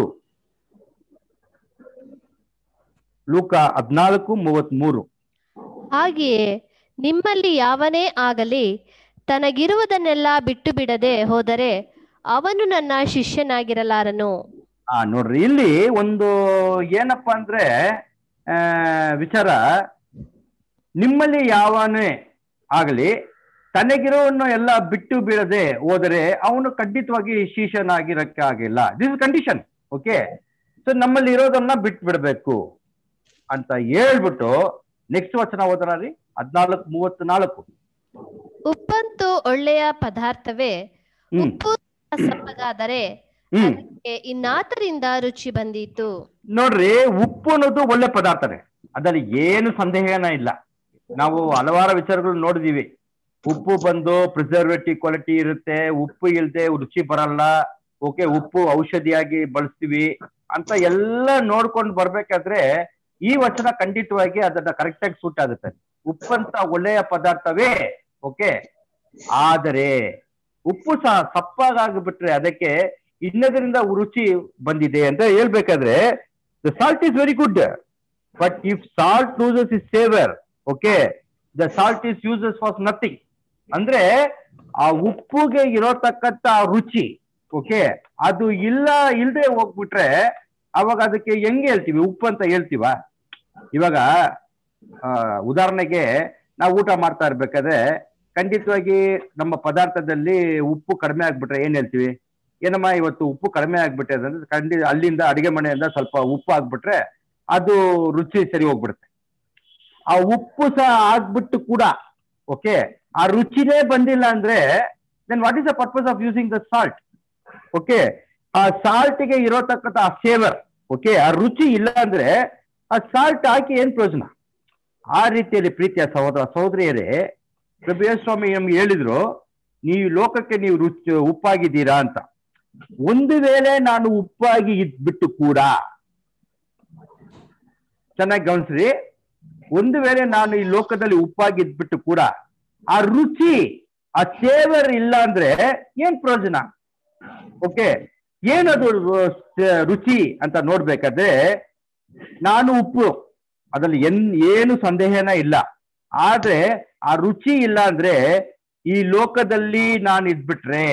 ಲೂಕ ಹದ್ನಾಲ್ಕು ಮೂವತ್ತ್ ಮೂರು ಹಾಗೆಯೇ ನಿಮ್ಮಲ್ಲಿ ಯಾವನೇ ಆಗಲಿ ತನಗಿರುವುದನ್ನೆಲ್ಲ ಬಿಟ್ಟು ಬಿಡದೆ ಹೋದರೆ ಅವನು ನನ್ನ ಶಿಷ್ಯನಾಗಿರಲಾರನು ಆ ನೋಡ್ರಿ ಇಲ್ಲಿ ಒಂದು ಏನಪ್ಪಾ ಅಂದ್ರೆ ಆ, ವಿಚಾರ ನಿಮ್ಮಲ್ಲಿ ಯಾವನೇ ಆಗಲಿ ತನಗಿರೋವನ್ನು ಎಲ್ಲ ಬಿಟ್ಟು ಬಿಡದೆ ಹೋದರೆ ಅವನು ಖಂಡಿತವಾಗಿ ಶಿಷ್ಯನಾಗಿರಕ್ಕೆ ಆಗಿಲ್ಲ this is condition okay so ನಮ್ಮಲ್ಲಿ ಇರೋದನ್ನ ಬಿಟ್ಟು ಬಿಡಬೇಕು ಅಂತ ಹೇಳ್ಬಿಟ್ಟು ನೆಕ್ಸ್ಟ್ ವಚನ ಓದೋಣ ರೀ ಹದ್ನಾಲ್ಕು ಮೂವತ್ನಾಲ್ಕು ಉಪ್ಪಂತೂ ಒಳ್ಳೆಯ ಪದಾರ್ಥವೇ ಹ್ಮ್ ಉಪ್ಪು ಸಪ್ಪಗಾದರೆ ಹ್ಮ್ ಅದಕ್ಕೆ ಇನ್ನಾತರಿಂದ ರುಚಿ ಬಂದೀತು ನೋಡ್ರಿ ಉಪ್ಪು ಅನ್ನೋದು ಒಳ್ಳೆ ಪದಾರ್ಥನೇ ಅದ್ರಲ್ಲಿ ಏನು ಸಂದೇಹನ ಇಲ್ಲ ನಾವು ಹಲವಾರು ವಿಚಾರಗಳು ನೋಡಿದೀವಿ ಉಪ್ಪು ಬಂದು ಪ್ರಿಸರ್ವೇಟಿವ್ ಕ್ವಾಲಿಟಿ ಇರುತ್ತೆ ಉಪ್ಪು ಇಲ್ದೆ ರುಚಿ ಬರಲ್ಲ ಓಕೆ ಉಪ್ಪು ಔಷಧಿಯಾಗಿ ಬಳಸ್ತೀವಿ ಅಂತ ಎಲ್ಲ ನೋಡ್ಕೊಂಡು ಬರ್ಬೇಕಾದ್ರೆ ಈ ವಚನ ಖಂಡಿತವಾಗಿ ಅದನ್ನ ಕರೆಕ್ಟ್ ಆಗಿ ಸೂಟ್ ಆಗುತ್ತೆ ಉಪ್ಪಂತ ಒಳ್ಳೆಯ ಪದಾರ್ಥವೇ ಓಕೆ ಆದರೆ ಉಪ್ಪು ಸಹ ಸಪ್ಪಾಗಿಬಿಟ್ರೆ ಅದಕ್ಕೆ ಇನ್ನದರಿಂದ ರುಚಿ ಬಂದಿದೆ ಅಂತ ಹೇಳ್ಬೇಕಾದ್ರೆ the salt is very good but if salt loses is savour okay the salt is uses for nothing ಅಂದ್ರೆ ಆ ಉಪ್ಪುಗೆ ಇರೋತಕ್ಕಂತ ರುಚಿ ಓಕೆ ಅದು ಇಲ್ಲ ಇಲ್ದೆ ಹೋಗ್ಬಿಟ್ರೆ ಅವಾಗ ಅದಕ್ಕೆ ಹೆಂಗೆ ಹೇಳ್ತೀವಿ ಉಪ್ಪು ಅಂತ ಹೇಳ್ತೀವ ಇವಾಗ ಆ, ಉದಾಹರಣೆಗೆ ನಾವು ಊಟ ಮಾಡ್ತಾ ಇರ್ಬೇಕಾದ್ರೆ ಖಂಡಿತವಾಗಿ ನಮ್ಮ ಪದಾರ್ಥದಲ್ಲಿ ಉಪ್ಪು ಕಡಿಮೆ ಆಗ್ಬಿಟ್ರೆ ಏನ್ ಹೇಳ್ತೀವಿ ಏನಮ್ಮ ಇವತ್ತು ಉಪ್ಪು ಕಡಿಮೆ ಆಗ್ಬಿಟ್ಟೆ ಅಂದ್ರೆ ಖಂಡಿತ ಅಲ್ಲಿಂದ ಅಡಿಗೆ ಮನೆಯಿಂದ ಸ್ವಲ್ಪ ಉಪ್ಪು ಆಗ್ಬಿಟ್ರೆ ಅದು ರುಚಿ ಸರಿ ಹೋಗ್ಬಿಡುತ್ತೆ ಆ ಉಪ್ಪು ಸಹ ಆಗ್ಬಿಟ್ಟು ಕೂಡ ಓಕೆ ಆ ರುಚಿನೇ ಬಂದಿಲ್ಲ ಅಂದ್ರೆ then what is the purpose of using the salt okay ಆ ಸಾಲ್ಟ್ಗೆ ಇರೋತಕ್ಕಂಥ ಆ ಸೇವರ್ ಓಕೆ ಆ ರುಚಿ ಇಲ್ಲ ಅಂದ್ರೆ ಆ ಸಾಲ್ಟ್ ಹಾಕಿ ಏನ್ ಪ್ರಯೋಜನ ಆ ರೀತಿಯಲ್ಲಿ ಪ್ರೀತಿಯ ಸಹೋದರ ಸಹೋದರಿಯರೇ ಪ್ರಭು ಸ್ವಾಮಿ ನಮ್ಗೆ ಹೇಳಿದ್ರು ನೀವು ಲೋಕಕ್ಕೆ ನೀವು ರುಚಿ ಉಪ್ಪಾಗಿದ್ದೀರಾ ಅಂತ ಒಂದು ವೇಳೆ ನಾನು ಉಪ್ಪಾಗಿ ಇದ್ಬಿಟ್ಟು ಕೂಡ ಚೆನ್ನಾಗಿ ಗಮನಿಸ್ರಿ ಒಂದು ವೇಳೆ ನಾನು ಈ ಲೋಕದಲ್ಲಿ ಉಪ್ಪಾಗಿ ಇದ್ಬಿಟ್ಟು ಕೂಡ ಆ ರುಚಿ ಆ ಸೇವರ್ ಇಲ್ಲ ಅಂದ್ರೆ ಏನ್ ಪ್ರಯೋಜನ ಓಕೆ ಏನದು ರು- ಸ- ರುಚಿ ಅಂತ ನೋಡ್ಬೇಕಾದ್ರೆ ನಾನು ಉಪ್ಪು ಅದ್ರಲ್ಲಿ ಎನ್ ಏನು ಸಂದೇಹನ ಇಲ್ಲ ಆದ್ರೆ ಆ ರುಚಿ ಇಲ್ಲ ಅಂದ್ರೆ ಈ ಲೋಕದಲ್ಲಿ ನಾನು ಇದ್ಬಿಟ್ರೆ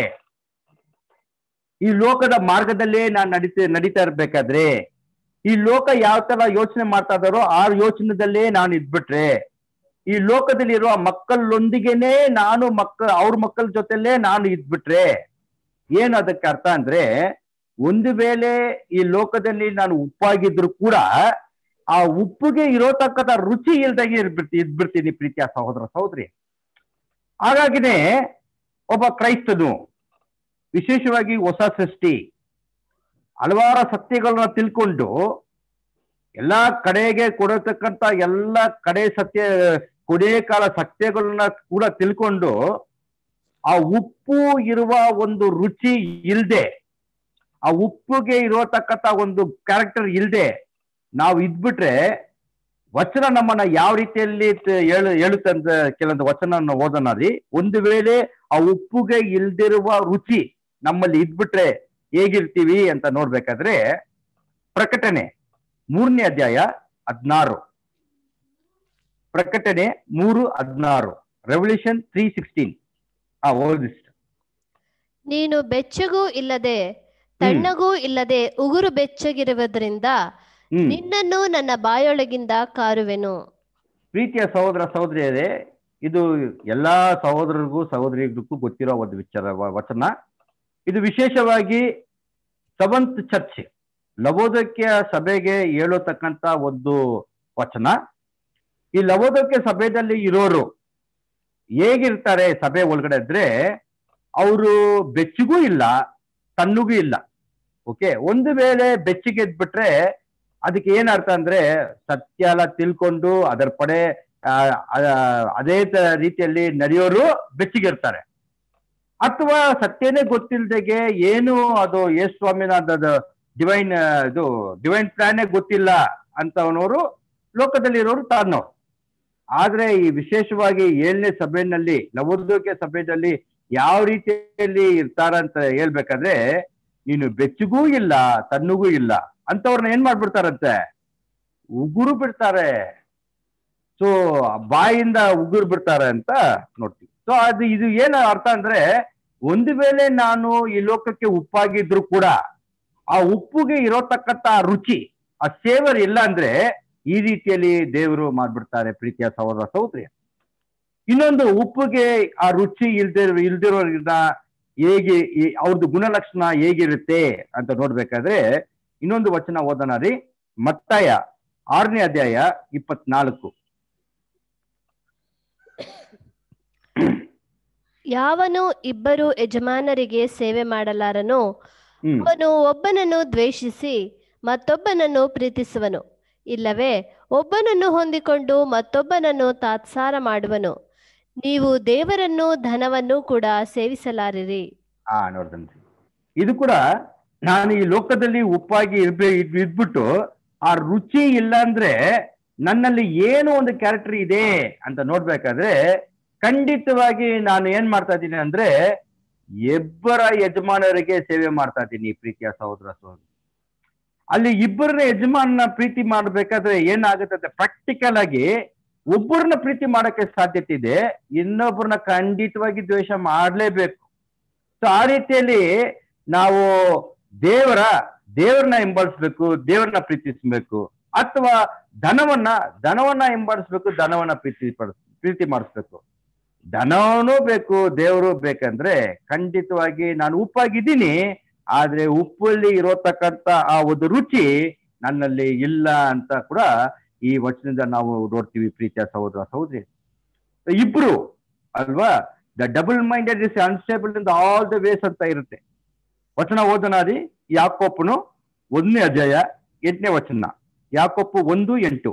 ಈ ಲೋಕದ ಮಾರ್ಗದಲ್ಲೇ ನಾನು ನಡೀತಾ ನಡೀತಾ ಇರ್ಬೇಕಾದ್ರೆ ಈ ಲೋಕ ಯಾವ ತರ ಯೋಚನೆ ಮಾಡ್ತಾ ಇದಾರೋ ಆ ಯೋಚನೆದಲ್ಲೇ ನಾನು ಇದ್ಬಿಟ್ರೆ ಈ ಲೋಕದಲ್ಲಿರುವ ಮಕ್ಕಳೊಂದಿಗೆನೆ ನಾನು ಮಕ್ಕಳ ಅವ್ರ ಮಕ್ಕಳ ಜೊತೆಲೇ ನಾನು ಇದ್ಬಿಟ್ರೆ ಏನು ಅದಕ್ಕೆ ಅರ್ಥ ಅಂದ್ರೆ ಒಂದು ವೇಳೆ ಈ ಲೋಕದಲ್ಲಿ ನಾನು ಉಪ್ಪಾಗಿದ್ರು ಕೂಡ ಆ ಉಪ್ಪಿಗೆ ಇರೋತಕ್ಕಂಥ ರುಚಿ ಇಲ್ದಂಗೆ ಇರ್ಬಿಡ್ತಿ ಇದ್ಬಿಡ್ತೀನಿ ಪ್ರೀತಿಯ ಸಹೋದರ ಸಹೋದರಿ ಹಾಗಾಗಿನೇ ಒಬ್ಬ ಕ್ರೈಸ್ತನು ವಿಶೇಷವಾಗಿ ಹೊಸ ಸೃಷ್ಟಿ ಹಲವಾರು ಸತ್ಯಗಳನ್ನ ತಿಳ್ಕೊಂಡು ಎಲ್ಲಾ ಕಡೆಗೆ ಕೊಡತಕ್ಕಂತ ಎಲ್ಲ ಕಡೆ ಸತ್ಯ ಕೊನೆ ಕಾಲ ಸತ್ಯಗಳನ್ನ ಕೂಡ ತಿಳ್ಕೊಂಡು ಆ ಉಪ್ಪು ಇರುವ ಒಂದು ರುಚಿ ಇಲ್ದೆ ಆ ಉಪ್ಪುಗೆ ಇರತಕ್ಕಂತ ಒಂದು ಕ್ಯಾರೆಕ್ಟರ್ ಇಲ್ದೆ ನಾವು ಇದ್ಬಿಟ್ರೆ ವಚನ ನಮ್ಮನ್ನ ಯಾವ ರೀತಿಯಲ್ಲಿ ತ- ಹೇಳು ಹೇಳುತ್ತೆ ಅಂತ ಕೆಲವೊಂದು ವಚನ ಓದೋಣ ರೀ ಒಂದು ವೇಳೆ ಆ ಉಪ್ಪುಗೆ ಇಲ್ದಿರುವ ರುಚಿ ನಮ್ಮಲ್ಲಿ ಇದ್ಬಿಟ್ರೆ ಹೇಗಿರ್ತೀವಿ ಅಂತ ನೋಡ್ಬೇಕಾದ್ರೆ ಪ್ರಕಟಣೆ ಮೂರನೇ ಅಧ್ಯಾಯ ಹದ್ನಾರು ಪ್ರಕಟಣೆ ಮೂರು ಹದ್ನಾರು ರೆವಲ್ಯೂಷನ್ ತ್ರೀ ಸಿಕ್ಸ್ಟೀನ್ ಆ ಓದಿಸ್ ನೀನು ಬೆಚ್ಚಗೂ ಇಲ್ಲದೆ ತಣ್ಣಗೂ ಇಲ್ಲದೆ ಉಗುರು ಬೆಚ್ಚಗಿರುವುದರಿಂದ ಹ್ಮ್ ನಿನ್ನನ್ನು ನನ್ನ ಬಾಯೊಳಗಿಂದ ಕಾರುವೆನು ಪ್ರೀತಿಯ ಸಹೋದರ ಸಹೋದರಿಯರೇ ಇದು ಎಲ್ಲಾ ಸಹೋದರರಿಗೂ ಸಹೋದರಿಗೂ ಗೊತ್ತಿರೋ ಒಂದು ವಿಚಾರ ವ- ವಚನ ಇದು ವಿಶೇಷವಾಗಿ ಸವಂತ್ ಚರ್ಚ್ ಲವೋದಕ್ಯ ಸಭೆಗೆ ಹೇಳತಕ್ಕಂತ ಒಂದು ವಚನ ಈ ಲವೋದಕ್ಯ ಸಭೆಯಲ್ಲಿ ಇರೋರು ಹೇಗಿರ್ತಾರೆ ಸಭೆ ಒಳಗಡೆ ಇದ್ರೆ ಅವರು ಬೆಚ್ಚಗೂ ಇಲ್ಲ ತಣ್ಣಗೂ ಇಲ್ಲ ಓಕೆ ಒಂದು ವೇಳೆ ಬೆಚ್ಚಿಗೆ ಎದ್ಬಿಟ್ರೆ ಅದಕ್ಕೆ ಏನ್ ಅರ್ಥ ಅಂದ್ರೆ ಸತ್ಯ ಎಲ್ಲ ತಿಳ್ಕೊಂಡು ಅದರ ಪಡೆ ಆ, ಆ, ಅದೇ ತ ರೀತಿಯಲ್ಲಿ ನಡೆಯೋರು ಬೆಚ್ಚಿಗಿರ್ತಾರೆ ಅಥವಾ ಸತ್ಯನೇ ಗೊತ್ತಿಲ್ದಗೆ ಏನು ಅದು ಯೇಸು ಸ್ವಾಮಿನ ಡಿವೈನ್ ಇದು ಡಿವೈನ್ ಪ್ಲಾನೇ ಗೊತ್ತಿಲ್ಲ ಅಂತವನವರು ಲೋಕದಲ್ಲಿರೋರು ತಾನೋರು ಆದ್ರೆ ಈ ವಿಶೇಷವಾಗಿ ಏಳನೇ ಸಭೆಯಲ್ಲಿ ನವೋದಯ ಸಭೆಯಲ್ಲಿ ಯಾವ ರೀತಿಯಲ್ಲಿ ಇರ್ತಾರಂತ ಹೇಳ್ಬೇಕಾದ್ರೆ ನೀನು ಬೆಚ್ಚಗೂ ಇಲ್ಲ ತಣ್ಣಗೂ ಇಲ್ಲ ಅಂತವ್ರನ್ನ ಏನ್ ಮಾಡ್ಬಿಡ್ತಾರಂತೆ ಉಗುರು ಬಿಡ್ತಾರೆ ಸೊ ಬಾಯಿಂದ ಉಗುರು ಬಿಡ್ತಾರೆ ಅಂತ ನೋಡ್ತೀವಿ ಸೊ ಅದು ಇದು ಏನು ಅರ್ಥ ಅಂದ್ರೆ ಒಂದು ವೇಳೆ ನಾನು ಈ ಲೋಕಕ್ಕೆ ಉಪ್ಪಾಗಿದ್ರು ಕೂಡ ಆ ಉಪ್ಪುಗೆ ಇರೋತಕ್ಕಂತ ಆ ರುಚಿ ಆ ಸೇವರ್ ಇಲ್ಲ ಅಂದ್ರೆ ಈ ರೀತಿಯಲ್ಲಿ ದೇವರು ಮಾಡ್ಬಿಡ್ತಾರೆ ಪ್ರೀತಿಯ ಸಹೋದರ ಸಹೋದರಿ ಇನ್ನೊಂದು ಉಪ್ಪುಗೆ ಆ ರುಚಿ ಇಲ್ದೇ ಇಲ್ದಿರೋದ್ರಿಂದ ಹೇಗೆ ಈ- ಅವ್ರದ್ದು ಗುಣಲಕ್ಷಣ ಹೇಗಿರುತ್ತೆ ಅಂತ ನೋಡ್ಬೇಕಾದ್ರೆ ಇನ್ನೊಂದು ವಚನ ಓದೋಣ ರೀ ಮತ್ತಾಯ ಆರನೇ ಅಧ್ಯಾಯ ಇಪ್ಪತ್ನಾಲ್ಕು ಯಾವನು ಇಬ್ಬರು ಯಜಮಾನರಿಗೆ ಸೇವೆ ಮಾಡಲಾರನೋ ಹ್ಮ್ ಅವನು ಒಬ್ಬನನ್ನು ದ್ವೇಷಿಸಿ ಮತ್ತೊಬ್ಬನನ್ನು ಪ್ರೀತಿಸುವನು ಇಲ್ಲವೇ ಒಬ್ಬನನ್ನು ಹೊಂದಿಕೊಂಡು ಮತ್ತೊಬ್ಬನನ್ನು ತಾತ್ಸಾರ ಮಾಡುವನು ನೀವು ದೇವರನ್ನು ಧನವನ್ನು ಕೂಡ ಸೇವಿಸಲಾರಿರಿ ಆ ನೋಡ್ದನ್ರಿ ಇದು ಕೂಡ ನಾನು ಈ ಲೋಕದಲ್ಲಿ ಉಪ್ಪಾಗಿ ಇರ್ಬೇ ಇದ್- ಇದ್ಬಿಟ್ಟು ಆ ರುಚಿ ಇಲ್ಲ ಅಂದ್ರೆ ನನ್ನಲ್ಲಿ ಏನು ಒಂದು ಕ್ಯಾರೆಕ್ಟರ್ ಇದೆ ಅಂತ ನೋಡ್ಬೇಕಾದ್ರೆ ಖಂಡಿತವಾಗಿ ನಾನು ಏನ್ ಮಾಡ್ತಾ ಇದ್ದೀನಿ ಅಂದ್ರೆ ಇಬ್ಬರ ಯಜಮಾನರಿಗೆ ಸೇವೆ ಮಾಡ್ತಾ ಇದ್ದೀನಿ ಪ್ರೀತಿಯ ಸಹೋದರ ಸಹೋದರಿ ಅಲ್ಲಿ ಇಬ್ಬರನ್ನ ಯಜಮಾನನ ಪ್ರೀತಿ ಮಾಡ್ಬೇಕಾದ್ರೆ ಏನಾಗುತ್ತೆ ಅಂತ ಪ್ರಾಕ್ಟಿಕಲ್ ಆಗಿ ಒಬ್ಬರನ್ನ ಪ್ರೀತಿ ಮಾಡಕ್ಕೆ ಸಾಧ್ಯತೆ ಇದೆ ಇನ್ನೊಬ್ಬರನ್ನ ಖಂಡಿತವಾಗಿ ದ್ವೇಷ ಮಾಡ್ಲೇಬೇಕು ಸೊ ಆ ರೀತಿಯಲ್ಲಿ ನಾವು ದೇವರ ದೇವರನ್ನ ಹಿಂಬಾಲಿಸ್ಬೇಕು ದೇವರನ್ನ ಪ್ರೀತಿಸ್ಬೇಕು ಅಥವಾ ಧನವನ್ನ ಧನವನ್ನ ಹಿಂಬಾಲಿಸ್ಬೇಕು ಧನವನ್ನ ಪ್ರೀತಿ ಪಡಿಸ್ ಪ್ರೀತಿ ಮಾಡಿಸ್ಬೇಕು ಧನವೂ ಬೇಕು ದೇವರು ಬೇಕಂದ್ರೆ ಖಂಡಿತವಾಗಿ ನಾನು ಉಪ್ಪಾಗಿದ್ದೀನಿ ಆದ್ರೆ ಉಪ್ಪಲ್ಲಿ ಇರೋತಕ್ಕಂತ ಆ ಒಂದು ರುಚಿ ನನ್ನಲ್ಲಿ ಇಲ್ಲ ಅಂತ ಕೂಡ ಈ ವಚನದಿಂದ ನಾವು ನೋಡ್ತೀವಿ ಪ್ರೀತಿಯ ಸಹೋದರ ಸಹೋದರಿ ಇಬ್ರು ಅಲ್ವಾ the double minded is unstable in all the ways ಅಂತ ಇರುತ್ತೆ ವಚನ ಓದನಾದಿ ಯಾಕೋಪ್ಪನು ಒಂದನೇ ಅಧ್ಯಾಯ ಎಂಟನೇ ವಚನ ಯಾಕೊಪ್ಪು ಒಂದು ಎಂಟು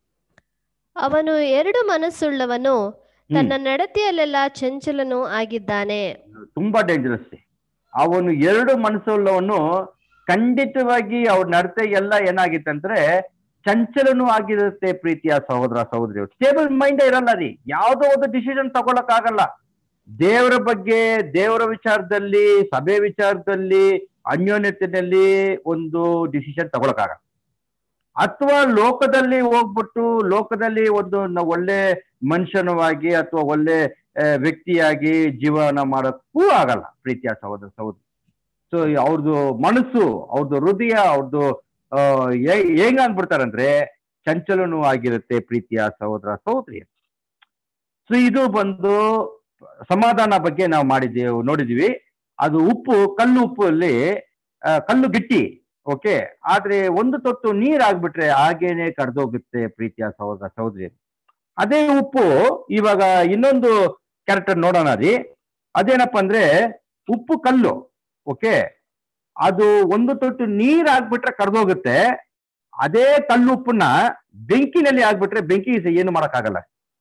ಅವನು ಎರಡು ಮನಸ್ಸುಳ್ಳವನು ತನ್ನ ನಡತೆಯಲ್ಲೆಲ್ಲ ಚಂಚಲನೂ ಆಗಿದ್ದಾನೆ ತುಂಬಾ ಡೇಂಜರಸ್ ಅವನು ಎರಡು ಮನಸ್ಸುಳ್ಳವನು ಖಂಡಿತವಾಗಿ ಅವ್ರ ನಡತೆ ಎಲ್ಲ ಏನಾಗಿತ್ತಂದ್ರೆ ಚಂಚಲನೂ ಆಗಿರುತ್ತೆ ಪ್ರೀತಿಯ ಸಹೋದರ ಸಹೋದರಿ ಸ್ಟೇಬಲ್ ಮೈಂಡ್ ಇರಲ್ಲ ರೀ ಯಾವುದೋ ಒಂದು ಡಿಸಿಷನ್ ತಗೊಳಕ್ ಆಗಲ್ಲ ದೇವರ ಬಗ್ಗೆ ದೇವರ ವಿಚಾರದಲ್ಲಿ ಸಭೆ ವಿಚಾರದಲ್ಲಿ ಅನ್ಯೋನ್ಯತೆಯಲ್ಲಿ ಒಂದು ಡಿಸಿಷನ್ ತಗೊಳಕ್ಕಾಗಲ್ಲ ಅಥವಾ ಲೋಕದಲ್ಲಿ ಹೋಗ್ಬಿಟ್ಟು ಲೋಕದಲ್ಲಿ ಒಂದು ನ- ಒಳ್ಳೆ ಮನುಷ್ಯನವಾಗಿ ಅಥವಾ ಒಳ್ಳೆ ಆ, ವ್ಯಕ್ತಿಯಾಗಿ ಜೀವನ ಮಾಡೋಕ್ಕೂ ಆಗಲ್ಲ ಪ್ರೀತಿಯ ಸಹೋದರ ಸಹೋದರಿ ಸೊ ಅವ್ರದ್ದು ಮನಸ್ಸು ಅವ್ರದ್ದು ಹೃದಯ ಅವ್ರದ್ದು ಹೆಂಗ ಅಂದ್ಬಿಡ್ತಾರಂದ್ರೆ ಚಂಚಲನೂ ಆಗಿರುತ್ತೆ ಪ್ರೀತಿಯ ಸಹೋದರ ಸಹೋದರಿ ಸೊ ಇದು ಬಂದು ಸಮಾಧಾನ ಬಗ್ಗೆ ನಾವು ಮಾಡಿದ್ದೇವೆ ನೋಡಿದೀವಿ ಅದು ಉಪ್ಪು ಕಲ್ಲು ಉಪ್ಪು ಅಲ್ಲಿ ಆ, ಕಲ್ಲು ಗಟ್ಟಿ ಓಕೆ ಆದ್ರೆ ಒಂದು ತೊಟ್ಟು ನೀರ್ ಆಗ್ಬಿಟ್ರೆ ಹಾಗೇನೆ ಕಡ್ದೋಗುತ್ತೆ ಪ್ರೀತಿಯ ಸಹೋದರ ಸಹೋದರಿ ಅದೇ ಉಪ್ಪು ಇವಾಗ ಇನ್ನೊಂದು ಕ್ಯಾರೆಕ್ಟರ್ ನೋಡೋಣ ರೀ ಅದೇನಪ್ಪ ಅಂದ್ರೆ ಉಪ್ಪು ಕಲ್ಲು ಓಕೆ ಅದು ಒಂದು ತೊಟ್ಟು ನೀರ್ ಆಗ್ಬಿಟ್ರೆ ಕಡ್ದೋಗುತ್ತೆ ಅದೇ ಕಲ್ಲು ಉಪ್ಪನ್ನ ಬೆಂಕಿನಲ್ಲಿ ಆಗ್ಬಿಟ್ರೆ ಬೆಂಕಿ ಏನು ಮಾಡಕ್ಕಾಗಲ್ಲ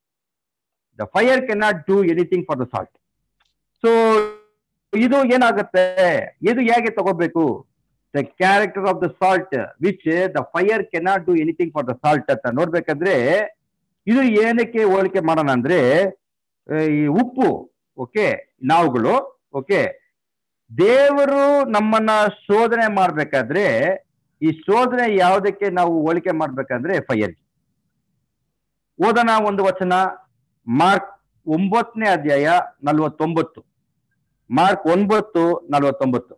the fire can not do anything for the salt so ಇದು ಏನಾಗುತ್ತೆ ಇದು ಹೇಗೆ ತಗೋಬೇಕು the character of the salt which the fire cannot do anything for the salt ಅಂತ ನೋಡ್ಬೇಕಂದ್ರೆ ಇದು ಏನಕ್ಕೆ ಹೋಲಿಕೆ ಮಾಡೋಣ ಅಂದ್ರೆ ಆ, ಈ ಉಪ್ಪು ಓಕೆ ನಾವುಗಳು ಓಕೆ ದೇವರು ನಮ್ಮನ್ನ ಶೋಧನೆ ಮಾಡ್ಬೇಕಾದ್ರೆ ಈ ಶೋಧನೆ ಯಾವುದಕ್ಕೆ ನಾವು ಹೋಲಿಕೆ ಮಾಡ್ಬೇಕಂದ್ರೆ ಫೈರ್ ಓದನ ಒಂದು ವಚನ ಮಾರ್ಕ್ ಒಂಬತ್ತನೇ ಅಧ್ಯಾಯ ನಲವತ್ತೊಂಬತ್ತು ಮಾರ್ಕ್ ಒಂಬತ್ತು ನಲವತ್ತೊಂಬತ್ತು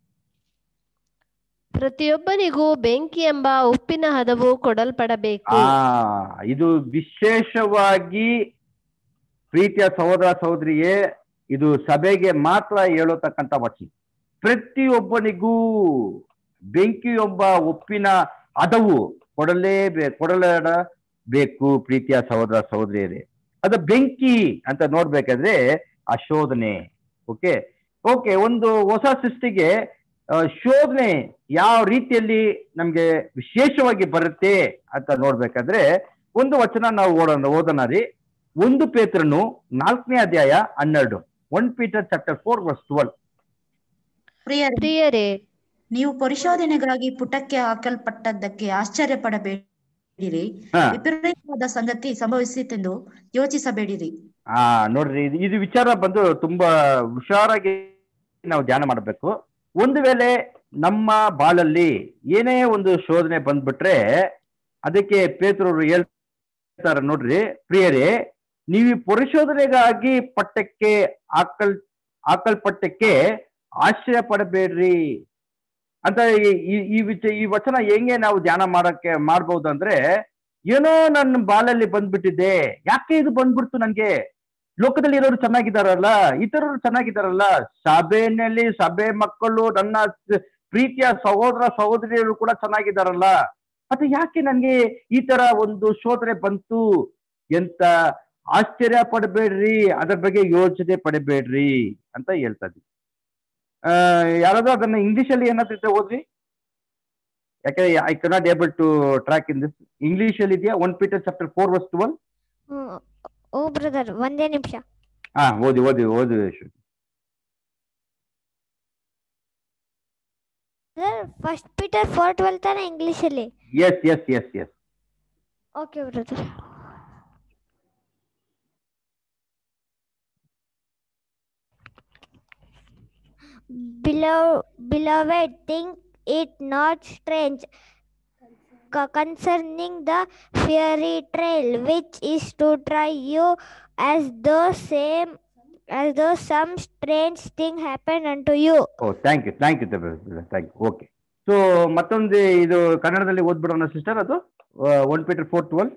ಪ್ರತಿಯೊಬ್ಬನಿಗೂ ಬೆಂಕಿ ಎಂಬ ಉಪ್ಪಿನ ಹದವು ಕೊಡಲ್ಪಡಬೇಕು ಆ ಇದು ವಿಶೇಷವಾಗಿ ಪ್ರೀತಿಯ ಸಹೋದರ ಸಹೋದರಿಯೇ ಇದು ಸಭೆಗೆ ಮಾತ್ರ ಹೇಳತಕ್ಕಂತ ವಚನ ಪ್ರತಿಯೊಬ್ಬನಿಗೂ ಬೆಂಕಿಯೊಬ್ಬ ಉಪ್ಪಿನ ಹದವು ಕೊಡಲೇಬೇಕು ಕೊಡಲೇಬೇಕು ಪ್ರೀತಿಯ ಸಹೋದರ ಸಹೋದರಿಯರೇ ಅದು ಬೆಂಕಿ ಅಂತ ನೋಡ್ಬೇಕಾದ್ರೆ ಆ ಶೋಧನೆ ಓಕೆ ಓಕೆ ಒಂದು ಹೊಸ ಸೃಷ್ಟಿಗೆ ಆ, ಶೋಧನೆ ಯಾವ ರೀತಿಯಲ್ಲಿ ನಮ್ಗೆ ವಿಶೇಷವಾಗಿ ಬರುತ್ತೆ ಅಂತ ನೋಡ್ಬೇಕಾದ್ರೆ ಒಂದು ವಚನ ನಾವು ಓಡೋಣ ಓದೋಣ ರೀ ಒಂದು ಪೇತ್ರನು ನಾಲ್ಕನೇ ಅಧ್ಯಾಯ ಹನ್ನೆರಡು one Peter chapter four verse twelve ಪ್ರಿಯರೇ ಪ್ರಿಯರೇ ನೀವು ಪರಿಶೋಧನೆಗಾಗಿ ಪುಟಕ್ಕೆ ಹಾಕಲ್ಪಟ್ಟದ್ದಕ್ಕೆ ಆಶ್ಚರ್ಯ ಪಡಬೇಡಿರಿ ಹಾ ವಿಪರೀತವಾದ ಸಂಗತಿ ಸಂಭವಿಸಿತೆಂದು ಯೋಚಿಸಬೇಡಿರಿ ಆ ನೋಡ್ರಿ ಇದು- ಇದು ವಿಚಾರ ಬಂದು ತುಂಬಾ ಹುಷಾರಾಗಿ ನಾವು ಧ್ಯಾನ ಮಾಡಬೇಕು ಒಂದು ವೇಳೆ ನಮ್ಮ ಬಾಳಲ್ಲಿ ಏನೇ ಒಂದು ಶೋಧನೆ ಬಂದ್ಬಿಟ್ರೆ ಅದಕ್ಕೆ ಪೇತ್ರರು ಹೇಳ್ತಾರೆ ನೋಡ್ರಿ ಪ್ರಿಯರೇ ನೀವು ಈ ಪರಿಶೋಧನೆಗಾಗಿ ಪಟ್ಟಕ್ಕೆ ಹಾಕಲ್ ಹಾಕಲ್ಪಟ್ಟಕ್ಕೆ ಆಶ್ಚರ್ಯ ಪಡಬೇಡ್ರಿ ಅಂತ ಈ- ಈ ಈ ವಿಚ ಈ ವಚನ ಹೆಂಗೆ ನಾವು ಧ್ಯಾನ ಮಾಡಕ್ಕೆ ಮಾಡ್ಬೋದು ಅಂದ್ರೆ ಏನೋ ನನ್ನ ಬಾಲಲ್ಲಿ ಬಂದ್ಬಿಟ್ಟಿದೆ ಯಾಕೆ ಇದು ಬಂದ್ಬಿಡ್ತು ನನ್ಗೆ ಲೋಕದಲ್ಲಿ ಇರೋರು ಚೆನ್ನಾಗಿದ್ದಾರಲ್ಲ ಇತರರು ಚೆನ್ನಾಗಿದ್ದಾರಲ್ಲ ಸಭೆಯಲ್ಲಿ ಸಭೆ ಮಕ್ಕಳು ನನ್ನ ಸ- ಪ್ರೀತಿಯ ಸಹೋದರ ಸಹೋದರಿಯರು ಕೂಡ ಚೆನ್ನಾಗಿದ್ದಾರಲ್ಲ ಮತ್ತೆ ಯಾಕೆ ನನ್ಗೆ ಈ ತರ ಒಂದು ಶೋಧನೆ ಬಂತು ಎಂತ ಆಶ್ಚರ್ಯ ಪಡಬೇಡ್ರಿ ಅದ್ರ ಬಗ್ಗೆ ಯೋಚನೆ ಪಡಬೇಡ್ರಿ ಅಂತ ಹೇಳ್ತಾ ಇದ್ವಿ ಆ, ಯಾರಾದ್ರೂ ಅದನ್ನ ಇಂಗ್ಲಿಷ್ ಅಲ್ಲಿ ಏನಾದ್ರು ಇದ್ರೆ ಓದ್ರಿ ಯಾಕಂದ್ರೆ I cannot able to track in this English ಅಲ್ಲಿ ಇದೆಯಾ one Peter chapter four verse twelve hmm. Oh brother ಒಂದೇ ನಿಮಿಷ ಹಾ ಓದಿ ಓದಿ ಓದಿ Yashu. First Peter four twelve ತಾನೆ ಇಂಗ್ಲಿಷ್ ಅಲ್ಲಿ yes yes yes yes okay brother Below, beloved, think it not strange co- concerning the fiery trail which is to try you as though same as though some strange thing happened unto you. Oh thank you thank you thank you okay so ಮತ್ತೊಂದು ಇದು ಕನ್ನಡದಲ್ಲಿ ಓದ್ಬಿಡೋಣ ಸಿಸ್ಟರ್ ಅದು ಒನ್ ಪೀಟರ್ ಫೋರ್ ಟ್ವೆಲ್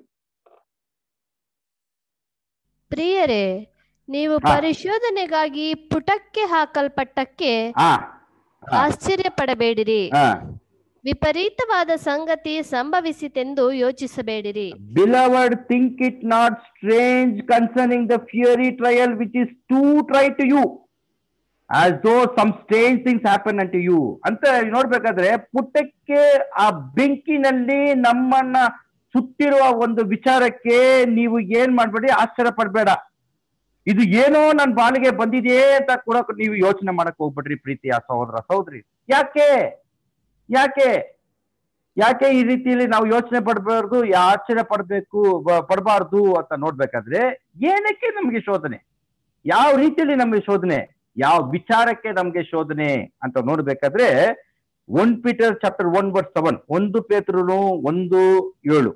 ಪ್ರಿಯರೇ ನೀವು ಹಾ. ಪರಿಶೋಧನೆಗಾಗಿ ಪುಟಕ್ಕೆ ಹಾಕಲ್ಪಟ್ಟಕ್ಕೆ ಹಾ ಆಶ್ಚರ್ಯ ಪಡಬೇಡಿರಿ ಹಾ ವಿಪರೀತವಾದ ಸಂಗತಿ ಸಂಭವಿಸಿತೆಂದು ಯೋಚಿಸಬೇಡಿರಿ Beloved, think it not strange concerning the fiery trial which is to try to you, as though some strange things happen unto you. ಅಂತ ನೋಡ್ಬೇಕಾದ್ರೆ ಪುಟ್ಟಕ್ಕೆ ಆ ಬೆಂಕಿನಲ್ಲಿ ನಮ್ಮನ್ನ ಸುತ್ತಿರುವ ಒಂದು ವಿಚಾರಕ್ಕೆ ನೀವು ಏನ್ ಮಾಡ್ಬೇಡಿ ಆಶ್ಚರ್ಯ ಪಡ್ಬೇಡ ಇದು ಏನೋ ನನ್ನ ಬಾಲಿಗೆ ಬಂದಿದೆ ಅಂತ ಕೂಡ ನೀವು ಯೋಚನೆ ಮಾಡಕ್ ಹೋಗ್ಬೇಡ್ರಿ ಪ್ರೀತಿಯ ಸಹೋದರ ಸಹೋದರಿ ಯಾಕೆ ಯಾಕೆ ಯಾಕೆ ಈ ರೀತಿಯಲ್ಲಿ ನಾವು ಯೋಚನೆ ಪಡಬಾರ್ದು ಆಶ್ಚರ್ಯ ಪಡಬೇಕು ಪಡಬಾರ್ದು ಅಂತ ನೋಡ್ಬೇಕಾದ್ರೆ ಏನಕ್ಕೆ ನಮ್ಗೆ ಶೋಧನೆ ಯಾವ ರೀತಿಯಲ್ಲಿ ನಮ್ಗೆ ಶೋಧನೆ ಯಾವ ವಿಚಾರಕ್ಕೆ ನಮ್ಗೆ ಶೋಧನೆ ಅಂತ ನೋಡ್ಬೇಕಾದ್ರೆ one Peter chapter one verse seven ಒಂದು ಪೇತ್ರನು ಒಂದು ಏಳು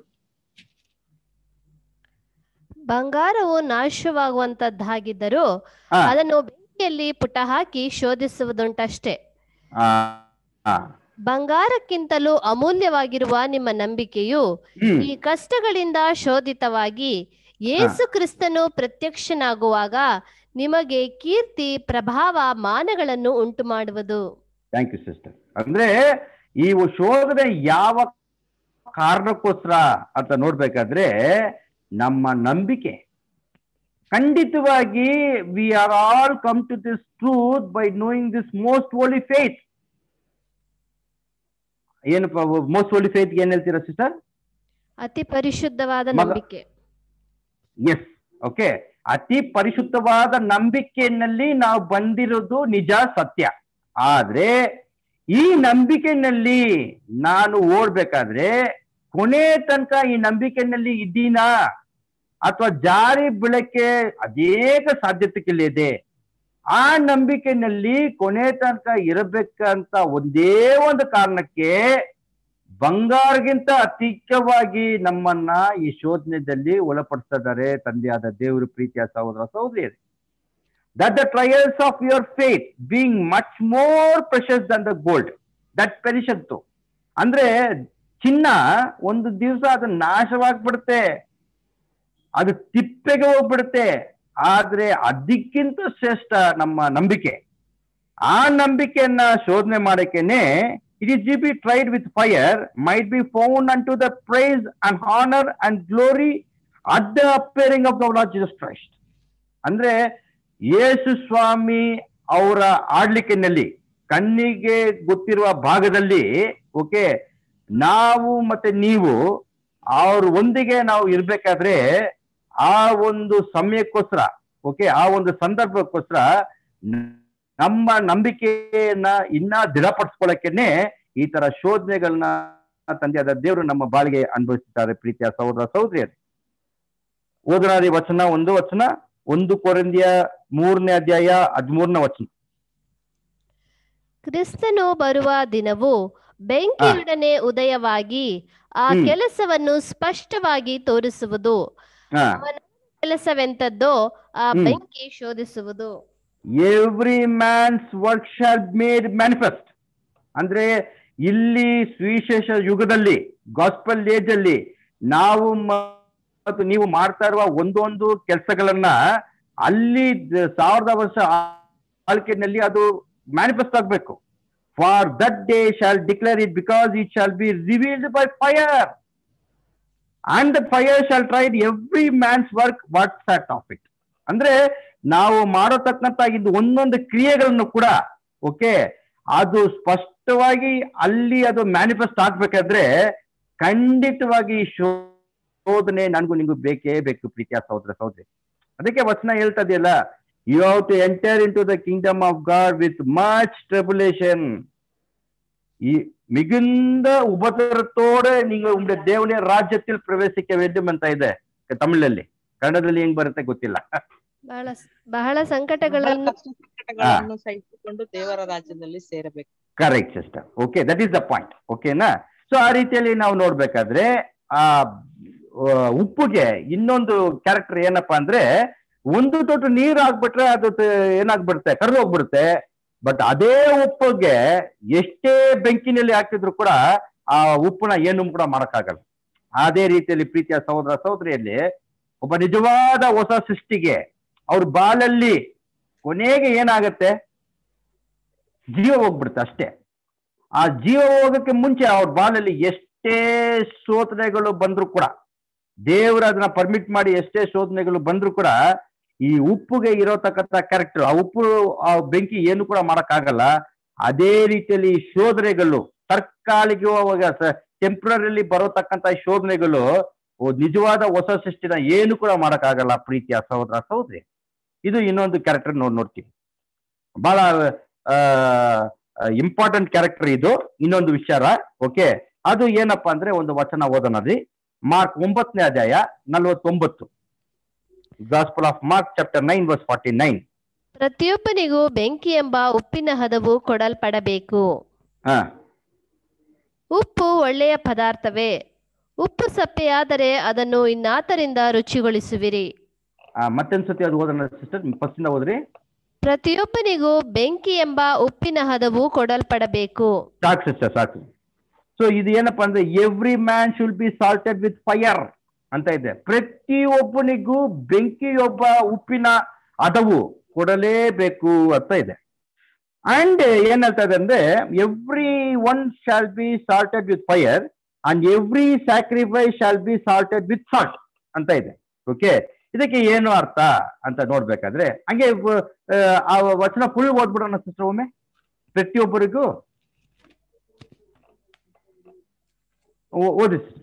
ಬಂಗಾರವು ನಾಶವಾಗುವಂತದ್ದಾಗಿದ್ದರೂ ಹಾ, ಅದನ್ನು ಬೆಂಕಿಯಲ್ಲಿ ಪುಟ ಹಾಕಿ ಶೋಧಿಸುವುದುಂಟಷ್ಟೇ ಆ, ಆ, ಬಂಗಾರಕ್ಕಿಂತಲೂ ಅಮೂಲ್ಯವಾಗಿರುವ ನಿಮ್ಮ ನಂಬಿಕೆಯು ಹ್ಮ್ ಈ ಕಷ್ಟಗಳಿಂದ ಶೋಧಿತವಾಗಿ ಯೇಸು ಕ್ರಿಸ್ತನು ಪ್ರತ್ಯಕ್ಷನಾಗುವಾಗ ನಿಮಗೆ ಕೀರ್ತಿ ಪ್ರಭಾವ ಮಾನಗಳನ್ನು ಉಂಟು ಮಾಡುವುದು ಥ್ಯಾಂಕ್ ಯು ಸಿಸ್ಟರ್ ಅಂದ್ರೆ ಈ ಶೋಧನೆ ಯಾವ ಕಾರಣಕ್ಕೋಸ್ಕರ ಅಂತ ನೋಡ್ಬೇಕಾದ್ರೆ ನಮ್ಮ ನಂಬಿಕೆ ಖಂಡಿತವಾಗಿ we are all come to this truth by knowing this most holy faith ಏನಪ್ಪ ಮೋಸ್ಟ್ ಓಲಿ ಫೇತ್ ಏನ್ ಹೇಳ್ತೀರಾ ಸಿಸ್ಟರ್ ಅತಿ ಪರಿಶುದ್ಧವಾದ ಮಗ- ನಂಬಿಕೆ ಎಸ್ ಓಕೆ ಅತಿ ಪರಿಶುದ್ಧವಾದ ನಂಬಿಕೆಯಲ್ಲಿ ನಾವು ಬಂದಿರೋದು ನಿಜ ಸತ್ಯ ಆದ್ರೆ ಈ ನಂಬಿಕೆಯಲ್ಲಿ ನಾನು ಓಡ್ಬೇಕಾದ್ರೆ ಕೊನೆ ತನಕ ಈ ನಂಬಿಕೆಯಲ್ಲಿ ಇದ್ದೀನಾ ಅಥವಾ ಜಾರಿ ಬೀಳಕ್ಕೆ ಅನೇಕ ಸಾಧ್ಯತೆಗಳಿದೆ ಆ ನಂಬಿಕೆಯಲ್ಲಿ ಕೊನೆ ತನಕ ಇರಬೇಕಂತ ಒಂದೇ ಒಂದು ಕಾರಣಕ್ಕೆ ಬಂಗಾರಗಿಂತ ಅಧಿಕವಾಗಿ ನಮ್ಮನ್ನ ಈ ಶೋಧನೆಯಲ್ಲಿ ಒಳಪಡಿಸ್ತಾ ಇದ್ದಾರೆ ತಂದೆಯಾದ ದೇವರು ಪ್ರೀತಿಯ ಸಹೋದರ ಸಹೋದರಿಯರು that the trials of your faith being much more precious than the gold that perisheth ಅಂದ್ರೆ ಚಿನ್ನ ಒಂದು ದಿವಸ ಅದು ನಾಶವಾಗ್ಬಿಡುತ್ತೆ ಅದು ತಿಪ್ಪೆಗೆ ಹೋಗ್ಬಿಡುತ್ತೆ ಆದ್ರೆ ಅದಕ್ಕಿಂತ ಶ್ರೇಷ್ಠ ನಮ್ಮ ನಂಬಿಕೆ ಆ ನಂಬಿಕೆಯನ್ನ ಶೋಧನೆ ಮಾಡಕ್ಕೇನೆ ಇಟ್ ಇಸ್ ಜಿ be tried with fire might be found unto the praise and honour and glory at the appearing of the Lord Jesus Christ ಅಂದ್ರೆ ಯೇಸು ಸ್ವಾಮಿ ಅವರ ಆಳ್ಲಿಕೆನಲ್ಲಿ ಕಣ್ಣಿಗೆ ಗೊತ್ತಿರುವ ಭಾಗದಲ್ಲಿ ಓಕೆ ನಾವು ಮತ್ತೆ ನೀವು ಅವ್ರ ಒಂದಿಗೆ ನಾವು ಇರ್ಬೇಕಾದ್ರೆ ಆ ಒಂದು ಸಮಯಕ್ಕೋಸ್ಕರ ಓಕೆ ಆ ಒಂದು ಸಂದರ್ಭಕ್ಕೋಸ್ಕರ ನ- ನಮ್ಮ ನಂಬಿಕೆಯನ್ನ ಇನ್ನ ದೃಢಪಡಿಸ್ಕೊಳ್ಳೋಕೆನೆ ಈ ತರ ಶೋಧನೆಗಳನ್ನ ತಂದೆಯಾದ ದೇವರು ನಮ್ಮ ಬಾಳಿಗೆ ಅನುಭವಿಸುತ್ತಾರೆ ಪ್ರೀತಿಯ ಸಹೋದರ ಸಹೋದರಿಯರು ಓದನಾದಿ ವಚನ ಒಂದು ವಚನ ಒಂದು ಕೊರಂದಿಯ ಮೂರನೇ ಅಧ್ಯಾಯ ಹದಿಮೂರನೇ ವಚನ ಕ್ರಿಸ್ತನು ಬರುವ ದಿನವು ಬೆಂಕಿಯೊಡನೆ ಉದಯವಾಗಿ ಆ ಹ್ಮ್. ಕೆಲಸವನ್ನು ಸ್ಪಷ್ಟವಾಗಿ ತೋರಿಸುವುದು ಹಾ ಅವನ ಕೆಲಸವೆಂತದ್ದೋ ಆ ಹ್ಮ್. ಬೆಂಕಿ ಶೋಧಿಸುವುದು every man's work shall made manifest ಅಂದ್ರೆ ಇಲ್ಲಿ ಸುವಿಶೇಷ ಯುಗದಲ್ಲಿ ಗಾಸ್ಪಲ್ ಏಜ್ ಅಲ್ಲಿ ನಾವು ಮ- ಮತ್ತು ನೀವು ಮಾಡ್ತಾ ಇರುವ ಒಂದೊಂದು ಕೆಲಸಗಳನ್ನ ಅಲ್ಲಿ ದ- ಸಾವಿರದ ವರ್ಷ ಆಳ್ಕೆನಲ್ಲಿ ಅದು ಮ್ಯಾನಿಫೆಸ್ಟ್ ಆಗ್ಬೇಕು for that day shall declare it because it shall be revealed by fire and the fire shall tried every man's work what's that of it ಅಂದ್ರೆ ನಾವು ಮಾಡತಕ್ಕಂತ ಇದು ಒಂದೊಂದು ಕ್ರಿಯೆಗಳನ್ನು ಕೂಡ ಓಕೆ ಅದು ಸ್ಪಷ್ಟವಾಗಿ ಅಲ್ಲಿ ಅದು ಮ್ಯಾನಿಫೆಸ್ಟ್ ಆಗ್ಬೇಕಾದ್ರೆ ಖಂಡಿತವಾಗಿ ಶೋಧನೆ ನನಗೂ ನಿಂಗೂ ಬೇಕೇ ಬೇಕು ಪ್ರೀತಿಯ ಸಹೋದರ ಸಹೋದರಿ ಅದಕ್ಕೆ ವಚನ ಹೇಳ್ತಾ ಇದೆಯಲ್ಲ you have to enter into the kingdom of God with much tribulation ഈ മികുந்த ഉപദ്രവത്തോടെ നിങ്ങൾ ഉങ്ങളുടെ ದೇವನೇ ರಾಜ್ಯത്തിൽ ಪ್ರವೇಶಿக்க ವೇದ್ಯಂ ಅಂತ ಇದೆ ತಮಿಳಲ್ಲಿ ಕನ್ನಡದಲ್ಲಿ ಹೆಂಗ್ ಬರುತ್ತೆ ಗೊತ್ತಿಲ್ಲ ಬಹಳ ಬಹಳ ಸಂಕಟಗಳನ್ನು ಕಷ್ಟ ಸಂಕಟಗಳನ್ನು ಸಹಿಸಿಕೊಂಡು ದೇವರ ರಾಜ್ಯದಲ್ಲಿ ಸೇರಬೇಕು correct sister okay that is the point ಓಕೆನಾ ಸೊ ಆ ರೀತಿಯಲ್ಲಿ ನಾವು ನೋಡ್ಬೇಕಾದ್ರೆ ಆ ಆ, ಉಪ್ಪುಗೆ ಇನ್ನೊಂದು ಕ್ಯಾರೆಕ್ಟರ್ ಏನಪ್ಪಾ ಅಂದ್ರೆ ಒಂದು ದೊಡ್ಡ ನೀರು ಹಾಕ್ಬಿಟ್ರೆ ಅದು ತ- ಏನಾಗ್ಬಿಡುತ್ತೆ ಕರೆದು ಹೋಗ್ಬಿಡುತ್ತೆ ಬಟ್ ಅದೇ ಉಪ್ಪಿಗೆ ಎಷ್ಟೇ ಬೆಂಕಿನಲ್ಲಿ ಹಾಕಿದ್ರು ಕೂಡ ಆ ಉಪ್ಪನ್ನ ಏನು ಕೂಡ ಮಾಡಕ್ಕಾಗಲ್ಲ ಅದೇ ರೀತಿಯಲ್ಲಿ ಪ್ರೀತಿಯ ಸಹೋದರ ಸಹೋದರಿಯಲ್ಲಿ ಒಬ್ಬ ನಿಜವಾದ ಹೊಸ ಸೃಷ್ಟಿಗೆ ಅವ್ರ ಬಾಲಲ್ಲಿ ಕೊನೆಗೆ ಏನಾಗತ್ತೆ ಜೀವ ಹೋಗ್ಬಿಡುತ್ತೆ ಅಷ್ಟೇ ಆ ಜೀವ ಹೋಗಕ್ಕೆ ಮುಂಚೆ ಅವ್ರ ಬಾಲಲ್ಲಿ ಎಷ್ಟೇ ಶೋಧನೆಗಳು ಬಂದ್ರು ಕೂಡ ದೇವರು ಅದನ್ನ ಪರ್ಮಿಟ್ ಮಾಡಿ ಎಷ್ಟೇ ಶೋಧನೆಗಳು ಬಂದ್ರು ಕೂಡ ಈ ಉಪ್ಪುಗೆ ಇರೋತಕ್ಕಂಥ ಕ್ಯಾರೆಕ್ಟರ್ ಆ ಉಪ್ಪು ಆ ಬೆಂಕಿ ಏನು ಕೂಡ ಮಾಡಕ್ಕಾಗಲ್ಲ ಅದೇ ರೀತಿಯಲ್ಲಿ ಈ ಶೋಧನೆಗಳು ತಾತ್ಕಾಲಿಕವಾಗ ಟೆಂಪ್ರರಿಲಿ ಬರೋತಕ್ಕಂತ ಈ ಶೋಧನೆಗಳು ಓ ನಿಜವಾದ ಹೊಸ ಸೃಷ್ಟಿನ ಏನು ಕೂಡ ಮಾಡಕ್ಕಾಗಲ್ಲ ಪ್ರೀತಿಯ ಸಹೋದರ ಸಹೋದರಿ ಇದು ಇನ್ನೊಂದು ಕ್ಯಾರೆಕ್ಟರ್ ನೋಡ್ ನೋಡ್ತೀವಿ ಬಹಳ ಇಂಪಾರ್ಟೆಂಟ್ ಕ್ಯಾರೆಕ್ಟರ್ ಇದು ಇನ್ನೊಂದು ವಿಚಾರ ಓಕೆ ಅದು ಏನಪ್ಪಾ ಅಂದ್ರೆ ಒಂದು ವಚನ ಓದೋಣರಿ ಮಾರ್ಕ್ ಒಂಬತ್ತನೇ ಅಧ್ಯಾಯ ನಲವತ್ತೊಂಬತ್ತು gospel of Mark chapter nine verse forty nine ಪ್ರತಿಯೊಬ್ಬನಿಗೂ ಬೆಂಕಿ ಎಂಬ ಉಪ್ಪಿನ ಹದವು ಕೊಡಲ್ಪಡಬೇಕು ಹಾ ಉಪ್ಪು ಒಳ್ಳೆಯ ಪದಾರ್ಥವೇ ಉಪ್ಪು ಸಪ್ಪೆಯಾದರೆ ಅದನ್ನು ಇನ್ನಾತರಿಂದ ರುಚಿಗೊಳಿಸುವಿರಿ ಆ, ಮತ್ತೊಂದ್ಸತಿ ಅದು ಓದೋಣ ಸಿಸ್ಟರ್ ಫಸ್ಟಿಂದ ಓದ್ರಿ ಪ್ರತಿಯೊಬ್ಬನಿಗೂ ಬೆಂಕಿ ಎಂಬ ಉಪ್ಪಿನ ಹದವು ಕೊಡಲ್ಪಡಬೇಕು ಸಾಕು ಸಿಸ್ಟರ್ ಸಾಕು ಸೊ ಇದು ಏನಪ್ಪಾ ಅಂದ್ರೆ every man should be salted with fire ಅಂತ ಇದೆ ಪ್ರತಿಯೊಬ್ಬನಿಗೂ ಬೆಂಕಿಯೊಬ್ಬ ಉಪ್ಪಿನ ಹದವು ಕೊಡಲೇಬೇಕು ಅಂತ ಇದೆ ಅಂಡ್ ಏನ್ ಹೇಳ್ತಾ ಇದೆ ಅಂದ್ರೆ every one shall be salted with fire and every sacrifice shall be salted with salt ಅಂತ ಇದೆ ಓಕೆ ಇದಕ್ಕೆ ಏನು ಅರ್ಥ ಅಂತ ನೋಡ್ಬೇಕಾದ್ರೆ ಹಂಗೆ ವ- ಆ, ಆ ವಚನ ಫುಲ್ ಓದ್ಬಿಡೋಣ ಸಿಸ್ಟರ್ ಒಮ್ಮೆ ಪ್ರತಿಯೊಬ್ಬರಿಗೂ ಓ- ಓದಿ sister.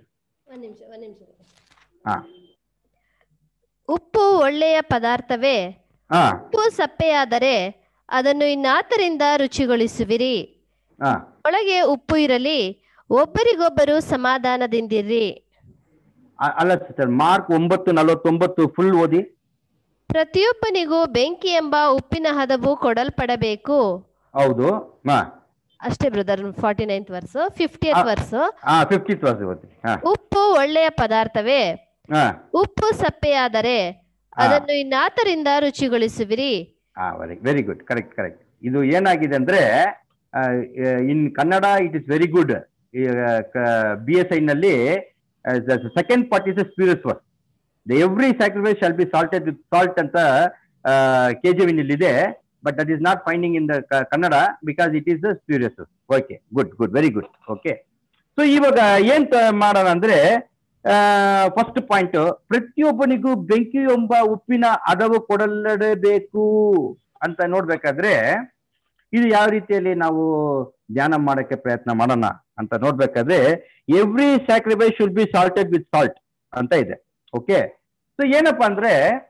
ಹಾ ಉಪ್ಪು ಒಳ್ಳೆಯ ಪದಾರ್ಥವೇ ಹಾ ಉಪ್ಪು ಸಪ್ಪೆಯಾದರೆ ಅದನ್ನು ಇನ್ನಾತರಿಂದ ರುಚಿಗೊಳಿಸುವಿರಿ ಹಾ ಒಳಗೆ ಉಪ್ಪು ಇರಲಿ ಒಬ್ಬರಿಗೊಬ್ಬರು ಸಮಾಧಾನದಿಂದಿರ್ರಿ ಅ- ಅಲ್ಲ ಸಿಸ್ಟರ್ ಮಾರ್ಕ್ ಒಂಬತ್ತು ನಲವತ್ತೊಂಬತ್ತು ಫುಲ್ ಓದಿ ಪ್ರತಿಯೊಬ್ಬನಿಗೂ ಬೆಂಕಿ ಎಂಬ ಉಪ್ಪಿನ ಹದವು ಕೊಡಲ್ಪಡಬೇಕು ಹೌದು ಹಾ ಅಷ್ಟೇ brother forty ninth verse fiftieth ಆ- ವರ್ಸ್ ಹಾ ಫಿಫ್ಟಿ ಕ್ಲಾಸ್ ಓದಿ ಹಾ ಉಪ್ಪು ಒಳ್ಳೆಯ ಪದಾರ್ಥವೇ ಹಾ ಉಪ್ಪು ಸಪ್ಪೆಯಾದರೆ ಹಾ. ಅದನ್ನು ಇನ್ನಾತರಿಂದ ರುಚಿಗೊಳಿಸುವಿರಿ ಹಾ very very good correct correct ಇದು ಏನಾಗಿದೆ ಅಂದ್ರೆ in Kannada it is very good B S I ನಲ್ಲಿ second part is spirits work the every sacrifice shall be salted with salt ಅಂತ ಕೆ ಜಿ ವಿನ್ ಇದೆ but that is not finding in the Kannada because it is the spurious okay good good very good okay so ಇವಾಗ ಏನ್ ತ- ಮಾಡೋಣ ಅಂದ್ರೆ ಫಸ್ಟ್ ಪಾಯಿಂಟ್ ಪ್ರತಿಯೊಬ್ಬನಿಗೂ ಬೆಂಕಿ ಎಂಬ ಉಪ್ಪಿನ ಹದವು ಕೊಡಲೇಬೇಕು ಅಂತ ನೋಡ್ಬೇಕಾದ್ರೆ ಇದು ಯಾವ ರೀತಿಯಲ್ಲಿ ನಾವು ಧ್ಯಾನ ಮಾಡಕ್ಕೆ ಪ್ರಯತ್ನ ಮಾಡೋಣ ಅಂತ ನೋಡ್ಬೇಕಾದ್ರೆ every sacrifice should be salted with salt ಅಂತ ಇದೆ ಓಕೆ ಸೊ ಏನಪ್ಪಾ ಅಂದ್ರೆ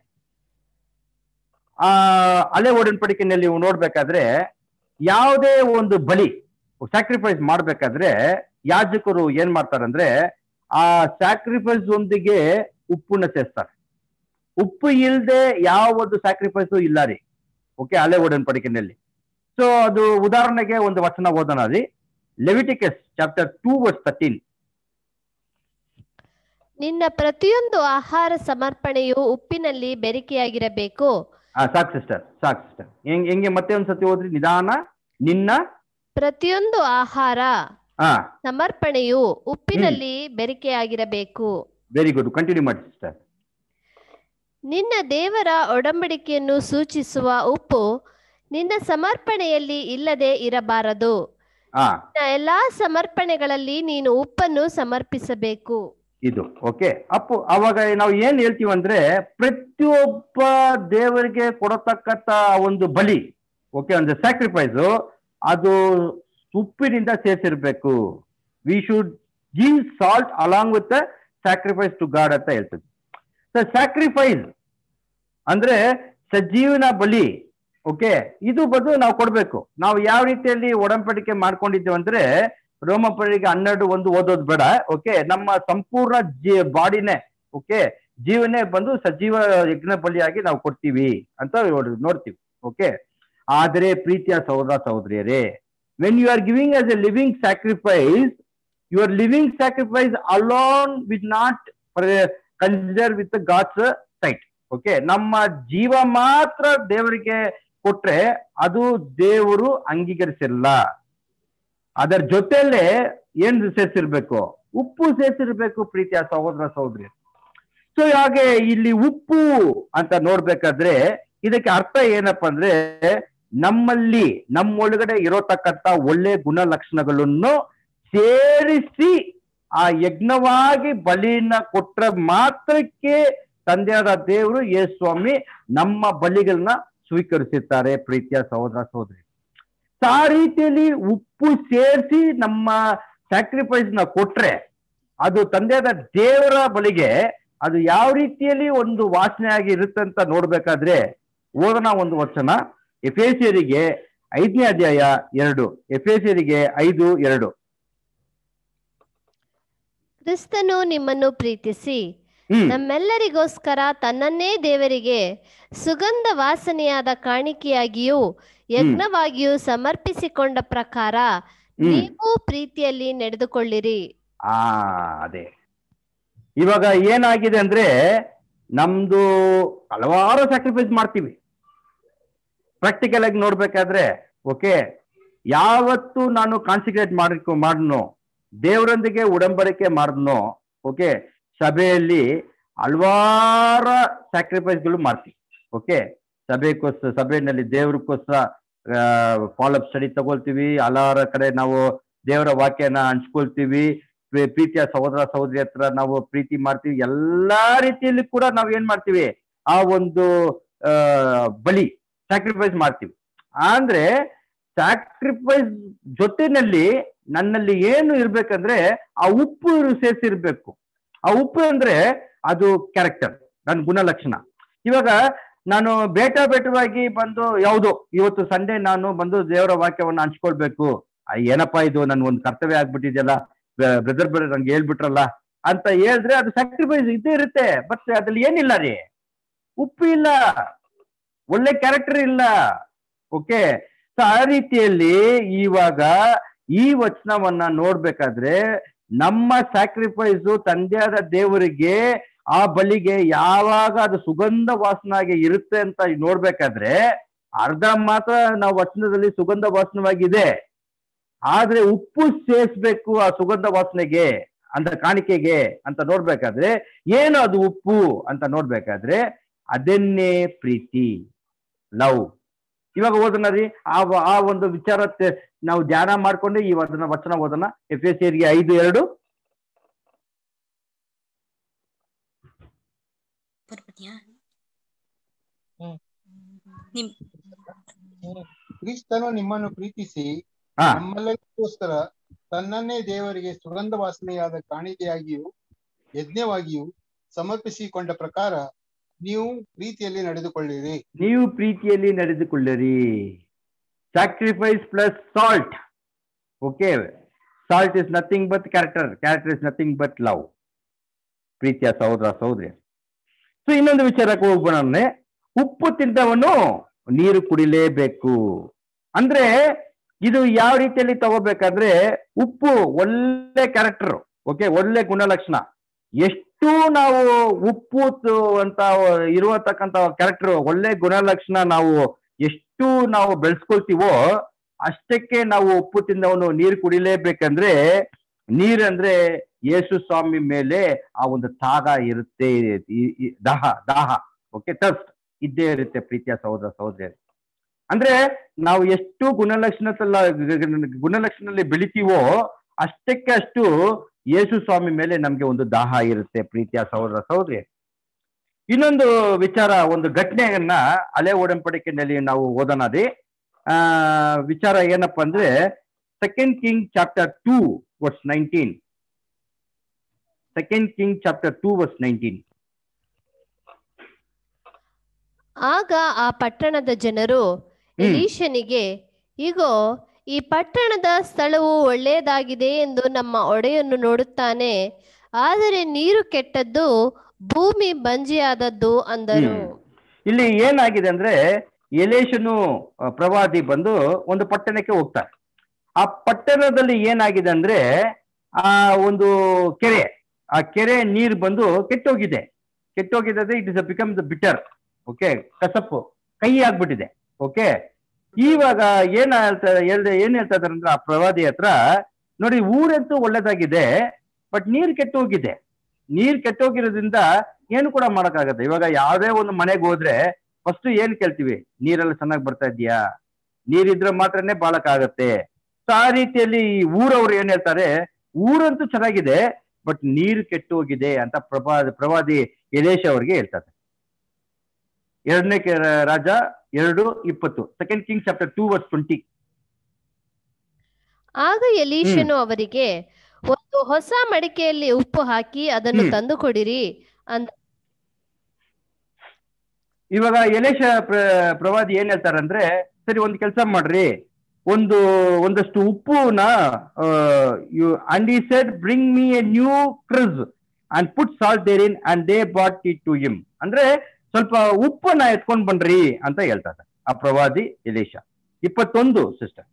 ಆ ಹಳೆ ಒಡನ್ಪಡಿಕೆನಲ್ಲಿ ನೀವು ನೋಡ್ಬೇಕಾದ್ರೆ ಯಾವುದೇ ಒಂದು ಬಲಿ ಸ್ಯಾಕ್ರಿಫೈಸ್ ಮಾಡ್ಬೇಕಾದ್ರೆ ಯಾಜಕರು ಏನ್ ಮಾಡ್ತಾರಂದ್ರೆ ಆ ಸ್ಯಾಕ್ರಿಫೈಸ್ ಒಂದಿಗೆ ಉಪ್ಪನ್ನ ಸೇರ್ತಾರೆ ಉಪ್ಪು ಇಲ್ಲದೆ ಯಾವ ಒಂದು ಸ್ಯಾಕ್ರಿಫೈಸು ಇಲ್ಲ ರೀ ಓಕೆ ಹಳೆ ಒಡನ್ಪಡಿಕೆನಲ್ಲಿ ಸೊ ಅದು ಉದಾಹರಣೆಗೆ ಒಂದು ವಚನ ಓದೋಣ ರೀ Leviticus chapter two verse thirteen ನಿನ್ನ ಪ್ರತಿಯೊಂದು ಆಹಾರ ಸಮರ್ಪಣೆಯು ಉಪ್ಪಿನಲ್ಲಿ ಬೆರಿಕೆಯಾಗಿರಬೇಕು ಹಾ ಸಾಕು ಸಿಸ್ಟರ್ ಸಾಕು ಸಿಸ್ಟರ್ ಹೆಂಗ್ ಹೆಂಗೆ ಮತ್ತೆ ಒಂದ್ಸತಿ ಓದ್ರಿ ನಿಧಾನ ನಿನ್ನ ಪ್ರತಿಯೊಂದು ಆಹಾರ ಹಾ ಸಮರ್ಪಣೆಯು ಉಪ್ಪಿನಲ್ಲಿ ಬೆರಿಕೆಯಾಗಿರಬೇಕು ವೆರಿ ಗುಡ್ ಕಂಟಿನ್ಯೂ ಮಾಡಿ ಸಿಸ್ಟರ್ ನಿನ್ನ ದೇವರ ಒಡಂಬಡಿಕೆಯನ್ನು ಸೂಚಿಸುವ ಉಪ್ಪು ನಿನ್ನ ಸಮರ್ಪಣೆಯಲ್ಲಿ ಇಲ್ಲದೆ ಇರಬಾರದು ಹಾ ನಿನ್ನ ಎಲ್ಲಾ ಸಮರ್ಪಣೆಗಳಲ್ಲಿ ನೀನು ಉಪ್ಪನ್ನು ಸಮರ್ಪಿಸಬೇಕು ಇದು ಓಕೆ ಅಪ್ಪು ಅವಾಗ ನಾವು ಏನ್ ಹೇಳ್ತೀವಿ ಅಂದ್ರೆ ಪ್ರತಿಯೊಬ್ಬ ದೇವರಿಗೆ ಕೊಡತಕ್ಕಂತ ಒಂದು ಬಲಿ ಓಕೆ ಒಂದು ಸ್ಯಾಕ್ರಿಫೈಸ್ ಅದು ಉಪ್ಪಿನಿಂದ ಸೇರಿಸಿರ್ಬೇಕು we should give salt along with sacrifice to God ಅಂತ ಹೇಳ್ತದೆ ಸೊ ಸ್ಯಾಕ್ರಿಫೈಸ್ ಅಂದ್ರೆ ಸಜೀವನ ಬಲಿ ಓಕೆ ಇದು ಬದು ನಾವು ಕೊಡ್ಬೇಕು ನಾವು ಯಾವ ರೀತಿಯಲ್ಲಿ ಒಡಂಬಡಿಕೆ ಮಾಡ್ಕೊಂಡಿದ್ದೇವೆ ಅಂದ್ರೆ ರೋಮಪರಿಗೆ ಹನ್ನೆರಡು ಒಂದು ಓದೋದು ಬೇಡ ಓಕೆ ನಮ್ಮ ಸಂಪೂರ್ಣ ಜೀ ಬಾಡಿನೇ ಓಕೆ ಜೀವನೇ ಬಂದು ಸಜೀವ ಯಜ್ಞ ಬಲಿಯಾಗಿ ನಾವು ಕೊಡ್ತೀವಿ ಅಂತ ನೋಡ್- ನೋಡ್ತೀವಿ ಓಕೆ ಆದರೆ ಪ್ರೀತಿಯ ಸಹೋದರ ಸಹೋದರಿಯರೇ when you are giving as a living sacrifice your living sacrifice alone with not consider with God's sight okay ನಮ್ಮ ಜೀವ ಮಾತ್ರ ದೇವರಿಗೆ ಕೊಟ್ರೆ ಅದು ದೇವರು ಅಂಗೀಕರಿಸಿಲ್ಲ ಅದರ ಜೊತೆಲೆ ಏನ್ ಸೇರಿಸಿರ್ಬೇಕು ಉಪ್ಪು ಸೇರಿಸಿರ್ಬೇಕು ಪ್ರೀತಿಯ ಸಹೋದರ ಸಹೋದರಿ ಸೊ ಹಾಗೆ ಇಲ್ಲಿ ಉಪ್ಪು ಅಂತ ನೋಡ್ಬೇಕಾದ್ರೆ ಇದಕ್ಕೆ ಅರ್ಥ ಏನಪ್ಪಾ ಅಂದ್ರೆ ನಮ್ಮಲ್ಲಿ ನಮ್ಮೊಳಗಡೆ ಇರೋತಕ್ಕಂತ ಒಳ್ಳೆ ಗುಣಲಕ್ಷಣಗಳನ್ನು ಸೇರಿಸಿ ಆ ಯಜ್ಞವಾಗಿ ಬಲಿನ ಕೊಟ್ರ ಮಾತ್ರಕ್ಕೆ ತಂದೆಯಾದ ದೇವರು ಯೇಸು ಸ್ವಾಮಿ ನಮ್ಮ ಬಲಿಗಳನ್ನ ಸ್ವೀಕರಿಸುತ್ತಾರೆ ಪ್ರೀತಿಯ ಸಹೋದರ ಸಹೋದರಿ ಸೊ ಆ ರೀತಿಯಲ್ಲಿ ಉಪ್ಪು ಸೇರಿಸಿ ನಮ್ಮ ಸ್ಯಾಕ್ರಿಫೈಸ್ ನ ಕೊಟ್ರೆ ಅದು ತಂದೆಯಾದ ದೇವರ ಬಲಿಗೆ ಅದು ಯಾವ ರೀತಿಯಲ್ಲಿ ಒಂದು ವಾಸನೆಯಾಗಿ ಇರುತ್ತೆ ಅಂತ ನೋಡ್ಬೇಕಾದ್ರೆ ಓದನ ಒಂದು ವಚನ ಎಫೇಸಿಯರಿಗೆ ಐದನೇ ಅಧ್ಯಾಯ ಎರಡು ಎಫೇಸಿಯರಿಗೆ ಐದು ಎರಡು ಕ್ರಿಸ್ತನು ನಿಮ್ಮನ್ನು ಪ್ರೀತಿಸಿ ಹ್ಮ್ ನಮ್ಮೆಲ್ಲರಿಗೋಸ್ಕರ ತನ್ನನ್ನೇ ದೇವರಿಗೆ ಸುಗಂಧ ವಾಸನೆಯಾದ ಕಾಣಿಕೆಯಾಗಿಯೂ ಯಜ್ಞವಾಗಿಯೂ ಸಮರ್ಪಿಸಿಕೊಂಡ ಪ್ರಕಾರ ಹ್ಮ್ ನೀವು ಪ್ರೀತಿಯಲ್ಲಿ ನಡೆದುಕೊಳ್ಳಿರಿ ಆ ಅದೇ ಇವಾಗ ಏನಾಗಿದೆ ಅಂದ್ರೆ ನಮ್ದು ಹಲವಾರು ಸ್ಯಾಕ್ರಿಫೈಸ್ ಮಾಡ್ತೀವಿ ಪ್ರಾಕ್ಟಿಕಲ್ ಆಗಿ ನೋಡ್ಬೇಕಾದ್ರೆ ಓಕೆ ಯಾವತ್ತು ನಾನು ಕಾನ್ಸಿಕ್ರೇಟ್ ಮಾಡಿ ಮಾಡ್ನೋ ದೇವರೊಂದಿಗೆ ಉಡಂಬಡಿಕೆ ಮಾಡಿದ್ನೋ ಓಕೆ ಸಭೆಯಲ್ಲಿ ಹಲವಾರ ಸ್ಯಾಕ್ರಿಫೈಸ್ಗಳು ಮಾಡ್ತೀವಿ ಓಕೆ ಸಭೆಗೋಸ್ಕರ ಸಭೆಯಲ್ಲಿ ದೇವ್ರಿಗೋಸ್ಕರ ಫಾಲೋಅಪ್ ಸ್ಟಡಿ ತಗೊಳ್ತೀವಿ ಹಲವಾರ ಕಡೆ ನಾವು ದೇವರ ವಾಕ್ಯನ ಹಂಚ್ಕೊಳ್ತೀವಿ ಪ್ರೀ- ಪ್ರೀತಿಯ ಸಹೋದರ ಸಹೋದರಿ ಹತ್ರ ನಾವು ಪ್ರೀತಿ ಮಾಡ್ತೀವಿ ಎಲ್ಲಾ ರೀತಿಯಲ್ಲಿ ಕೂಡ ನಾವು ಏನ್ ಮಾಡ್ತೀವಿ ಆ ಒಂದು ಆ, ಬಲಿ ಸ್ಯಾಕ್ರಿಫೈಸ್ ಮಾಡ್ತೀವಿ ಅಂದ್ರೆ ಸ್ಯಾಕ್ರಿಫೈಸ್ ಜೊತೆನಲ್ಲಿ ನನ್ನಲ್ಲಿ ಏನು ಇರ್ಬೇಕಂದ್ರೆ ಆ ಉಪ್ಪು ಸೇರಿಸಿರ್ಬೇಕು ಆ ಉಪ್ಪು ಅಂದ್ರೆ ಅದು ಕ್ಯಾರೆಕ್ಟರ್ ನನ್ನ ಗುಣಲಕ್ಷಣ ಇವಾಗ ನಾನು ಬೇಟ ಬೇಟವಾಗಿ ಬಂದು ಯಾವುದು ಇವತ್ತು ಸಂಡೇ ನಾನು ಬಂದು ದೇವರ ವಾಕ್ಯವನ್ನು ಹಂಚ್ಕೊಳ್ಬೇಕು ಆ, ಏನಪ್ಪಾ ಇದು ನನ್ ಒಂದು ಕರ್ತವ್ಯ ಆಗ್ಬಿಟ್ಟಿದೆಯಲ್ಲ ಬ್ರದರ್ ಬ್ರದರ್ ನಂಗೆ ಹೇಳ್ಬಿಟ್ರಲ್ಲ ಅಂತ ಹೇಳಿದ್ರೆ ಅದು ಸ್ಯಾಕ್ರಿಫೈಸ್ ಇದ್ದೇ ಇರುತ್ತೆ ಬಟ್ ಅದ್ರಲ್ಲಿ ಏನಿಲ್ಲ ರೀ ಉಪ್ಪು ಇಲ್ಲ ಒಳ್ಳೆ ಕ್ಯಾರೆಕ್ಟರ್ ಇಲ್ಲ ಓಕೆ ಸೊ ಆ ರೀತಿಯಲ್ಲಿ ಇವಾಗ ಈ ವಚನವನ್ನ ನೋಡ್ಬೇಕಾದ್ರೆ ನಮ್ಮ ಸ್ಯಾಕ್ರಿಫೈಸ್ ತಂದೆಯಾದ ದೇವರಿಗೆ ಆ ಬಲಿಗೆ ಯಾವಾಗ ಅದು ಸುಗಂಧ ವಾಸನಾಗಿ ಇರುತ್ತೆ ಅಂತ ನೋಡ್ಬೇಕಾದ್ರೆ ಅರ್ಧ ಮಾತ್ರ ನಾವು ವಚನದಲ್ಲಿ ಸುಗಂಧ ವಾಸನವಾಗಿದೆ ಆದ್ರೆ ಉಪ್ಪು ಸೇರಿಸ್ಬೇಕು ಆ ಸುಗಂಧ ವಾಸನೆಗೆ ಅಂತ ಕಾಣಿಕೆಗೆ ಅಂತ ನೋಡ್ಬೇಕಾದ್ರೆ ಏನು ಅದು ಉಪ್ಪು ಅಂತ ನೋಡ್ಬೇಕಾದ್ರೆ ಅದನ್ನೇ ಪ್ರೀತಿ ಲವ್ ಇವಾಗ ಓದೋಣ ರೀ ಆ ವ- ಆ ಒಂದು ವಿಚಾರ ತೆ- ನಾವು ಧ್ಯಾನ ಮಾಡ್ಕೊಂಡು ಈ ಅದನ್ನ ವಚನ ಓದೋಣ ಎಫ್ ಎಸ್ ಗೆ ಐದು ಎರಡು ಕ್ರಿಸ್ತನು ನಿಮ್ಮನ್ನು ಪ್ರೀತಿಸಿ ಹಾ ನಮ್ಮೆಲ್ಲರಿಗೋಸ್ಕರ ತನ್ನನ್ನೇ ದೇವರಿಗೆ ಸುಗಂಧ ವಾಸನೆಯಾದ ಕಾಣಿಕೆಯಾಗಿಯೂ ಯಜ್ಞವಾಗಿಯೂ ಸಮರ್ಪಿಸಿಕೊಂಡ ಪ್ರಕಾರ ನೀವು ಪ್ರೀತಿಯಲ್ಲಿ ನಡೆದುಕೊಳ್ಳಿರಿ ನೀವು ಪ್ರೀತಿಯಲ್ಲಿ ನಡೆದುಕೊಳ್ಳಿರಿ sacrifice plus salt okay salt is nothing but character character is nothing but love ಪ್ರೀತಿಯ ಸಹೋದರ ಸಹೋದರಿ ಸೊ ಇನ್ನೊಂದು ವಿಚಾರಕ್ಕೆ ಹೋಗ್ಬೋಣ ಉಪ್ಪು ತಿಂದವನು ನೀರು ಕುಡಿಲೇಬೇಕು ಅಂದ್ರೆ ಇದು ಯಾವ ರೀತಿಯಲ್ಲಿ ತಗೋಬೇಕಾದ್ರೆ ಉಪ್ಪು ಒಳ್ಳೆ ಕ್ಯಾರೆಕ್ಟರ್ ಓಕೆ ಒಳ್ಳೆ ಗುಣಲಕ್ಷಣ ಎಷ್ಟು ನಾವು ಉಪ್ಪು ತ- ಅಂತ ಇರುವತಕ್ಕಂತ ಕ್ಯಾರೆಕ್ಟರ್ ಒಳ್ಳೆ ಗುಣಲಕ್ಷಣ ನಾವು ಎಷ್ಟು ನಾವು ಬೆಳೆಸ್ಕೊಳ್ತೀವೋ ಅಷ್ಟಕ್ಕೆ ನಾವು ಉಪ್ಪು ತಿಂದವನು ನೀರು ಕುಡಿಲೇಬೇಕಂದ್ರೆ ನೀರಂದ್ರೆ ಯೇಸು ಸ್ವಾಮಿ ಮೇಲೆ ಆ ಒಂದು ದಾಗ ಇರುತ್ತೆ ಈ- ಈ ದಾಹ ದಾಹ ಓಕೆ ಟಸ್ಟ್ ಇದ್ದೇ ಇರುತ್ತೆ ಪ್ರೀತಿಯ ಸಹೋದರ ಸಹೋದರಿ ಅಂದ್ರೆ ನಾವು ಎಷ್ಟು ಗುಣಲಕ್ಷಣ ಗುಣಲಕ್ಷಣದಲ್ಲಿ ಬೆಳಿತೀವೋ ಅಷ್ಟಕ್ಕೆ ಅಷ್ಟು ಯೇಸು ಸ್ವಾಮಿ ಮೇಲೆ ನಮ್ಗೆ ಒಂದು ದಾಹ ಇರುತ್ತೆ ಪ್ರೀತಿಯ ಸಹೋದರ ಸಹೋದರಿ ಇನ್ನೊಂದು ವಿಚಾರ ಒಂದು ಘಟನೆಯನ್ನ ಹಳೆ ಒಡಂಬಡಿಕೆಯಲ್ಲಿ ನಾವು ಓದೋಣ ರೀ ಆ ವಿಚಾರ ಏನಪ್ಪಾ ಅಂದ್ರೆ second king chapter two verse nineteen second king chapter two verse nineteen ಆಗ ಆ ಪಟ್ಟಣದ ಜನರು ಹ್ಮ್. ಎಲೀಷನಿಗೆ ಇಗೋ ಈ ಪಟ್ಟಣದ ಸ್ಥಳವು ಒಳ್ಳೆಯದಾಗಿದೆ ಎಂದು ನಮ್ಮ ಒಡೆಯನ್ನು ನೋಡುತ್ತಾನೆ ಆದರೆ ನೀರು ಕೆಟ್ಟದ್ದು ಭೂಮಿ ಬಂಜಿಯಾದದ್ದು ಅಂದರು ಹ್ಮ್. ಇಲ್ಲಿ ಏನಾಗಿದೆ ಅಂದ್ರೆ ಎಲೇಷನು ಅಹ್, ಪ್ರವಾದಿ ಬಂದು ಒಂದು ಪಟ್ಟಣಕ್ಕೆ ಹೋಗ್ತಾರೆ ಆ ಪಟ್ಟಣದಲ್ಲಿ ಏನಾಗಿದೆ ಅಂದ್ರೆ ಆ ಒಂದು ಕೆರೆ ಆ ಕೆರೆ ನೀರು ಬಂದು ಕೆಟ್ಟೋಗಿದೆ ಕೆಟ್ಟೋಗಿದೆ ಅಂದ್ರೆ it is become the bitter okay ಕಸಪ್ಪು ಕಹಿ ಆಗ್ಬಿಟ್ಟಿದೆ ಓಕೆ ಇವಾಗ ಏನ್ ಹೇಳ್ತಾ ಹೇಳ್ದೆ ಏನ್ ಹೇಳ್ತಾ ಇದಾರೆ ಅಂದ್ರೆ ಆ ಪ್ರವಾದಿ ಹತ್ರ ನೋಡಿ ಊರಂತೂ ಒಳ್ಳೇದಾಗಿದೆ ಬಟ್ ನೀರ್ ಕೆಟ್ಟೋಗಿದೆ ನೀರ್ ಕೆಟ್ಟೋಗಿರೋದ್ರಿಂದ ಏನು ಕೂಡ ಮಾಡಕ್ಕಾಗತ್ತೆ ಇವಾಗ ಯಾವ್ದೇ ಒಂದು ಮನೆಗೆ ಹೋದ್ರೆ ಫಸ್ಟ್ ಏನ್ ಕೇಳ್ತೀವಿ ನೀರೆಲ್ಲ ಚೆನ್ನಾಗಿ ಬರ್ತಾ ಇದೆಯಾ ನೀರಿದ್ರೆ ಮಾತ್ರನೇ ಬಾಳಕ್ಕಾಗತ್ತೆ ಸೊ ಆ ರೀತಿಯಲ್ಲಿ ಈ ಊರವ್ರು ಏನ್ ಹೇಳ್ತಾರೆ ಊರಂತೂ ಚೆನ್ನಾಗಿದೆ ಬಟ್ ನೀರು ಕೆಟ್ಟು ಹೋಗಿದೆ ಅಂತ ಪ್ರಭಾ ಪ್ರವಾದಿ ಯಲೇಶ್ ಅವ್ರಿಗೆ ಹೇಳ್ತಾರೆ ಎರಡನೇ ಕೆ- ರಾಜ ಎರಡು ಇಪ್ಪತ್ತು second king chapter two verse twenty ಆಗ ಎಲೀಷನು ಅವರಿಗೆ ಒಂದು ಹೊಸ ಮಡಿಕೆಯಲ್ಲಿ ಉಪ್ಪು ಹಾಕಿ ಅದನ್ನು ಹ್ಮ್. ತಂದು ಕೊಡಿರಿ ಅಂದ ಇವಾಗ ಯಲೇಶ ಪ್ರ- ಪ್ರವಾದಿ ಏನ್ ಹೇಳ್ತಾರೆ ಅಂದ್ರೆ ಸರಿ ಒಂದ್ ಕೆಲಸ ಮಾಡ್ರಿ ಒಂದು ಒಂದಷ್ಟು ಉಪ್ಪುನ you and he said bring me a new cruse and put salt there in and they brought it to him ಅಂದ್ರೆ ಸ್ವಲ್ಪ ಉಪ್ಪನ್ನ ಎತ್ಕೊಂಡ್ ಬನ್ರಿ ಅಂತ ಹೇಳ್ತಾರೆ ಆ ಪ್ರವಾದಿ ಯಲೇಶ ಇಪ್ಪತ್ತೊಂದು ಸಿಸ್ಟರ್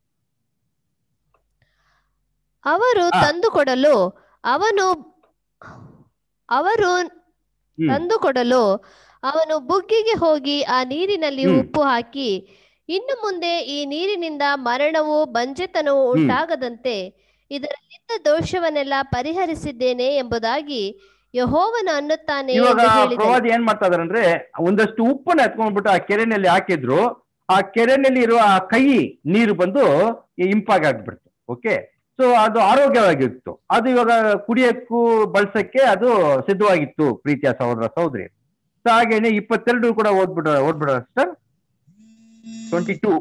ಅವರು ಆ. ತಂದು ಕೊಡಲು ಅವನು ಅವರು ಹ್ಮ್ ತಂದು ಕೊಡಲು ಅವನು ಬುಗ್ಗಿಗೆ ಹೋಗಿ ಆ ನೀರಿನಲ್ಲಿ ಹ್ಮ್. ಉಪ್ಪು ಹಾಕಿ ಇನ್ನು ಮುಂದೆ ಈ ನೀರಿನಿಂದ ಮರಣವು ಬಂಜೆತನವು ಉಂಟಾಗದಂತೆ ಇದರಲ್ಲಿದ್ದ ದೋಷವನ್ನೆಲ್ಲ ಪರಿಹರಿಸಿದ್ದೇನೆ ಎಂಬುದಾಗಿ ಯಹೋವನು ಅನ್ನುತ್ತಾನೆ ಇವಾಗ ಎಂದು ಹೇಳಿದನು ಪ್ರವಾದಿ ಏನ್ ಮಾಡ್ತಾ ಇದಾರೆ ಅಂದ್ರೆ ಒಂದಷ್ಟು ಉಪ್ಪನ್ನ ಎತ್ಕೊಂಡ್ಬಿಟ್ಟು ಆ ಕೆರೆನಲ್ಲಿ ಹಾಕಿದ್ರು ಆ ಕೆರೆನಲ್ಲಿ ಇರುವ ಆ ಕೈ ನೀರು ಬಂದು ಇಂಪಾಗಿ ಆಗ್ಬಿಡ್ತು ಓಕೆ ಸೊ ಅದು ಆರೋಗ್ಯವಾಗಿತ್ತು ಅದು ಇವಾಗ ಕುಡಿಯಕ್ಕೂ ಬಳಸಕ್ಕೆ ಅದು ಸಿದ್ಧವಾಗಿತ್ತು ಪ್ರೀತಿಯ ಸಹೋದರ ಸಹೋದರಿ ಸೊ ಹಾಗೇನೆ ಇಪ್ಪತ್ತೆರಡು ಕೂಡ ಓದ್ಬಿಡ ಓದ್ಬಿಡ ಸರ್ ಟ್ವೆಂಟಿ ಟೂ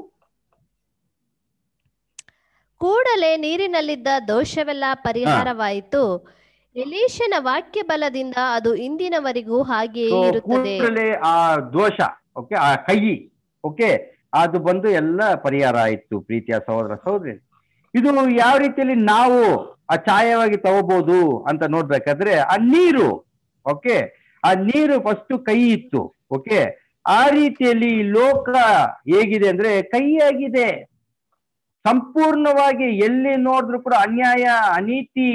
ಕೂಡಲೇ ನೀರಿನಲ್ಲಿದ್ದ ದೋಷವೆಲ್ಲ ಪರಿಹಾರವಾಯಿತು ಎಲೀಶನ ವಾಕ್ಯ ಬಲದಿಂದ ಅದು ಇಂದಿನವರೆಗೂ ಹಾಗೆಯೇ ಇರುತ್ತದೆ ಕೂಡಲೇ ಆ ದೋಷ ಓಕೆ ಆ ಕೈ ಓಕೆ ಅದು ಬಂದು ಎಲ್ಲ ಪರಿಹಾರ ಆಯ್ತು ಪ್ರೀತಿಯ ಸಹೋದರ ಸಹೋದರಿ ಇದು ಯಾವ ರೀತಿಯಲ್ಲಿ ನಾವು ಅಚಾಯವಾಗಿ ತಗೋಬಹುದು ಅಂತ ನೋಡ್ಬೇಕಾದ್ರೆ ಆ ನೀರು ಓಕೆ ಆ ನೀರು ಫಸ್ಟ್ ಕೈ ಇತ್ತು ಓಕೆ ಆ ರೀತಿಯಲ್ಲಿ ಈ ಲೋಕ ಹೇಗಿದೆ ಅಂದ್ರೆ ಕೈಯಾಗಿದೆ ಸಂಪೂರ್ಣವಾಗಿ ಎಲ್ಲಿ ನೋಡಿದ್ರು ಕೂಡ ಅನ್ಯಾಯ ಅನೀತಿ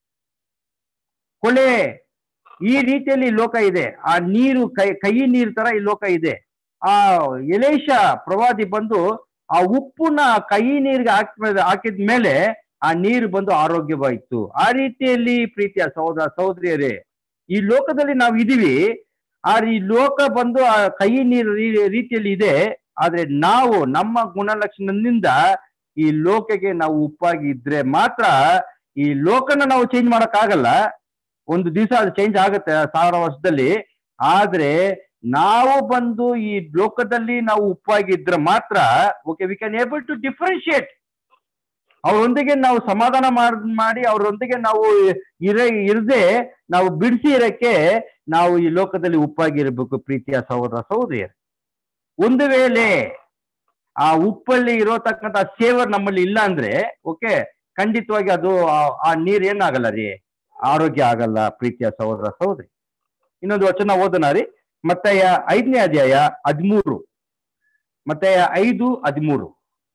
ಕೊಲೆ ಈ ರೀತಿಯಲ್ಲಿ ಲೋಕ ಇದೆ ಆ ನೀರು ಕೈ ಕೈ ನೀರು ತರ ಈ ಲೋಕ ಇದೆ ಆ ಎಲೇಶ ಪ್ರವಾದಿ ಬಂದು ಆ ಉಪ್ಪುನ ಕೈ ನೀರಿಗೆ ಹಾಕಿದ ಹಾಕಿದ ಮೇಲೆ ಆ ನೀರು ಬಂದು ಆರೋಗ್ಯವಾಯಿತು ಆ ರೀತಿಯಲ್ಲಿ ಪ್ರೀತಿಯ ಸಹೋದರ ಸಹೋದರಿಯರೇ ಈ ಲೋಕದಲ್ಲಿ ನಾವು ಇದೀವಿ ಆದ್ರೆ ಈ ಲೋಕ ಬಂದು ಆ ಕೈ ನೀರು ರೀ- ರೀತಿಯಲ್ಲಿ ಇದೆ ಆದ್ರೆ ನಾವು ನಮ್ಮ ಗುಣಲಕ್ಷಣದಿಂದ ಈ ಲೋಕಕ್ಕೆ ನಾವು ಉಪ್ಪಾಗಿ ಇದ್ರೆ ಮಾತ್ರ ಈ ಲೋಕನ ನಾವು ಚೇಂಜ್ ಮಾಡಕ್ಕಾಗಲ್ಲ ಒಂದು ದಿವಸ ಅದು ಚೇಂಜ್ ಆಗುತ್ತೆ ಆ ಸಾವಿರ ವರ್ಷದಲ್ಲಿ ಆದ್ರೆ ನಾವು ಬಂದು ಈ ಲೋಕದಲ್ಲಿ ನಾವು ಉಪ್ಪಾಗಿದ್ರೆ ಮಾತ್ರ okay we can able to differentiate ಅವರೊಂದಿಗೆ ನಾವು ಸಮಾಧಾನ ಮಾಡ್ ಮಾಡಿ ಅವರೊಂದಿಗೆ ನಾವು ಇರ ಇರದೆ ನಾವು ಬಿಡಿಸಿ ಇರಕ್ಕೆ ನಾವು ಈ ಲೋಕದಲ್ಲಿ ಉಪ್ಪಾಗಿರ್ಬೇಕು ಪ್ರೀತಿಯ ಸಹೋದರ ಸಹೋದರಿಯರು ಒಂದು ವೇಳೆ ಆ ಉಪ್ಪಲ್ಲಿ ಇರೋತಕ್ಕಂಥ ಸೇವರ್ ನಮ್ಮಲ್ಲಿ ಇಲ್ಲ ಅಂದ್ರೆ ಓಕೆ ಖಂಡಿತವಾಗಿ ಅದು ಆ- ಆ ನೀರ್ ಏನಾಗಲ್ಲ ರೀ ಆರೋಗ್ಯ ಆಗಲ್ಲ ಪ್ರೀತಿಯ ಸಹೋದರ ಸಹೋದರಿ ಇನ್ನೊಂದು ವಚನ ಓದೋಣ ರೀ ಮತ್ತೆ ಐದನೇ ಅಧ್ಯಾಯ ಹದಿಮೂರು ಮತ್ತೆ ಐದು ಹದಿಮೂರು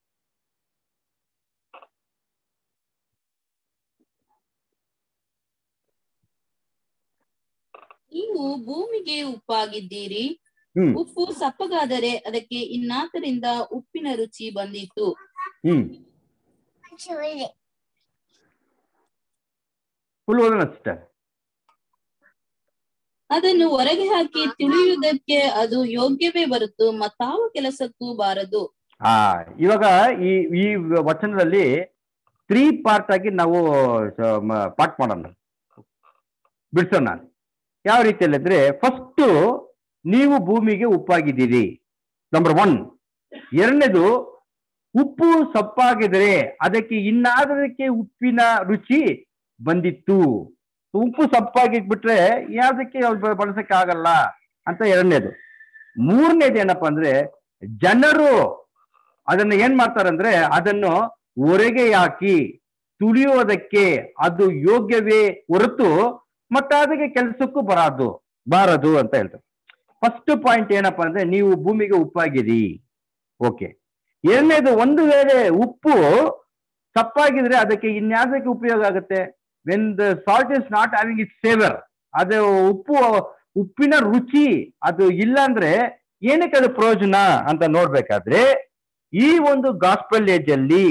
ನೀವು ಭೂಮಿಗೆ ಉಪ್ಪಾಗಿದ್ದೀರಿ ಹ್ಮ್ ಉಪ್ಪು ಸಪ್ಪಗಾದರೆ ಅದಕ್ಕೆ ಇನ್ನಾತರಿಂದ ಉಪ್ಪಿನ ರುಚಿ ಬಂದಿತ್ತು ಹ್ಮ್ ಫುಲ್ ಓದೋಣ ಸಿಸ್ಟರ್ ಅದನ್ನು ಹೊರಗೆ ಹಾಕಿ ತಿಳಿಯುವುದಕ್ಕೆ ಅದು ಯೋಗ್ಯವೇ ಹೊರತು ಮತ್ತಾವ ಕೆಲಸಕ್ಕೂ ಬಾರದು ಆ ಇವಾಗ ಈ ಈ ವಚನದಲ್ಲಿ ತ್ರೀ ಪಾರ್ಟ್ ಆಗಿ ನಾವು ಪಾರ್ಟ್ ಮಾಡೋಣ ಬಿಡಿಸೋಣ ಯಾವ ರೀತಿಯಲ್ಲಿ ಅಂದ್ರೆ ಫಸ್ಟ್ ನೀವು ಭೂಮಿಗೆ ಉಪ್ಪಾಗಿದ್ದೀರಿ ನಂಬರ್ ಒನ್ ಎರಡನೇದು ಉಪ್ಪು ಸಪ್ಪಾಗಿದ್ರೆ ಅದಕ್ಕೆ ಇನ್ನಾದಕ್ಕೆ ಉಪ್ಪಿನ ರುಚಿ ಬಂದಿತ್ತು ಉಪ್ಪು ಸಪ್ಪಾಗಿಟ್ಬಿಟ್ರೆ ಯಾವ್ದಕ್ಕೆ ಅವ್ರು ಬಳಸಕ್ಕೆ ಆಗಲ್ಲ ಅಂತ ಎರಡನೇದು ಮೂರನೇದು ಏನಪ್ಪಾ ಅಂದ್ರೆ ಜನರು ಅದನ್ನ ಏನ್ ಮಾಡ್ತಾರಂದ್ರೆ ಅದನ್ನು ಹೊರಗೆ ಹಾಕಿ ತುಳಿಯೋದಕ್ಕೆ ಅದು ಯೋಗ್ಯವೇ ಹೊರತು ಮತ್ತೆ ಅದಕ್ಕೆ ಕೆಲಸಕ್ಕೂ ಬರಾದು ಬಾರದು ಅಂತ ಹೇಳ್ತಾರೆ ಫಸ್ಟ್ ಪಾಯಿಂಟ್ ಏನಪ್ಪಾ ಅಂದ್ರೆ ನೀವು ಭೂಮಿಗೆ ಉಪ್ಪಾಗಿರಿ ಓಕೆ ಎರಡನೇದು ಒಂದು ವೇಳೆ ಉಪ್ಪು ತಪ್ಪಾಗಿದ್ರೆ ಅದಕ್ಕೆ ಇನ್ಯಾವುದಕ್ಕೆ ಉಪಯೋಗ ಆಗುತ್ತೆ when the salt is not having it savour ಅದು ಉಪ್ಪು ಉಪ್ಪಿನ ರುಚಿ ಅದು ಇಲ್ಲ ಅಂದ್ರೆ ಏನಕ್ಕೆ ಅದು ಪ್ರಯೋಜನ ಅಂತ ನೋಡ್ಬೇಕಾದ್ರೆ ಈ ಒಂದು ಗಾಸ್ಪಲ್ ಏಜ್ ಅಲ್ಲಿ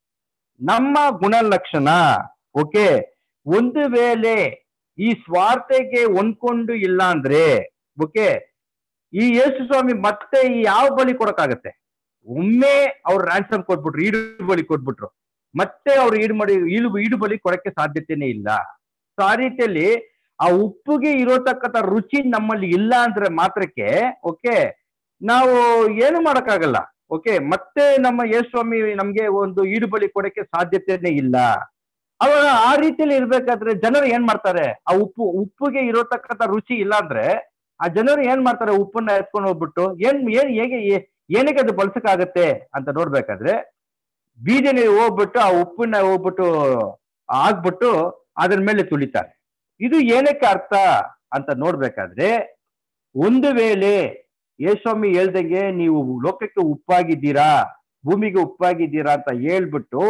ನಮ್ಮ ಗುಣಲಕ್ಷಣ ಓಕೆ ಒಂದು ವೇಳೆ ಈ ಸ್ವಾರ್ಥಕ್ಕೆ ಹೊಂದ್ಕೊಂಡು ಇಲ್ಲ ಅಂದ್ರೆ ಓಕೆ ಈ ಯೇಸು ಸ್ವಾಮಿ ಮತ್ತೆ ಈ ಯಾವ ಬಲಿ ಕೊಡಕ್ಕಾಗತ್ತೆ ಒಮ್ಮೆ ಅವ್ರು ರ್ಯಾನ್ಸಮ್ ಕೊಟ್ಬಿಟ್ರು ಈಡು ಬಲಿ ಕೊಟ್ಬಿಟ್ರು ಮತ್ತೆ ಅವ್ರು ಈಡು ಮಾಡಿ ಈಡು ಈಡು ಬಲಿ ಕೊಡಕ್ಕೆ ಸಾಧ್ಯತೆನೇ ಇಲ್ಲ ಸೊ ಆ ರೀತಿಯಲ್ಲಿ ಆ ಉಪ್ಪಿಗೆ ಇರೋತಕ್ಕಂಥ ರುಚಿ ನಮ್ಮಲ್ಲಿ ಇಲ್ಲ ಅಂದ್ರೆ ಮಾತ್ರಕ್ಕೆ ಓಕೆ ನಾವು ಏನು ಮಾಡಕ್ಕಾಗಲ್ಲ ಓಕೆ ಮತ್ತೆ ನಮ್ಮ ಯೇಸು ಸ್ವಾಮಿ ನಮ್ಗೆ ಒಂದು ಈಡು ಬಲಿ ಕೊಡಕ್ಕೆ ಸಾಧ್ಯತೆನೇ ಇಲ್ಲ ಅವಾಗ ಆ ರೀತಿಯಲ್ಲಿ ಇರ್ಬೇಕಾದ್ರೆ ಜನರು ಏನ್ ಮಾಡ್ತಾರೆ ಆ ಉಪ್ಪು ಉಪ್ಪಿಗೆ ಇರೋತಕ್ಕಂಥ ರುಚಿ ಇಲ್ಲ ಅಂದ್ರೆ ಆ ಜನರು ಏನ್ ಮಾಡ್ತಾರೆ ಉಪ್ಪನ್ನ ಎತ್ಕೊಂಡು ಹೋಗ್ಬಿಟ್ಟು ಏನ್ ಏನ್ ಹೇಗೆ ಏ- ಏನಕ್ಕೆ ಅದು ಬಳಸಕ್ಕಾಗತ್ತೆ ಅಂತ ನೋಡ್ಬೇಕಾದ್ರೆ ಬೀದಿನ ಹೋಗ್ಬಿಟ್ಟು ಆ ಉಪ್ಪನ್ನ ಹೋಗ್ಬಿಟ್ಟು ಆಗ್ಬಿಟ್ಟು ಅದ್ರ ಮೇಲೆ ತುಳಿತಾರೆ ಇದು ಏನಕ್ಕೆ ಅರ್ಥ ಅಂತ ನೋಡ್ಬೇಕಾದ್ರೆ ಒಂದು ವೇಳೆ ಯೇಸ್ವಾಮಿ ಹೇಳ್ದಂಗೆ ನೀವು ಲೋಕಕ್ಕೆ ಉಪ್ಪಾಗಿದ್ದೀರಾ ಭೂಮಿಗೆ ಉಪ್ಪಾಗಿದ್ದೀರಾ ಅಂತ ಹೇಳ್ಬಿಟ್ಟು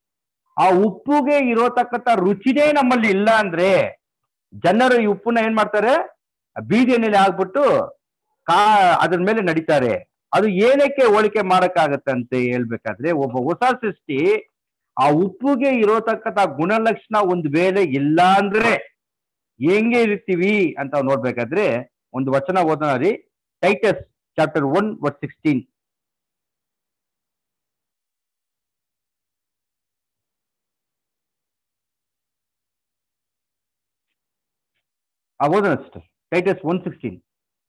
ಆ ಉಪ್ಪುಗೆ ಇರೋತಕ್ಕಂಥ ರುಚಿನೇ ನಮ್ಮಲ್ಲಿ ಇಲ್ಲ ಅಂದ್ರೆ ಜನರು ಈ ಉಪ್ಪನ್ನ ಏನ್ ಮಾಡ್ತಾರೆ ಬೀದಿಯಲ್ಲಿ ಆಗ್ಬಿಟ್ಟು ಕಾ ಅದ್ರ ಮೇಲೆ ನಡೀತಾರೆ ಅದು ಏನಕ್ಕೆ ಹೋಲಿಕೆ ಮಾಡಕ್ಕಾಗತ್ತೆ ಅಂತ ಹೇಳ್ಬೇಕಾದ್ರೆ ಒಬ್ಬ ಹೊಸ ಸೃಷ್ಟಿ ಆ ಉಪ್ಪುಗೆ ಇರೋತಕ್ಕಂಥ ಗುಣಲಕ್ಷಣ ಒಂದು ವೇಳೆ ಇಲ್ಲ ಅಂದ್ರೆ ಹೆಂಗೆ ಇರ್ತೀವಿ ಅಂತ ನೋಡ್ಬೇಕಾದ್ರೆ ಒಂದು ವಚನ ಓದೋಣ ರೀ Titus chapter one verse sixteen ಆ ಓದೋಣ ಸಿಸ್ಟರ್ ಟೈಟಸ್ ಒನ್ ಸಿಕ್ಸ್ಟೀನ್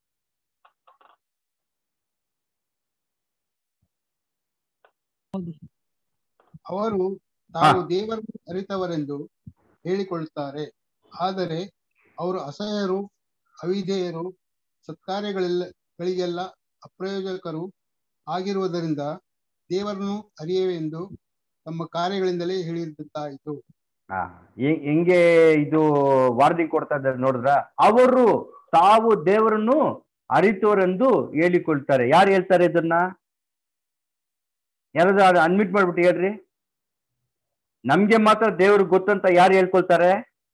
ಅವರು ತಾವು ದೇವರನ್ನು ಅರಿತವರೆಂದು ಹೇಳಿಕೊಳ್ಳುತ್ತಾರೆ ಆದರೆ ಅವರು ಅಸಹ್ಯರು ಅವಿಧೇಯರು ಸತ್ಕಾರ್ಯಗಳೆಲ್ಲ ಗಳಿಗೆಲ್ಲ ಅಪ್ರಯೋಜಕರು ಆಗಿರುವುದರಿಂದ ದೇವರನ್ನು ಅರಿಯವೆಂದು ತಮ್ಮ ಕಾರ್ಯಗಳಿಂದಲೇ ಹೇಳಿದ್ದಾಯಿತು ಹಾ ಹೆ- ಹೆಂಗೆ ಇದು ವಾರ್ನಿಂಗ್ ಕೊಡ್ತಾ ಇದ್ದಾರೆ ನೋಡಿದ್ರ ಅವರು ತಾವು ದೇವರನ್ನು ಅರಿತವರೆಂದು ಹೇಳಿಕೊಳ್ತಾರೆ ಯಾರು ಹೇಳ್ತಾರೆ ಇದನ್ನ ಯಾರಾದ್ರೂ ಅನ್ಮಿಟ್ ಮಾಡ್ಬಿಟ್ಟು ಹೇಳ್ರಿ ನಮ್ಗೆ ಮಾತ್ರ ದೇವ್ರಿಗೆ ಗೊತ್ತಂತ ಯಾರು ಹೇಳ್ಕೊಳ್ತಾರೆ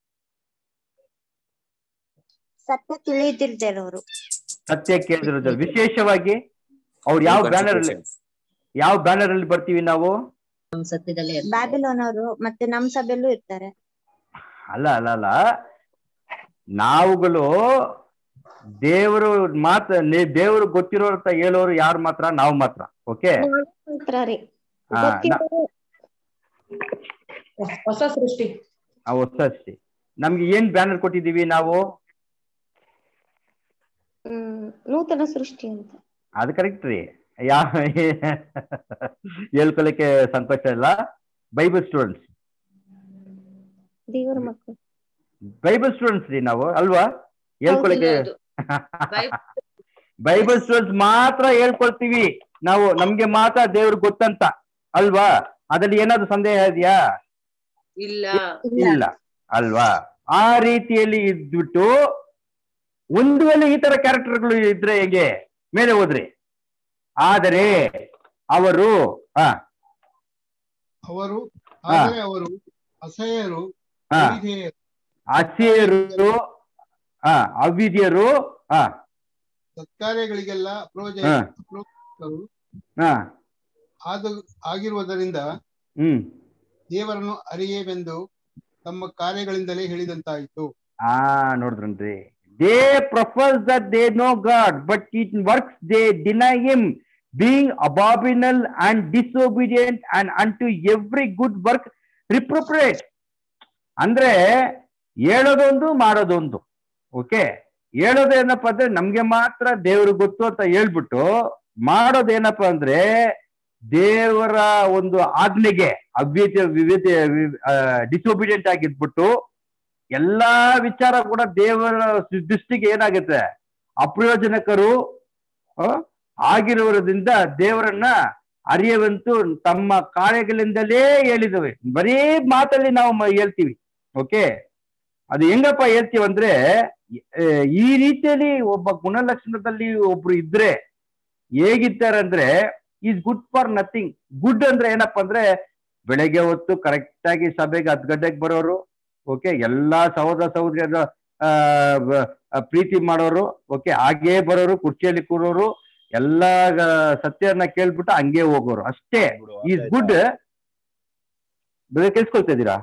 ಸತ್ಯ ತಿಳಿದಿರ್ದಿರೋರು ಸತ್ಯ ಕೇಳಿದಿರೋದು ವಿಶೇಷವಾಗಿ ಅವ್ರು ಯಾವ ಬ್ಯಾನರ್ ಅಲ್ಲಿ ಯಾವ ಬ್ಯಾನರ್ ಅಲ್ಲಿ ಬರ್ತೀವಿ ನಾವು ಸತ್ಯದಲ್ಲೇ ಬ್ಯಾಬಿಲೋನ್ ಅವರು ಮತ್ತೆ ನಮ್ ಸಭೆಯಲ್ಲೂ ಇರ್ತಾರೆ ಅಲ್ಲ ಅಲ್ಲ ಅಲ್ಲ ನಾವುಗಳು ದೇವರು ಮಾತ್ರ ದೇವರು ಗೊತ್ತಿರೋ ಅಂತ ಹೇಳೋರು ಯಾರು ಮಾತ್ರ ನಾವು ಮಾತ್ರ ಓಕೆ ಮಾತ್ರ ರೀ ಆ, ನ- ಗೊತ್ತಿರೋರು ಹೊಸ ಸೃಷ್ಟಿ ಆ ಹೊಸ ಅಷ್ಟೇ ನಮ್ಗೆ ಏನ್ ಬ್ಯಾನರ್ ಕೊಟ್ಟಿದೀವಿ ನಾವು ಹ್ಮ್ ನೂತನ ಸೃಷ್ಟಿ ಅಂತ ಅದು ಕರೆಕ್ಟ್ ರೀ ಯಾ ಹೇಳ್ಕೊಳಕ್ಕೆ ಸಂಕೋಚ ಇಲ್ಲ ಬೈಬಲ್ ಸ್ಟೂಡೆಂಟ್ಸ್ ದೇವರ ಮಕ್ಕಳು ಬೈಬಲ್ ಸ್ಟೂಡೆಂಟ್ಸ್ ರೀ ನಾವು ಅಲ್ವಾ ಹೇಳ್ಕೊಳಕ್ಕೆ ಹೌದು, ಬೈಬಲ್ ಸ್ಟೂಡೆಂಟ್ಸ್ ಮಾತ್ರ ಹೇಳ್ಕೊಳ್ತೀವಿ ನಾವು ನಮ್ಗೆ ಮಾತ್ರ ದೇವ್ರಿಗೆ ಗೊತ್ತಂತ ಅಲ್ವಾ ಅದ್ರಲ್ಲಿ ಏನಾದ್ರು ಸಂದೇಹ ಇದೆಯಾ ಇಲ್ಲ ಇಲ್ಲ ಅಲ್ವಾ ಆ ರೀತಿಯಲ್ಲಿ ಇದ್ಬಿಟ್ಟು ಒಂದು ವೇಳೆ ಈ ತರ ಕ್ಯಾರೆಕ್ಟರ್ಗಳು ಇದ್ರೆ ಹೇಗೆ ಮೇಲೆ ಹೋದ್ರಿ ಆದರೆ ಅವರು ಹಾ ಅವರು ಹಾ. ಆದರೆ ಅವರು ಅಸಹ್ಯರು ಹಾ ಅವಿಧೇಯರು ಅಸೇರು ಹಾ ಅವಿದ್ಯರು ಹಾ ಸತ್ಕಾರ್ಯಗಳಿಗೆಲ್ಲ ಅಪ್ರೋಜ ಹಾ. ಅಪ್ರೋಜಕರು ಹಾ ಆದ ಆಗಿರುವುದರಿಂದ ಹ್ಮ್ ದೇವರನ್ನು ಅರಿಯೇವೆಂದು ತಮ್ಮ ಕಾರ್ಯಗಳಿಂದಲೇ ಹೇಳಿದಂತಾಯಿತು ಆ ನೋಡಿದ್ರನ್ರಿ they profess that they know God but it works they deny him being abominable and disobedient and unto every good work reprobate ಅಂದ್ರೆ ಹೇಳೋದೊಂದು ಮಾಡೋದೊಂದು ಓಕೆ ಹೇಳೋದೇನಪ್ಪ ಅಂದ್ರೆ ನಮ್ಗೆ ಮಾತ್ರ ದೇವ್ರಿಗೆ ಗೊತ್ತು ಅಂತ ಹೇಳ್ಬಿಟ್ಟು ಮಾಡೋದೇನಪ್ಪ ಅಂದ್ರೆ ದೇವರ ಒಂದು ಆಜ್ಞೆಗೆ ಅವ್ಯತೆ ವಿವಿಧ ಡಿಸೊಬಿಡಿಯಂಟ್ ಆಗಿದ್ಬಿಟ್ಟು ಎಲ್ಲಾ ವಿಚಾರ ಕೂಡ ದೇವರ ದೃಷ್ಟಿಗೆ ಏನಾಗುತ್ತೆ ಅಪ್ರಯೋಜನಕರು ಆ, ಆಗಿರುವುದರಿಂದ ದೇವರನ್ನ ಅರಿಯವಂತೂ ತಮ್ಮ ಕಾರ್ಯಗಳಿಂದಲೇ ಹೇಳಿದವೆ ಬರೀ ಮಾತಲ್ಲಿ ನಾವು ಮ- ಹೇಳ್ತೀವಿ ಓಕೆ ಅದು ಹೆಂಗಪ್ಪ ಹೇಳ್ತೀವಿ ಅಂದ್ರೆ ಆ, ಈ ರೀತಿಯಲ್ಲಿ ಒಬ್ಬ ಗುಣಲಕ್ಷಣದಲ್ಲಿ ಒಬ್ರು ಇದ್ರೆ ಹೇಗಿದ್ದಾರೆ ಅಂದ್ರೆ is good for nothing good ಅಂದ್ರೆ ಏನಪ್ಪಾ ಅಂದ್ರೆ ಬೆಳಗ್ಗೆ ಹೊತ್ತು ಕರೆಕ್ಟ್ ಆಗಿ ಸಭೆಗೆ ಹತ್ತು ಗಂಟೆಗೆ ಬರೋರು ಓಕೆ ಎಲ್ಲಾ ಸಹೋದರ ಸಹೋದರಿಯರ ಆ, ಬ- ಆ, ಪ್ರೀತಿ ಮಾಡೋರು ಓಕೆ ಹಾಗೇ ಬರೋರು ಕುರ್ಚಿಯಲ್ಲಿ ಕೂರೋರು ಎಲ್ಲಾ ಆ, ಸತ್ಯನ ಕೇಳ್ಬಿಟ್ಟು ಹಂಗೆ ಹೋಗೋರು ಅಷ್ಟೇ ಈಸ್ ಗುಡ್ ಕೇಳಿಸ್ಕೊಳ್ತಾ ಇದ್ದೀರಾ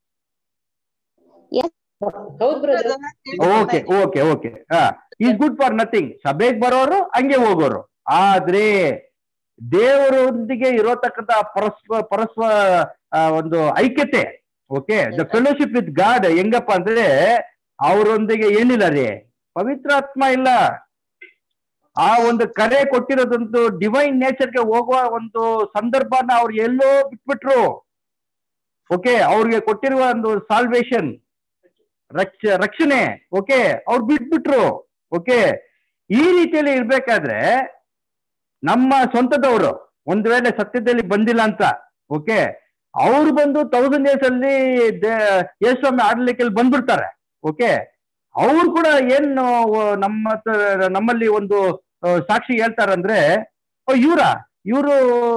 okay okay okay is good for nothing ಸಭೆಗೆ ಬರೋರು ಹಂಗೆ ಹೋಗೋರು ಆದ್ರೆ ದೇವರೊಂದಿಗೆ ಇರೋತಕ್ಕಂತ ಪರಸ್ಪ ಪರಸ್ಪ ಆ, ಒಂದು ಐಕ್ಯತೆ okay the fellowship with God ಹೆಂಗಪ್ಪ ಅಂದ್ರೆ ಅವರೊಂದಿಗೆ ಏನಿಲ್ಲ ರೀ ಪವಿತ್ರಾತ್ಮ ಇಲ್ಲ ಆ ಒಂದು ಕರೆ ಕೊಟ್ಟಿರೋದೊಂದು ಡಿವೈನ್ ನೇಚರ್ಗೆ ಹೋಗುವ ಒಂದು ಸಂದರ್ಭನ ಅವ್ರು ಎಲ್ಲೋ ಬಿಟ್ಬಿಟ್ರು ಓಕೆ ಅವ್ರಿಗೆ ಕೊಟ್ಟಿರುವ ಒಂದು ಸಾಲ್ವೇಶನ್ ರಕ್ಷ ರಕ್ಷಣೆ ಓಕೆ ಅವ್ರು ಬಿಟ್ಬಿಟ್ರು ಓಕೆ ಈ ರೀತಿಯಲ್ಲಿ ಇರ್ಬೇಕಾದ್ರೆ ನಮ್ಮ ಸ್ವಂತದವರು ಒಂದ್ ವೇಳೆ ಸತ್ಯದಲ್ಲಿ ಬಂದಿಲ್ಲ ಅಂತ ಓಕೆ ಅವ್ರು ಬಂದು ತೌಸಂಡ್ ಇಯರ್ಸ್ ಅಲ್ಲಿ ಯೇಸ್ವಾಮಿ ಆಡ್ಲಿಕ್ಕೆ ಬಂದ್ಬಿಡ್ತಾರೆ ಓಕೆ ಅವ್ರು ಕೂಡ ಏನು ನಮ್ಮ ಹತ್ರ- ನಮ್ಮಲ್ಲಿ ಒಂದು ಆ, ಸಾಕ್ಷಿ ಹೇಳ್ತಾರಂದ್ರೆ ಇವರ ಇವರು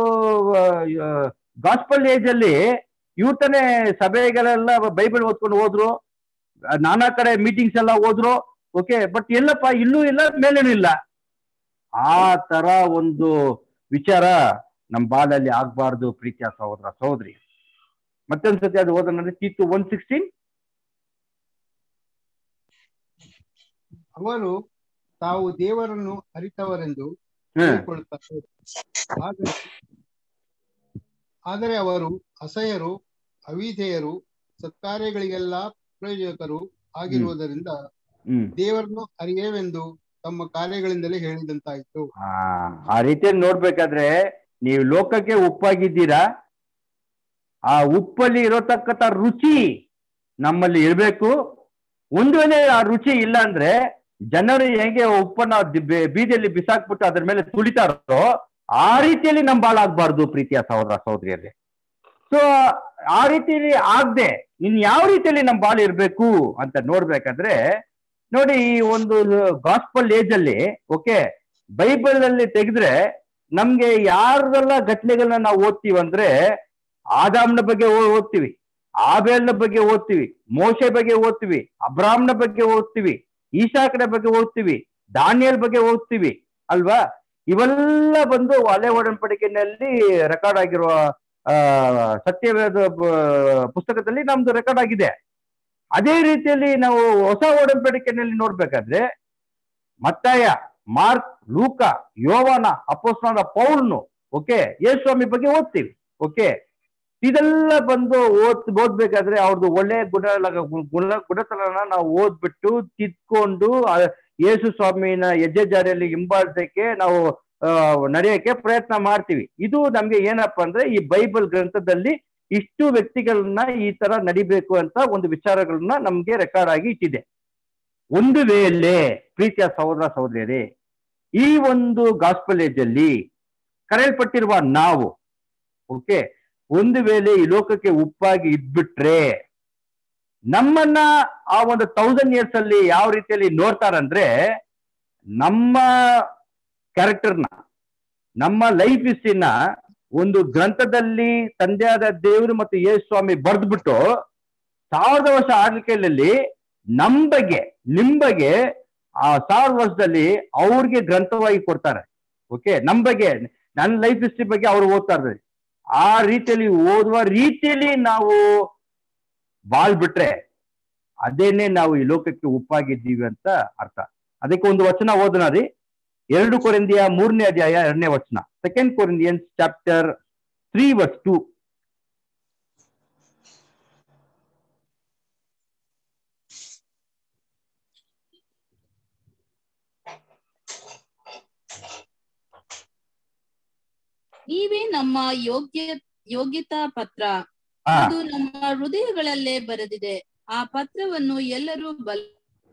ಗಾಸ್ಪಲ್ ಏಜ್ ಅಲ್ಲಿ ಇವ್ರ ತಾನೇ ಸಭೆಗಳೆಲ್ಲ ಬೈಬಲ್ ಓದ್ಕೊಂಡು ಹೋದ್ರು ಆ, ನಾನಾ ಕಡೆ ಮೀಟಿಂಗ್ಸ್ ಎಲ್ಲ ಹೋದ್ರು ಓಕೆ ಬಟ್ ಎಲ್ಲಪ್ಪ ಇಲ್ಲೂ ಇಲ್ಲ ಮೇಲೇನೂ ಇಲ್ಲ ಆ ತರ ಒಂದು ವಿಚಾರ ನಮ್ಮ ಬಾಳಲ್ಲಿ ಆಗ್ಬಾರ್ದು ಪ್ರೀತಿಯ ಸಹೋದರ ಸಹೋದರಿ ಮತ್ತೊಂದ್ಸತಿ ಅದು ಓದೋಣ ತೀತು ಒನ್ ಸಿಕ್ಸ್ಟೀನ್ ಅವರು ತಾವು ದೇವರನ್ನು ಅರಿತವರೆಂದು ಹ್ಮ್ ಹೇಳಿಕೊಳ್ಳುತ್ತಾರೆ ಆದರೆ ಆದರೆ ಅವರು ಅಸಹ್ಯರು ಅವಿಧೇಯರು ಸತ್ಕಾರ್ಯಗಳಿಗೆಲ್ಲ ಪ್ರಯೋಜಕರು ಆಗಿರುವುದರಿಂದ ಹ್ಮ್ ದೇವರನ್ನು ಅರಿಯೇವೆಂದು ತಮ್ಮ ಕಾರ್ಯಗಳಿಂದಲೇ ಹೇಳಿದಂತಾಯಿತು ಆ, ಆ ರೀತಿಯಲ್ಲಿ ನೋಡ್ಬೇಕಾದ್ರೆ ನೀವು ಲೋಕಕ್ಕೆ ಉಪ್ಪಾಗಿದ್ದೀರಾ ಆ ಉಪ್ಪಲ್ಲಿ ಇರತಕ್ಕಂತ ರುಚಿ ನಮ್ಮಲ್ಲಿ ಇರಬೇಕು ಒಂದು ವೇಳೆ ಆ ರುಚಿ ಇಲ್ಲ ಅಂದ್ರೆ ಜನರು ಹೇಗೆ ಉಪ್ಪನ್ನ ದಿ- ಬೆ- ಬೀದಿಯಲ್ಲಿ ಬಿಸಾಕ್ಬಿಟ್ಟು ಅದ್ರ ಮೇಲೆ ತುಳಿತಾರೋ ಆ ರೀತಿಯಲ್ಲಿ ನಮ್ ಬಾಳಾಗ್ಬಾರ್ದು ಪ್ರೀತಿಯ ಸಹೋದರ ಸಹೋದರಿಯಲ್ಲಿ ಸೊ ಆ ರೀತಿಯಲ್ಲಿ ಆಗದೆ ಇನ್ ಯಾವ ರೀತಿಯಲ್ಲಿ ನಮ್ ಬಾಳು ಇರ್ಬೇಕು ಅಂತ ನೋಡ್ಬೇಕಾದ್ರೆ ನೋಡಿ ಈ ಒಂದು ಗಾಸ್ಪಲ್ ಏಜ್ ಅಲ್ಲಿ ಓಕೆ ಬೈಬಲ್ ಅಲ್ಲಿ ತೆಗೆದ್ರೆ ನಮ್ಗೆ ಯಾರದೆಲ್ಲ ಘಟನೆಗಳನ್ನ ನಾವು ಓದ್ತೀವಿ ಅಂದ್ರೆ ಆದಾಮ್ನ ಬಗ್ಗೆ ಓ- ಓದ್ತೀವಿ ಆಬೇಲ್ನ ಬಗ್ಗೆ ಓದ್ತೀವಿ ಮೋಶೆ ಬಗ್ಗೆ ಓದ್ತೀವಿ ಅಬ್ರಾಮ್ನ ಬಗ್ಗೆ ಓದ್ತೀವಿ ಈಶಾಕನ ಬಗ್ಗೆ ಓದ್ತೀವಿ ದಾನಿಯಲ್ ಬಗ್ಗೆ ಓದ್ತೀವಿ ಅಲ್ವಾ ಇವೆಲ್ಲ ಬಂದು ಹಳೆ ಒಡಂಬಡಿಕೆಯಲ್ಲಿ ರೆಕಾರ್ಡ್ ಆಗಿರುವ ಆ ಸತ್ಯವೇದ ಬ- ಪುಸ್ತಕದಲ್ಲಿ ನಮ್ದು ರೆಕಾರ್ಡ್ ಆಗಿದೆ ಅದೇ ರೀತಿಯಲ್ಲಿ ನಾವು ಹೊಸ ಒಡಂಬಡಿಕೆಯಲ್ಲಿ ನೋಡ್ಬೇಕಾದ್ರೆ ಮತ್ತಾಯ ಮಾರ್ಕ್ ಲೂಕ ಯೋವಾನ ಅಪೋಸ್ನಾದ ಪೌಲ್ನು ಓಕೆ ಯೇಸ್ವಾಮಿ ಬಗ್ಗೆ ಓದ್ತೀವಿ ಓಕೆ ಇದೆಲ್ಲ ಬಂದು ಓದ್ ಓದ್ಬೇಕಾದ್ರೆ ಅವ್ರದ್ದು ಒಳ್ಳೆ ಗುಣ ಗುಣ ಗುಣತನನ ನಾವು ಓದ್ಬಿಟ್ಟು ತಿದ್ಕೊಂಡು ಆ ಯೇಸು ಸ್ವಾಮಿನ ಹೆಜ್ಜೆ ಜಾರಿಯಲ್ಲಿ ಹಿಂಬಾಲಿಸಕ್ಕೆ ನಾವು ಆ, ನಡೆಯಕ್ಕೆ ಪ್ರಯತ್ನ ಮಾಡ್ತೀವಿ ಇದು ನಮ್ಗೆ ಏನಪ್ಪ ಅಂದ್ರೆ ಈ ಬೈಬಲ್ ಗ್ರಂಥದಲ್ಲಿ ಇಷ್ಟು ವ್ಯಕ್ತಿಗಳನ್ನ ಈ ತರ ನಡಿಬೇಕು ಅಂತ ಒಂದು ವಿಚಾರಗಳನ್ನ ನಮ್ಗೆ ರೆಕಾರ್ಡ್ ಆಗಿ ಇಟ್ಟಿದೆ ಒಂದು ವೇಳೆ ಪ್ರೀತಿಯ ಸಹೋದರ ಸಹೋದರಿಯರೇ ಈ ಒಂದು ಗಾಸ್ಪಲ್ ಏಜ್ ಅಲ್ಲಿ ಕರೆಯಲ್ಪಟ್ಟಿರುವ ನಾವು ಓಕೆ ಒಂದು ವೇಳೆ ಈ ಲೋಕಕ್ಕೆ ಉಪ್ಪಾಗಿ ಇದ್ಬಿಟ್ರೆ ನಮ್ಮನ್ನ ಆ ಒಂದು ತೌಸಂಡ್ ಇಯರ್ಸ್ ಅಲ್ಲಿ ಯಾವ ರೀತಿಯಲ್ಲಿ ನೋಡ್ತಾರಂದ್ರೆ ನಮ್ಮ ಕ್ಯಾರೆಕ್ಟರ್ನ ನಮ್ಮ ಲೈಫ್ ಹಿಸ್ಟ್ರಿನ ಒಂದು ಗ್ರಂಥದಲ್ಲಿ ತಂದೆಯಾದ ದೇವರು ಮತ್ತು ಯೇಸು ಸ್ವಾಮಿ ಬರೆದ್ಬಿಟ್ಟು ಸಾವಿರದ ವರ್ಷ ಆಳ್ವಿಕೆಯಲ್ಲಿ ನಮ್ ಬಗ್ಗೆ ನಿಮ್ ಬಗ್ಗೆ ಆ ಸಾವಿರ ವರ್ಷದಲ್ಲಿ ಅವ್ರಿಗೆ ಗ್ರಂಥವಾಗಿ ಕೊಡ್ತಾರೆ ಓಕೆ ನಮ್ ಬಗ್ಗೆ ನನ್ನ ಲೈಫ್ ಹಿಸ್ಟ್ರಿ ಬಗ್ಗೆ ಅವ್ರು ಓದ್ತಾ ಇರ್ತಾರೆ ಆ ರೀತಿಯಲ್ಲಿ ಓದುವ ರೀತಿಯಲ್ಲಿ ನಾವು ಬಾಳ್ಬಿಟ್ರೆ ಅದೇನೆ ನಾವು ಈ ಲೋಕಕ್ಕೆ ಉಪ್ಪಾಗಿದ್ದೀವಿ ಅಂತ ಅರ್ಥ ಅದಕ್ಕೆ ಒಂದು ವಚನ ಓದೋಣ ರೀ ಎರಡು ಕೊರಿಂದಿಯ ಮೂರನೇ ಅಧ್ಯಾಯ ಎರಡನೇ ವಚನ second Corinthians chapter three verse two ನೀವೇ ನಮ್ಮ ಯೋಗ್ಯ ಯೋಗ್ಯತಾ ಪತ್ರ ಆ ಅದು ನಮ್ಮ ಹೃದಯಗಳಲ್ಲೇ ಬರೆದಿದೆ ಆ ಪತ್ರವನ್ನು ಎಲ್ಲರೂ ಬಲ್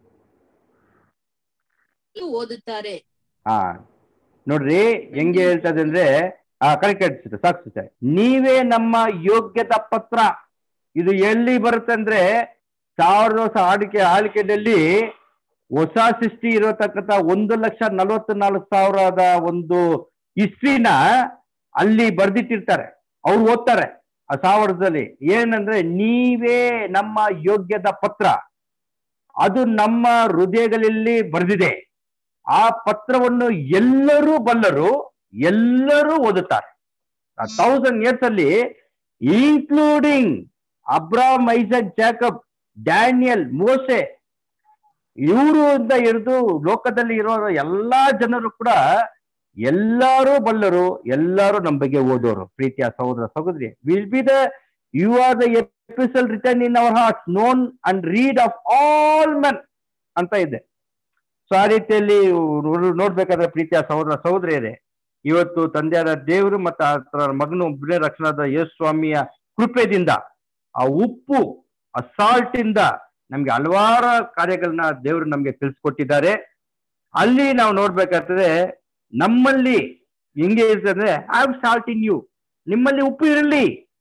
ಓದುತ್ತಾರೆ ಹಾ ನೋಡ್ರಿ ಹೆಂಗೆ ಹೇಳ್ತದೆ ಅಂದ್ರೆ ಆ ಕರೆಕ್ಟ್ ಹೇಳ್ತಿದೆ ಸಾಕು ಸುಚ ನೀವೇ ನಮ್ಮ ಯೋಗ್ಯತಾ ಪತ್ರ ಇದು ಎಲ್ಲಿ ಬರುತ್ತೆ ಅಂದ್ರೆ ಸಾವಿರದ ವರ್ಷ ಆಡಿಕೆ ಆಳ್ಕೆಯಲ್ಲಿ ಹೊಸ ಸೃಷ್ಟಿ ಇರತಕ್ಕಂತ ಒಂದು ಲಕ್ಷ ನಲವತ್ತು ನಾಲ್ಕು ಸಾವಿರದ ಒಂದು ಹಿಸ್ಟ್ರಿನ ಅಲ್ಲಿ ಬರ್ದಿಟ್ಟಿರ್ತಾರೆ ಅವ್ರು ಓದ್ತಾರೆ ಆ ಸಾವಿರದಲ್ಲಿ ಏನಂದ್ರೆ ನೀವೇ ನಮ್ಮ ಯೋಗ್ಯದ ಪತ್ರ ಅದು ನಮ್ಮ ಹೃದಯಗಳಲ್ಲಿ ಬರೆದಿದೆ ಆ ಪತ್ರವನ್ನು ಎಲ್ಲರೂ ಬಲ್ಲರು ಎಲ್ಲರೂ ಓದುತ್ತಾರೆ ತೌಸಂಡ್ ಇಯರ್ಸ್ ಅಲ್ಲಿ including Abram Isaac Jacob Daniel Moses ಇವರು ಅಂತ ಹಿಡಿದು ಲೋಕದಲ್ಲಿ ಇರೋ ಎಲ್ಲಾ ಜನರು ಕೂಡ ಎಲ್ಲರೂ ಬಲ್ಲರು ಎಲ್ಲರೂ ನಮ್ಮ ಬಗ್ಗೆ ಓದೋರು ಪ್ರೀತಿಯ ಸಹೋದರ ಸಹೋದರಿ will be the you are the epistle written in our heart known and read of all men ಅಂತ ಇದೆ ಸೊ ಆ ರೀತಿಯಲ್ಲಿ ನೋಡ್- ನೋಡ್ಬೇಕಾದ್ರೆ ಪ್ರೀತಿಯ ಸಹೋದರ ಸಹೋದರಿಯರೇ ಇವತ್ತು ತಂದೆಯಾದ ದೇವರು ಮತ್ತು ಆತನ ಮಗನು ಒಬ್ಬನೇ ರಕ್ಷಣಾದ ಯೇಸು ಸ್ವಾಮಿಯ ಕೃಪೆದಿಂದ ಆ ಉಪ್ಪು ಆ ಸಾಲ್ಟ್ ಇಂದ ನಮ್ಗೆ ಹಲವಾರು ಕಾರ್ಯಗಳನ್ನ ದೇವರು ನಮ್ಗೆ ತಿಳಿಸ್ಕೊಟ್ಟಿದ್ದಾರೆ ಅಲ್ಲಿ ನಾವು ನೋಡ್ಬೇಕಾದ್ರೆ ನಮ್ಮಲ್ಲಿ ಹೆಂಗೆ ಇರ್ತದೆ ಅಂದ್ರೆ I have salt in you ನಿಮ್ಮಲ್ಲಿ ಉಪ್ಪು ಇರಲಿ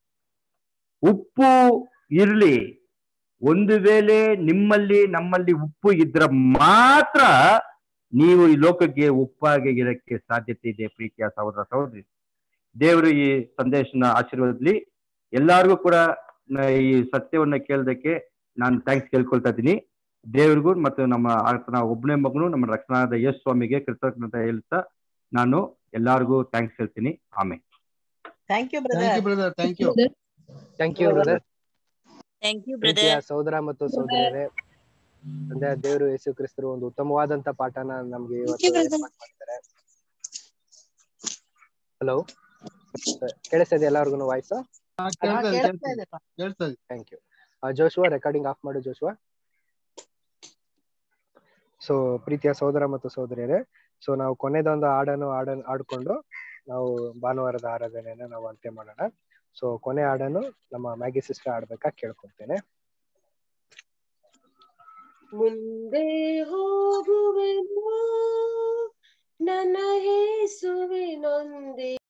ಉಪ್ಪು ಇರಲಿ ಒಂದು ವೇಳೆ ನಿಮ್ಮಲ್ಲಿ ನಮ್ಮಲ್ಲಿ ಉಪ್ಪು ಇದ್ರ ಮಾತ್ರ ನೀವು ಈ ಲೋಕಕ್ಕೆ ಉಪ್ಪಾಗಿ ಇರಕ್ಕೆ ಸಾಧ್ಯತೆ ಇದೆ ಪ್ರೀತಿಯ ಸಹೋದರ ಸಹೋದರಿ ದೇವರು ಈ ಸಂದೇಶನ ಆಶೀರ್ವಾದಲಿ ಎಲ್ಲಾರ್ಗೂ ಕೂಡ ನ- ಈ ಸತ್ಯವನ್ನ ಕೇಳೋದಕ್ಕೆ ನಾನು ಥ್ಯಾಂಕ್ಸ್ ಕೇಳ್ಕೊಳ್ತಾ ಇದ್ದೀನಿ ದೇವ್ರಿಗೂ ಮತ್ತು ನಮ್ಮ ಆತನ ಒಬ್ಬನೇ ಮಗನು ನಮ್ಮ ರಕ್ಷಣಾದ ಯಶ್ ಸ್ವಾಮಿಗೆ ಕೃತಜ್ಞತೆ ಹೇಳ್ತಾ ನಾನು ಎಲ್ಲಾರ್ಗೂ ಥ್ಯಾಂಕ್ಸ್ ಹೇಳ್ತೀನಿ ಆಮೇಲೆ thank you thank you brother brother thank you thank you brother thank you ಪ್ರೀತಿಯ ಬ್ರದರ್ ಸಹೋದರ ಮತ್ತು ಸಹೋದರಿಯರೇ ತಂದೆ ದೇವರು ಯೇಸು ಕ್ರಿಸ್ತರು ಒಂದು ಉತ್ತಮವಾದಂತ ಪಾಠನ ನಮ್ಗೆ ಇವತ್ತು ಏರ್ಪಾಟ್ ಮಾಡಿದ್ದಾರೆ ಹಲೋ ಕೇಳಿಸ್ತಾ ಇದೆ ಎಲ್ಲರಿಗೂ ವಾಯ್ಸ್ ಹಾ, ಕೇಳ್ತಾ ಇದೆ ಕೇಳ್ತಾ ಕೇಳ್ತಾ ಇದೆ ಇದೆಪ್ಪ ಕೇಳ್ತಾ ಇದೆ thank you Joshua recording off ಮಾಡು ಜೋಶುವ ಸೊ ಪ್ರೀತಿಯ ಸಹೋದರ ಮತ್ತು ಸಹೋದರಿಯರೇ ಸೊ ನಾವು ಕೊನೆದೊಂದು ಹಾಡನ್ನು ಹಾಡ ಆಡ್ಕೊಂಡು ನಾವು ಭಾನುವಾರದ ಆರಾಧನೆಯನ್ನ ನಾವು ಅಂತ್ಯ ಮಾಡೋಣ ಸೊ ಕೊನೆ ಹಾಡನ್ನು ನಮ್ಮ ಮ್ಯಾಗಿ ಸಿಸ್ಟರ್ ಆಡ್ಬೇಕಾ ಕೇಳ್ಕೊಳ್ತೇನೆ ಮುಂದೆ ಹೋಗುವೆನು ನನ್ನ ಯೇಸುವಿನೊಂದಿಗೆ